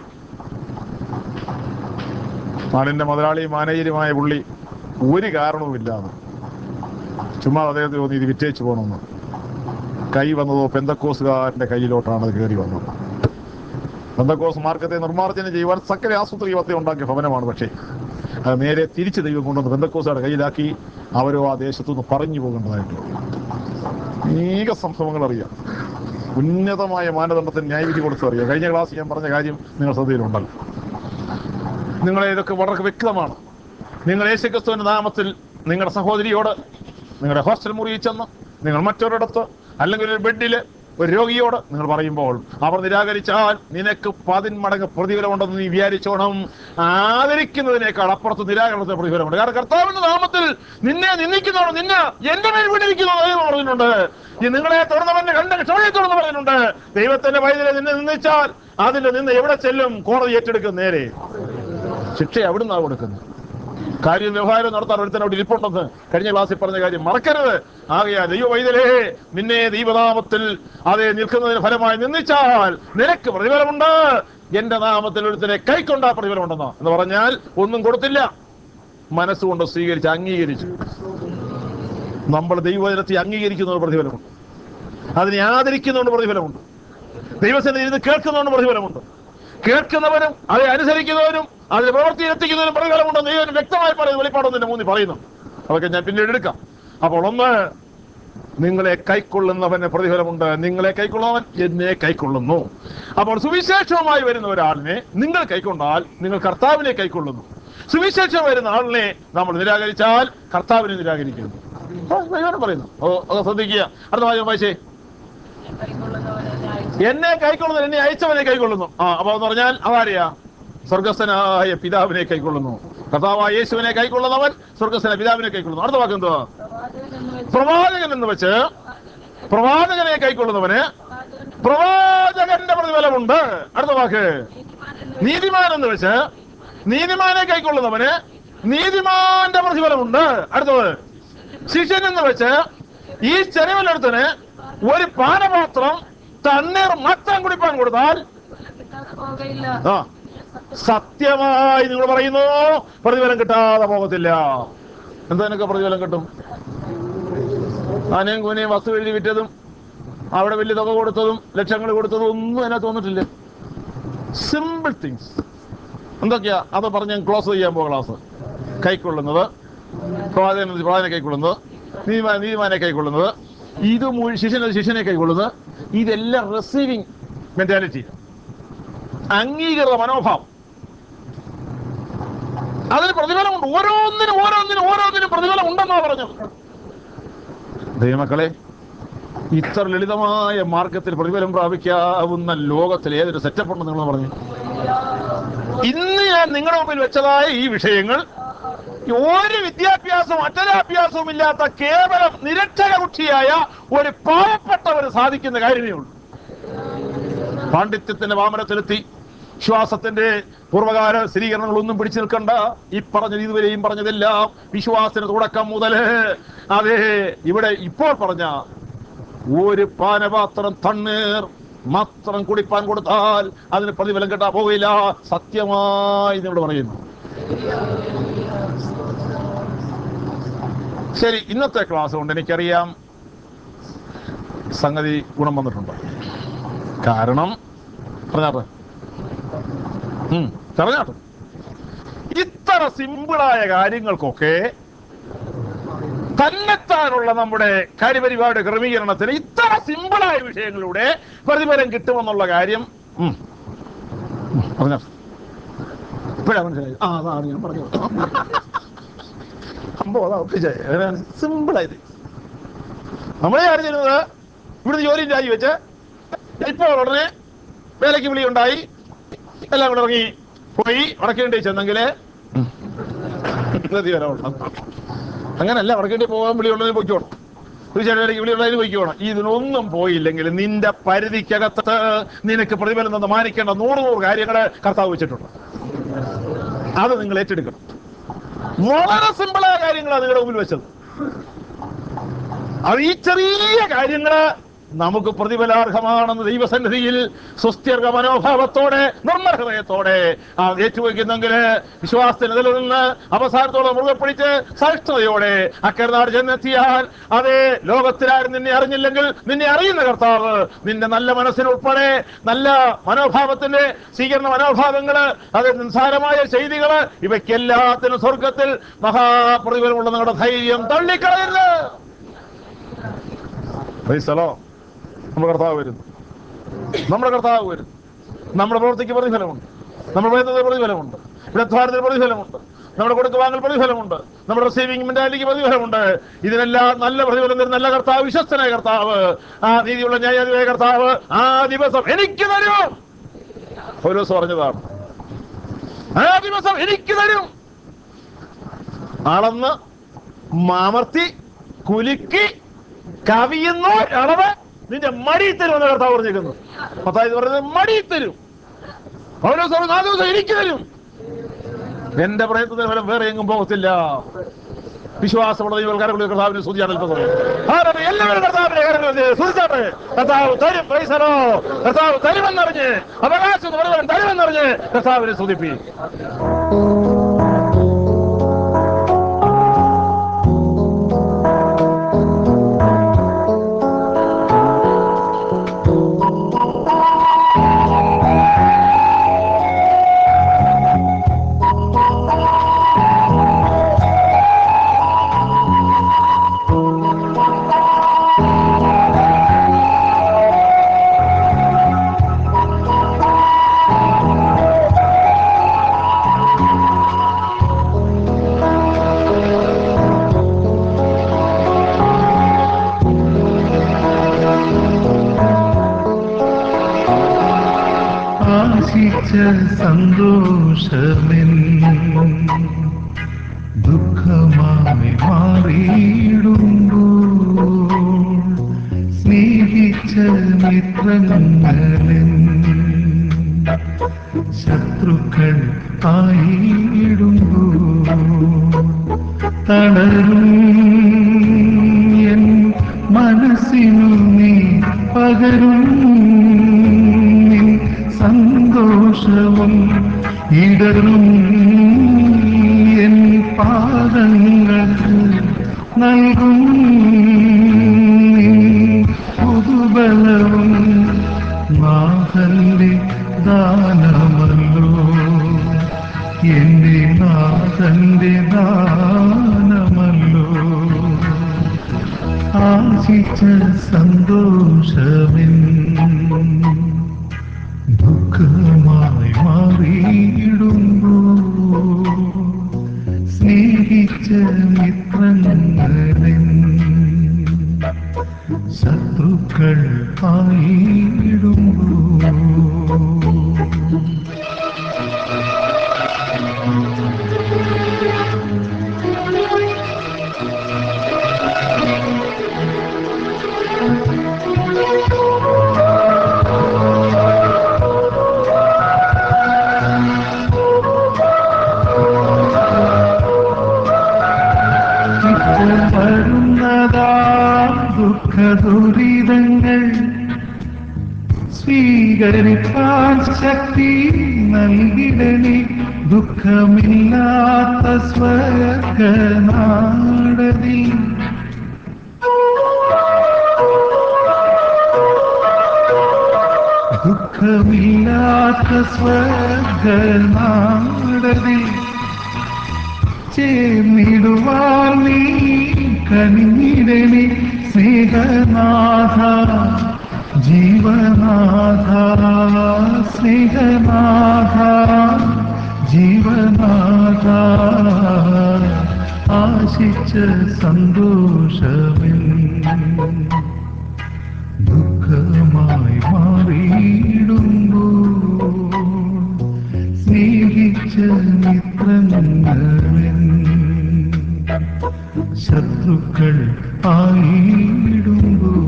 നാടിന്റെ മുതലാളിയും മാനേജരുമായ പുള്ളി ഒരു കാരണവുമില്ലാതെ ചുമ്മാ അദ്ദേഹത്തിന് തോന്നി ഇത് വിറ്റേച്ച് പോകണമെന്ന് കൈ വന്നതോ പെന്തക്കോസുകാരന്റെ കയ്യിലോട്ടാണ് അത് കയറി വന്നത് പെന്തക്കോസ് മാർക്കത്തെ നിർമ്മാർജ്ജനം ചെയ്യുവാൻ സകല ആസൂത്രികത്തെ ഉണ്ടാക്കിയ ഭവനമാണ് പക്ഷേ അത് നേരെ തിരിച്ച് ദൈവം കൊണ്ടുവന്ന് പെന്തക്കോസുകാരുടെ കയ്യിലാക്കി അവരോ ആ ദേശത്തു നിന്ന് പറഞ്ഞു പോകേണ്ടതായിട്ട് അനേക സംഭവങ്ങൾ അറിയാം ഉന്നതമായ മാനദണ്ഡത്തിന് ന്യായവിധി കൊടുത്തു അറിയാം കഴിഞ്ഞ ക്ലാസ് ഞാൻ പറഞ്ഞ കാര്യം നിങ്ങൾ ശ്രദ്ധയിലുണ്ടല്ലോ നിങ്ങളെ ഇതൊക്കെ വളരെ വ്യക്തമാണ് നിങ്ങൾ യേശുക്രിസ്തുവിന്റെ നാമത്തിൽ നിങ്ങളുടെ സഹോദരിയോട് നിങ്ങളുടെ ഹോസ്റ്റൽ മുറിയിൽ ചെന്ന് നിങ്ങൾ മറ്റൊരിടത്ത് അല്ലെങ്കിൽ ഒരു ബെഡില് ഒരു രോഗിയോട് നിങ്ങൾ പറയുമ്പോൾ അവർ നിരാകരിച്ചാൽ നിനക്ക് പതിന്മടങ്ങ് പ്രതിഫലമുണ്ടെന്ന് നീ വിചാരിച്ചോണം ആദരിക്കുന്നതിനേക്കാൾ അപ്പുറത്ത് നിരാകരണത്തിന് പ്രതിഫലമുണ്ട് കാരണം കർത്താവിന്റെ നാമത്തിൽ നിന്നെ നിന്ദിക്കുന്നവർ നിന്നെ എന്റെ മേൽ വിടിവിക്കുന്ന ദൈവം പറഞ്ഞിട്ടുണ്ട് ഈ നിങ്ങളെ തുറന്നവന്റെ കണ്ട ക്ഷമയെ തുറന്ന് പറയുന്നുണ്ട് ദൈവത്തിന്റെ വൈദ്യുതി നിന്നെ നിന്ദിച്ചാൽ അതിന്റെ നിന്ന് എവിടെ ചെല്ലും കോടതി ഏറ്റെടുക്കും നേരെ ശിക്ഷ അവിടുന്നാണ് കൊടുക്കുന്നത് കാര്യം വ്യവഹാരം നടത്താൻ ഒരുത്തൻ അവിടെ ഇരിപ്പുണ്ടെന്ന് കഴിഞ്ഞ ക്ലാസ്സിൽ പറഞ്ഞ കാര്യം മറക്കരുത് ആകയാ ദൈവ വൈദ്യരേ നിന്നെ ദൈവനാമത്തിൽ അതേ നിൽക്കുന്നതിന് ഫലമായി നിന്ദിച്ചാൽ നിനക്ക് പ്രതിഫലമുണ്ട് എന്റെ നാമത്തിൽ ഒരുത്തനെ കൈക്കൊണ്ടാ പ്രതിഫലമുണ്ടെന്ന് എന്ന് പറഞ്ഞാൽ ഒന്നും കൊടുത്തില്ല മനസ്സുകൊണ്ട് സ്വീകരിച്ച് അംഗീകരിച്ചു നമ്മൾ ദൈവജനത്തെ അംഗീകരിക്കുന്നതിന് പ്രതിഫലമുണ്ട് അതിനെ ആദരിക്കുന്നതുകൊണ്ട് പ്രതിഫലമുണ്ട് ദൈവസേന ഇരുന്ന് കേൾക്കുന്നതുകൊണ്ട് പ്രതിഫലമുണ്ട് കേൾക്കുന്നവനും അതെ അനുസരിക്കുന്നവനും അതിന് പ്രവൃത്തി എത്തിക്കുന്നതിന് പ്രതിഫലമുണ്ടെന്ന് ദൈവം വ്യക്തമായി പറയുന്നു വെളിപ്പാടൊന്നിന്റെ മൂന്നി പറയുന്നു അതൊക്കെ ഞാൻ പിന്നീട് എടുക്കാം അപ്പോൾ ഒന്ന് നിങ്ങളെ കൈക്കൊള്ളുന്നവന് പ്രതിഫലമുണ്ട് നിങ്ങളെ കൈക്കൊള്ളുന്നവൻ എന്നെ കൈക്കൊള്ളുന്നു അപ്പോൾ സുവിശേഷവുമായി വരുന്ന ഒരാളിനെ നിങ്ങൾ കൈക്കൊണ്ടാൽ നിങ്ങൾ കർത്താവിനെ കൈക്കൊള്ളുന്നു സുവിശേഷം വരുന്ന ആളിനെ നമ്മൾ നിരാകരിച്ചാൽ കർത്താവിനെ നിരാകരിക്കുന്നു ആ, ദൈവം പറയുന്നു ഓ അത് ശ്രദ്ധിക്കുക അടുത്ത വാചകം വായിച്ചേ എന്നെ കൈക്കൊള്ളുന്നു എന്നെ അയച്ചവനെ കൈക്കൊള്ളുന്നു ആ അപ്പൊ എന്ന് പറഞ്ഞാൽ അതാരെയാ സ്വർഗസ്ഥനായ പിതാവിനെ കൈക്കൊള്ളുന്നു കർത്താവായ യേശുവിനെ കൈക്കൊള്ളുന്നവൻ സ്വർഗസ്ഥനായ പിതാവിനെ കൈക്കൊള്ളുന്നു അടുത്ത വാക്ക് എന്തുവാ പ്രവാചകൻ എന്ന് വെച്ച് പ്രവാചകനെ കൈക്കൊള്ളുന്നവന് പ്രവാചകന്റെ പ്രതിഫലമുണ്ട് അടുത്ത വാക്ക് നീതിമാൻ എന്ന് വെച്ച് നീതിമാനെ കൈക്കൊള്ളുന്നവന് നീതിമാന്റെ പ്രതിഫലമുണ്ട് അടുത്തത് ശിഷ്യൻ എന്ന് വെച്ച് ഈ ചെരുവിലെടുത്തിന് ഒരു പാനപാത്രം തണ്ണീർ മത്തം കുടിപ്പാൻ കൊടുത്താൽ പോകയില്ല ആ സത്യമായി നിങ്ങൾ പറയുന്നു പ്രതിഫലം കിട്ടാതെ പോകത്തില്ല എന്താ നിനക്ക് പ്രതിഫലം കിട്ടും ആനയും കൂനയും വസ്തു എഴുതി വിറ്റതും അവിടെ വലിയ തുക കൊടുത്തതും ലക്ഷങ്ങൾ കൊടുത്തതും ഒന്നും അതിനകത്ത് വന്നിട്ടില്ല സിമ്പിൾ തിങ്സ് എന്തൊക്കെയാ അത് പറഞ്ഞ് ഞാൻ ക്ലോസ് ചെയ്യാൻ പോകും ക്ലാസ് കൈക്കൊള്ളുന്നത് പ്രവാചകൻ പ്രവാചകനെ കൈക്കൊള്ളുന്നത് നീതിമാൻ നീതിമാനെ കൈക്കൊള്ളുന്നത് ഇത് മുഴു ശിഷ്യനെ ശിഷ്യനെ കൈക്കൊള്ളുന്നത് ഇതെല്ലാം റിസീവിങ് മെന്റാലിറ്റി അംഗീകൃത മനോഭാവം അതിന് പ്രതിഫലമുണ്ട് ഓരോന്നിനും ഓരോന്നിനും ഓരോന്നിനും പ്രതിഫലം ഉണ്ടെന്നാ പറഞ്ഞത് ദൈവമക്കളെ ഇത്ര ലളിതമായ മാർഗത്തിൽ പ്രതിഫലം പ്രാപിക്കാവുന്ന ലോകത്തിൽ ഏതൊരു സെറ്റപ്പ് ഉണ്ടെന്ന് നിങ്ങൾ പറഞ്ഞു ഇന്ന് ഞാൻ നിങ്ങളുടെ മുമ്പിൽ വെച്ചതായ ഈ വിഷയങ്ങൾ ഒരു വിദ്യാഭ്യാസവും അക്ഷരാഭ്യാസവും ഇല്ലാത്ത കേവലം നിരക്ഷര കുട്ടിയായ ഒരു പാവപ്പെട്ടവന് സാധിക്കുന്ന കാര്യമേ ഉള്ളൂ പാണ്ഡിത്യത്തിന്റെ വാമനത്തിലെത്തി വിശ്വാസത്തിന്റെ പൂർവകാല സ്ഥിരീകരണങ്ങളൊന്നും പിടിച്ചു നിൽക്കണ്ട ഈ പറഞ്ഞത് ഇതുവരെയും പറഞ്ഞതെല്ലാം വിശ്വാസത്തിന് തുടക്കം മുതൽ അതെ ഇവിടെ ഇപ്പോൾ പറഞ്ഞ ഒരു പാനപാത്രം തണ്ണീർ മാത്രം കുടിപ്പാൻ കൊടുത്താൽ അതിന് പ്രതിഫലം കിട്ടാൻ പോകില്ല സത്യമായി നിന്നോട് പറയുന്നു ശരി ഇന്നത്തെ ക്ലാസ് കൊണ്ട് എനിക്കറിയാം സംഗതി ഗുണം വന്നിട്ടുണ്ട് കാരണം പറഞ്ഞാട്ടെ ഉം, പറഞ്ഞാട്ടെ ഇത്ര സിമ്പിളായ കാര്യങ്ങൾക്കൊക്കെ തന്നെത്താനുള്ള നമ്മുടെ കാര്യപരിപാടി ക്രമീകരണത്തിന് ഇത്ര സിമ്പിളായ വിഷയങ്ങളിലൂടെ പ്രതിഫലം കിട്ടുമെന്നുള്ള കാര്യം ഉം, ഉം, പറഞ്ഞോ ഇപ്പോഴാ മനസ്സിലായി ആ അതാണ് ഞാൻ പറഞ്ഞത് സംഭവം അതാ ഒപ്പിച്ചത് സിമ്പിളായത് നമ്മളെ അറിഞ്ഞിരുന്നത് ഇവിടുന്ന് ജോലിയും രാജി വെച്ച് ഇപ്പോൾ ഉടനെ വേലയ്ക്ക് വിളി ഉണ്ടായി എല്ലാം കൂടെ ഇറങ്ങി പോയി വടക്കേണ്ടി ചെന്നെങ്കിൽ അങ്ങനല്ല വടക്കേണ്ടി പോകാൻ വിളിയുള്ളതിന് പൊയ്ക്കോണം തീർച്ചയായിട്ടും വിളിയുള്ളതിന് പൊയ്ക്കോണം ഇതിനൊന്നും പോയില്ലെങ്കിൽ നിന്റെ പരിധിക്കകത്ത് നിനക്ക് പ്രതിഫലം തന്ന് മാനിക്കേണ്ട നൂറ് നൂറ് കാര്യങ്ങള് കർത്താവ് വെച്ചിട്ടുണ്ട് അത് നിങ്ങൾ ഏറ്റെടുക്കണം വളരെ സിമ്പിളായ കാര്യങ്ങളാണ് നിങ്ങളുടെ മുമ്പിൽ വെച്ചത് അത് ഈ ചെറിയ കാര്യങ്ങള് നമുക്ക് പ്രതിഫലാർഹമാണെന്ന് ദൈവസന്നിധിയിൽ സുസ്ഥിർഗ മനോഭാവത്തോടെ നിർമ്മഹൃദയത്തോടെ ആ ഏറ്റുവയ്ക്കുന്നെങ്കിൽ വിശ്വാസത്തിന് നിലനിന്ന് അവസാനത്തോടെ മുറുകെ പിടിച്ച് സഹിഷ്ണുതയോടെ അക്കരനാട് ചെന്നെത്തിയാൽ അതേ ലോകത്തിലാരും നിന്നെ അറിഞ്ഞില്ലെങ്കിൽ നിന്നെ അറിയുന്ന കർത്താവ് നിന്റെ നല്ല മനസ്സിനുൾപ്പെടെ നല്ല മനോഭാവത്തിന്റെ സ്വീകരണ മനോഭാവങ്ങള് അത് നിസ്സാരമായ ചെയ്തികള് ഇവയ്ക്കെല്ലാത്തിനും സ്വർഗത്തിൽ മഹാപ്രതിഫലമുള്ള നിങ്ങളുടെ ധൈര്യം തള്ളിക്കളയരുത് Praise the Lord. നമ്മുടെ കർത്താവ് വരുന്നു നമ്മുടെ കർത്താവ് വരുന്നു നമ്മുടെ പ്രവൃത്തിക്ക് പ്രതിഫലമുണ്ട് നമ്മുടെ വേദന പ്രതിഫലമുണ്ട് വിടദ്വാരത്തിന് പ്രതിഫലമുണ്ട് നമ്മുടെ കൊടുത്തു വാങ്ങൽ പ്രതിഫലമുണ്ട് നമ്മുടെ റിസീവിംഗ് മെന്റാലിറ്റിക്ക് പ്രതിഫലമുണ്ട് ഇതിനെല്ലാം നല്ല പ്രതിഫലം തരുന്ന നല്ല കർത്താവ് വിശ്വസ്തനായ കർത്താവ് ആ നീതിയുള്ള ന്യായാധിപയ കർത്താവ് ആ ദിവസം എനിക്ക് തരും ഒരു ദിവസം പറഞ്ഞതാണ് ആ ദിവസം എനിക്ക് തരും അളന്ന് മാമർത്തി കുലുക്കി കവിയുന്നു അളവ് നിന്റെ മടി തരുമെന്ന് കർത്താവ് പറഞ്ഞിരിക്കുന്നു പത്തായത് പറയുന്നത് മടി തരും ഓരോ ദിവസം നാല് ദിവസം എനിക്ക് തരും എന്റെ പ്രയത്നത്തിന് ഫലം വേറെ എങ്ങും പോകത്തില്ല വിശ്വാസമുള്ള ദൈവക്കാരെ കർത്താവിനെ സ്തുതിയാണ് അല്പം സമയം. ഹാലലൂയ. എല്ലാവരും കർത്താവിനെ കരങ്ങളിൽ സ്തുതിച്ചാട്ടെ കർത്താവ് തരും പ്രൈസലോ കർത്താവ് തരുമെന്നറിഞ്ഞ് അവകാശം പറയുവാൻ തരുമെന്നറിഞ്ഞ് കർത്താവിനെ സ്തുതിപ്പി സന്തോഷമെൻ ദുഃഖമായി മാറിയിടുമ്പോൾ സ്നേഹിച്ച മിത്രങ്ങളെൻ ശത്രുക്കൾ ആയിടുമ്പോൾ തളരും എൻ മനസ്സിനു നീ പകരും നിൻ സന്തോഷവും ഇടറും എൻ പാദങ്ങൾക്ക് നൽകും നിൻ പുതുബലവും നാഥന്റെ ദാനമല്ലോ എന്റെ നാഥന്റെ ദാനമല്ലോ ആശിച്ച സന്തോഷമെൻ ദുഃഖമായി മാറിയിടുമ്പോ സ്നേഹിച്ച മിത്രങ്ങളെൻ ശത്രുക്കൾ ആയിടുമ്പോ ഇപ്പോൾ വരുന്നതാ ദുഃഖ ദുരിതങ്ങൾ സ്വീകരിപ്പാൻ ശക്തി നൽകിടണി ദുഃഖമില്ലാത്ത സ്വർഗനാടതി ദുഃഖമില്ലാത്ത സ്വർഗനാടതി ചേർന്നിടുവാൻ നീ കനിഞ്ഞിടണി സ്നേഹനാഥ ജീവനാഥ സ്നേഹനാഥ ജീവനാഥ ആശിച്ച സന്തോഷമെൻ ദുഃഖമായി മാറിയിടുമ്പോ സ്നേഹിച്ച മിത്രങ്ങളെൻ ശത്രുക്കൾ ആയിടുമ്പോ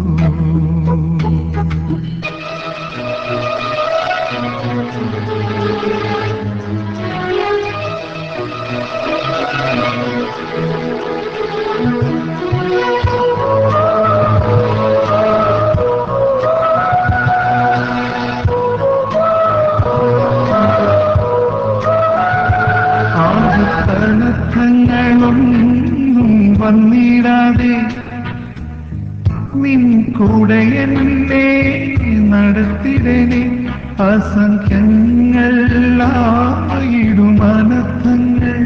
ആകത്തണക്കങ്ങളൊന്നും വന്നിടാതെ നിൻ കൂടെ എന്നെ നടത്തിടനെ അസംഖ്യങ്ങളായിടും അനർത്ഥങ്ങൾ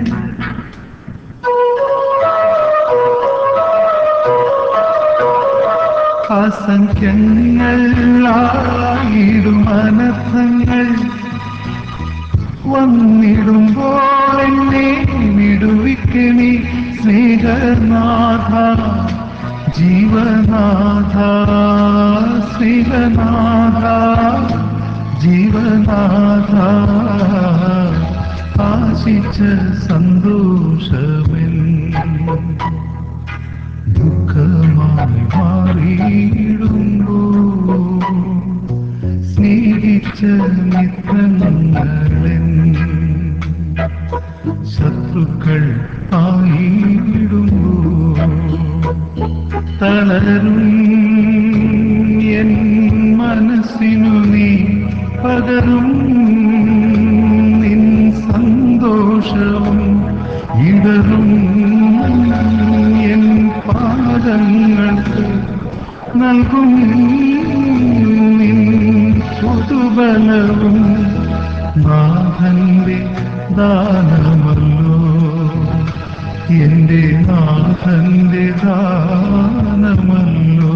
അസംഖ്യങ്ങളായിടും അനർത്ഥങ്ങൾ വന്നിടുമ്പോൾ എന്നെ വിടുവിക്കണി സ്നേഹനാഥ ജീവനാഥ സ്നേഹനാഥ ജീവനാഥ ആശിച്ച സന്തോഷമെൻ ദുഃഖമായി മാറിയിടുമ്പോ സ്നേഹിച്ച മിത്രങ്ങളെൻ ശത്രുക്കൾ ആയിടുമ്പോ തളരും എൻ മനസ്സിനു നീ പകരും നിൻ സന്തോഷവും ഇടറും എൻ പാദങ്ങൾക്ക് നൽകും നിൻ പുതുബലവും നാഥന്റെ ദാനമല്ലോ എന്റെ നാഥന്റെ ദാനമല്ലോ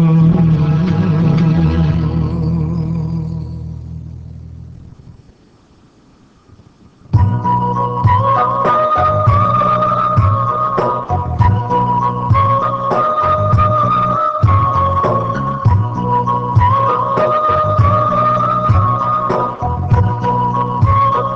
ും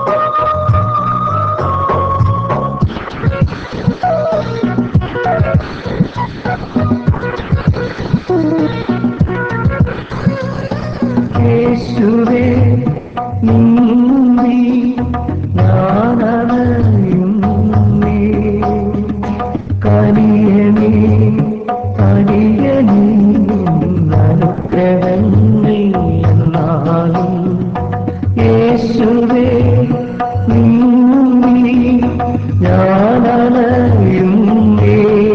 യേശുവേ നിന്നീ ഞാനണയുന്നേ കനിയനേ കനിയനേ അനുഗ്രഹങ്ങൾ എന്നാലും യേശുവേ നിന്നീ ഞാനണയുന്നേ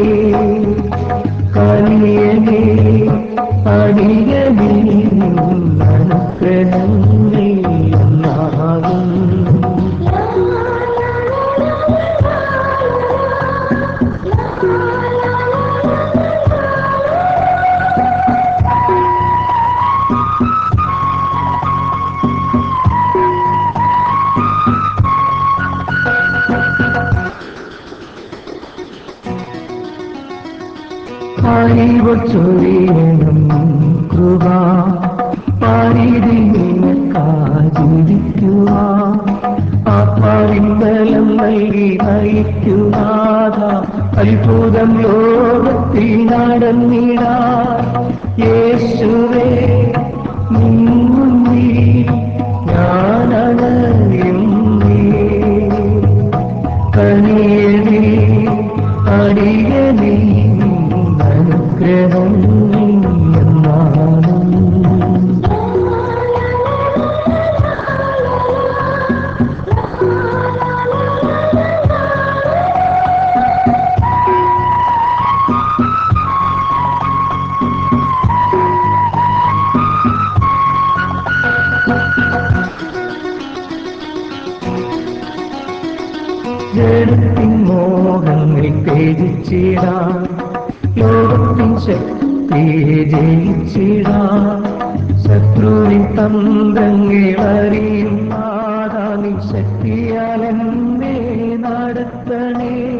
കനിയനേ അടിയനേ അനുഗ്രഹങ്ങൾ എന്നാലും ചൊരിയണം കൃപ പാരിതിരിക്കുക ആ പരിന്തലം നൽകി നയിക്കുനാഥ അത്ഭുതം ലോകത്തിൽ നടന്നിടാ യേശുവേ നീ ഞാനണയും നീ കനിയനേ അടിയനേ അനുഗ്രഹം എന്നാലും ജഡത്തിൻ മോഹങ്ങൾ ത്യജിച്ചിടാം ലോകത്തിൻ ശക്തിയെ ജയിച്ചിടാം ശത്രുവിൻ തന്ത്രങ്ങൾ അറിയും നാദാ നിൻ ശക്തിയാൽ എന്നെ നടത്തണേ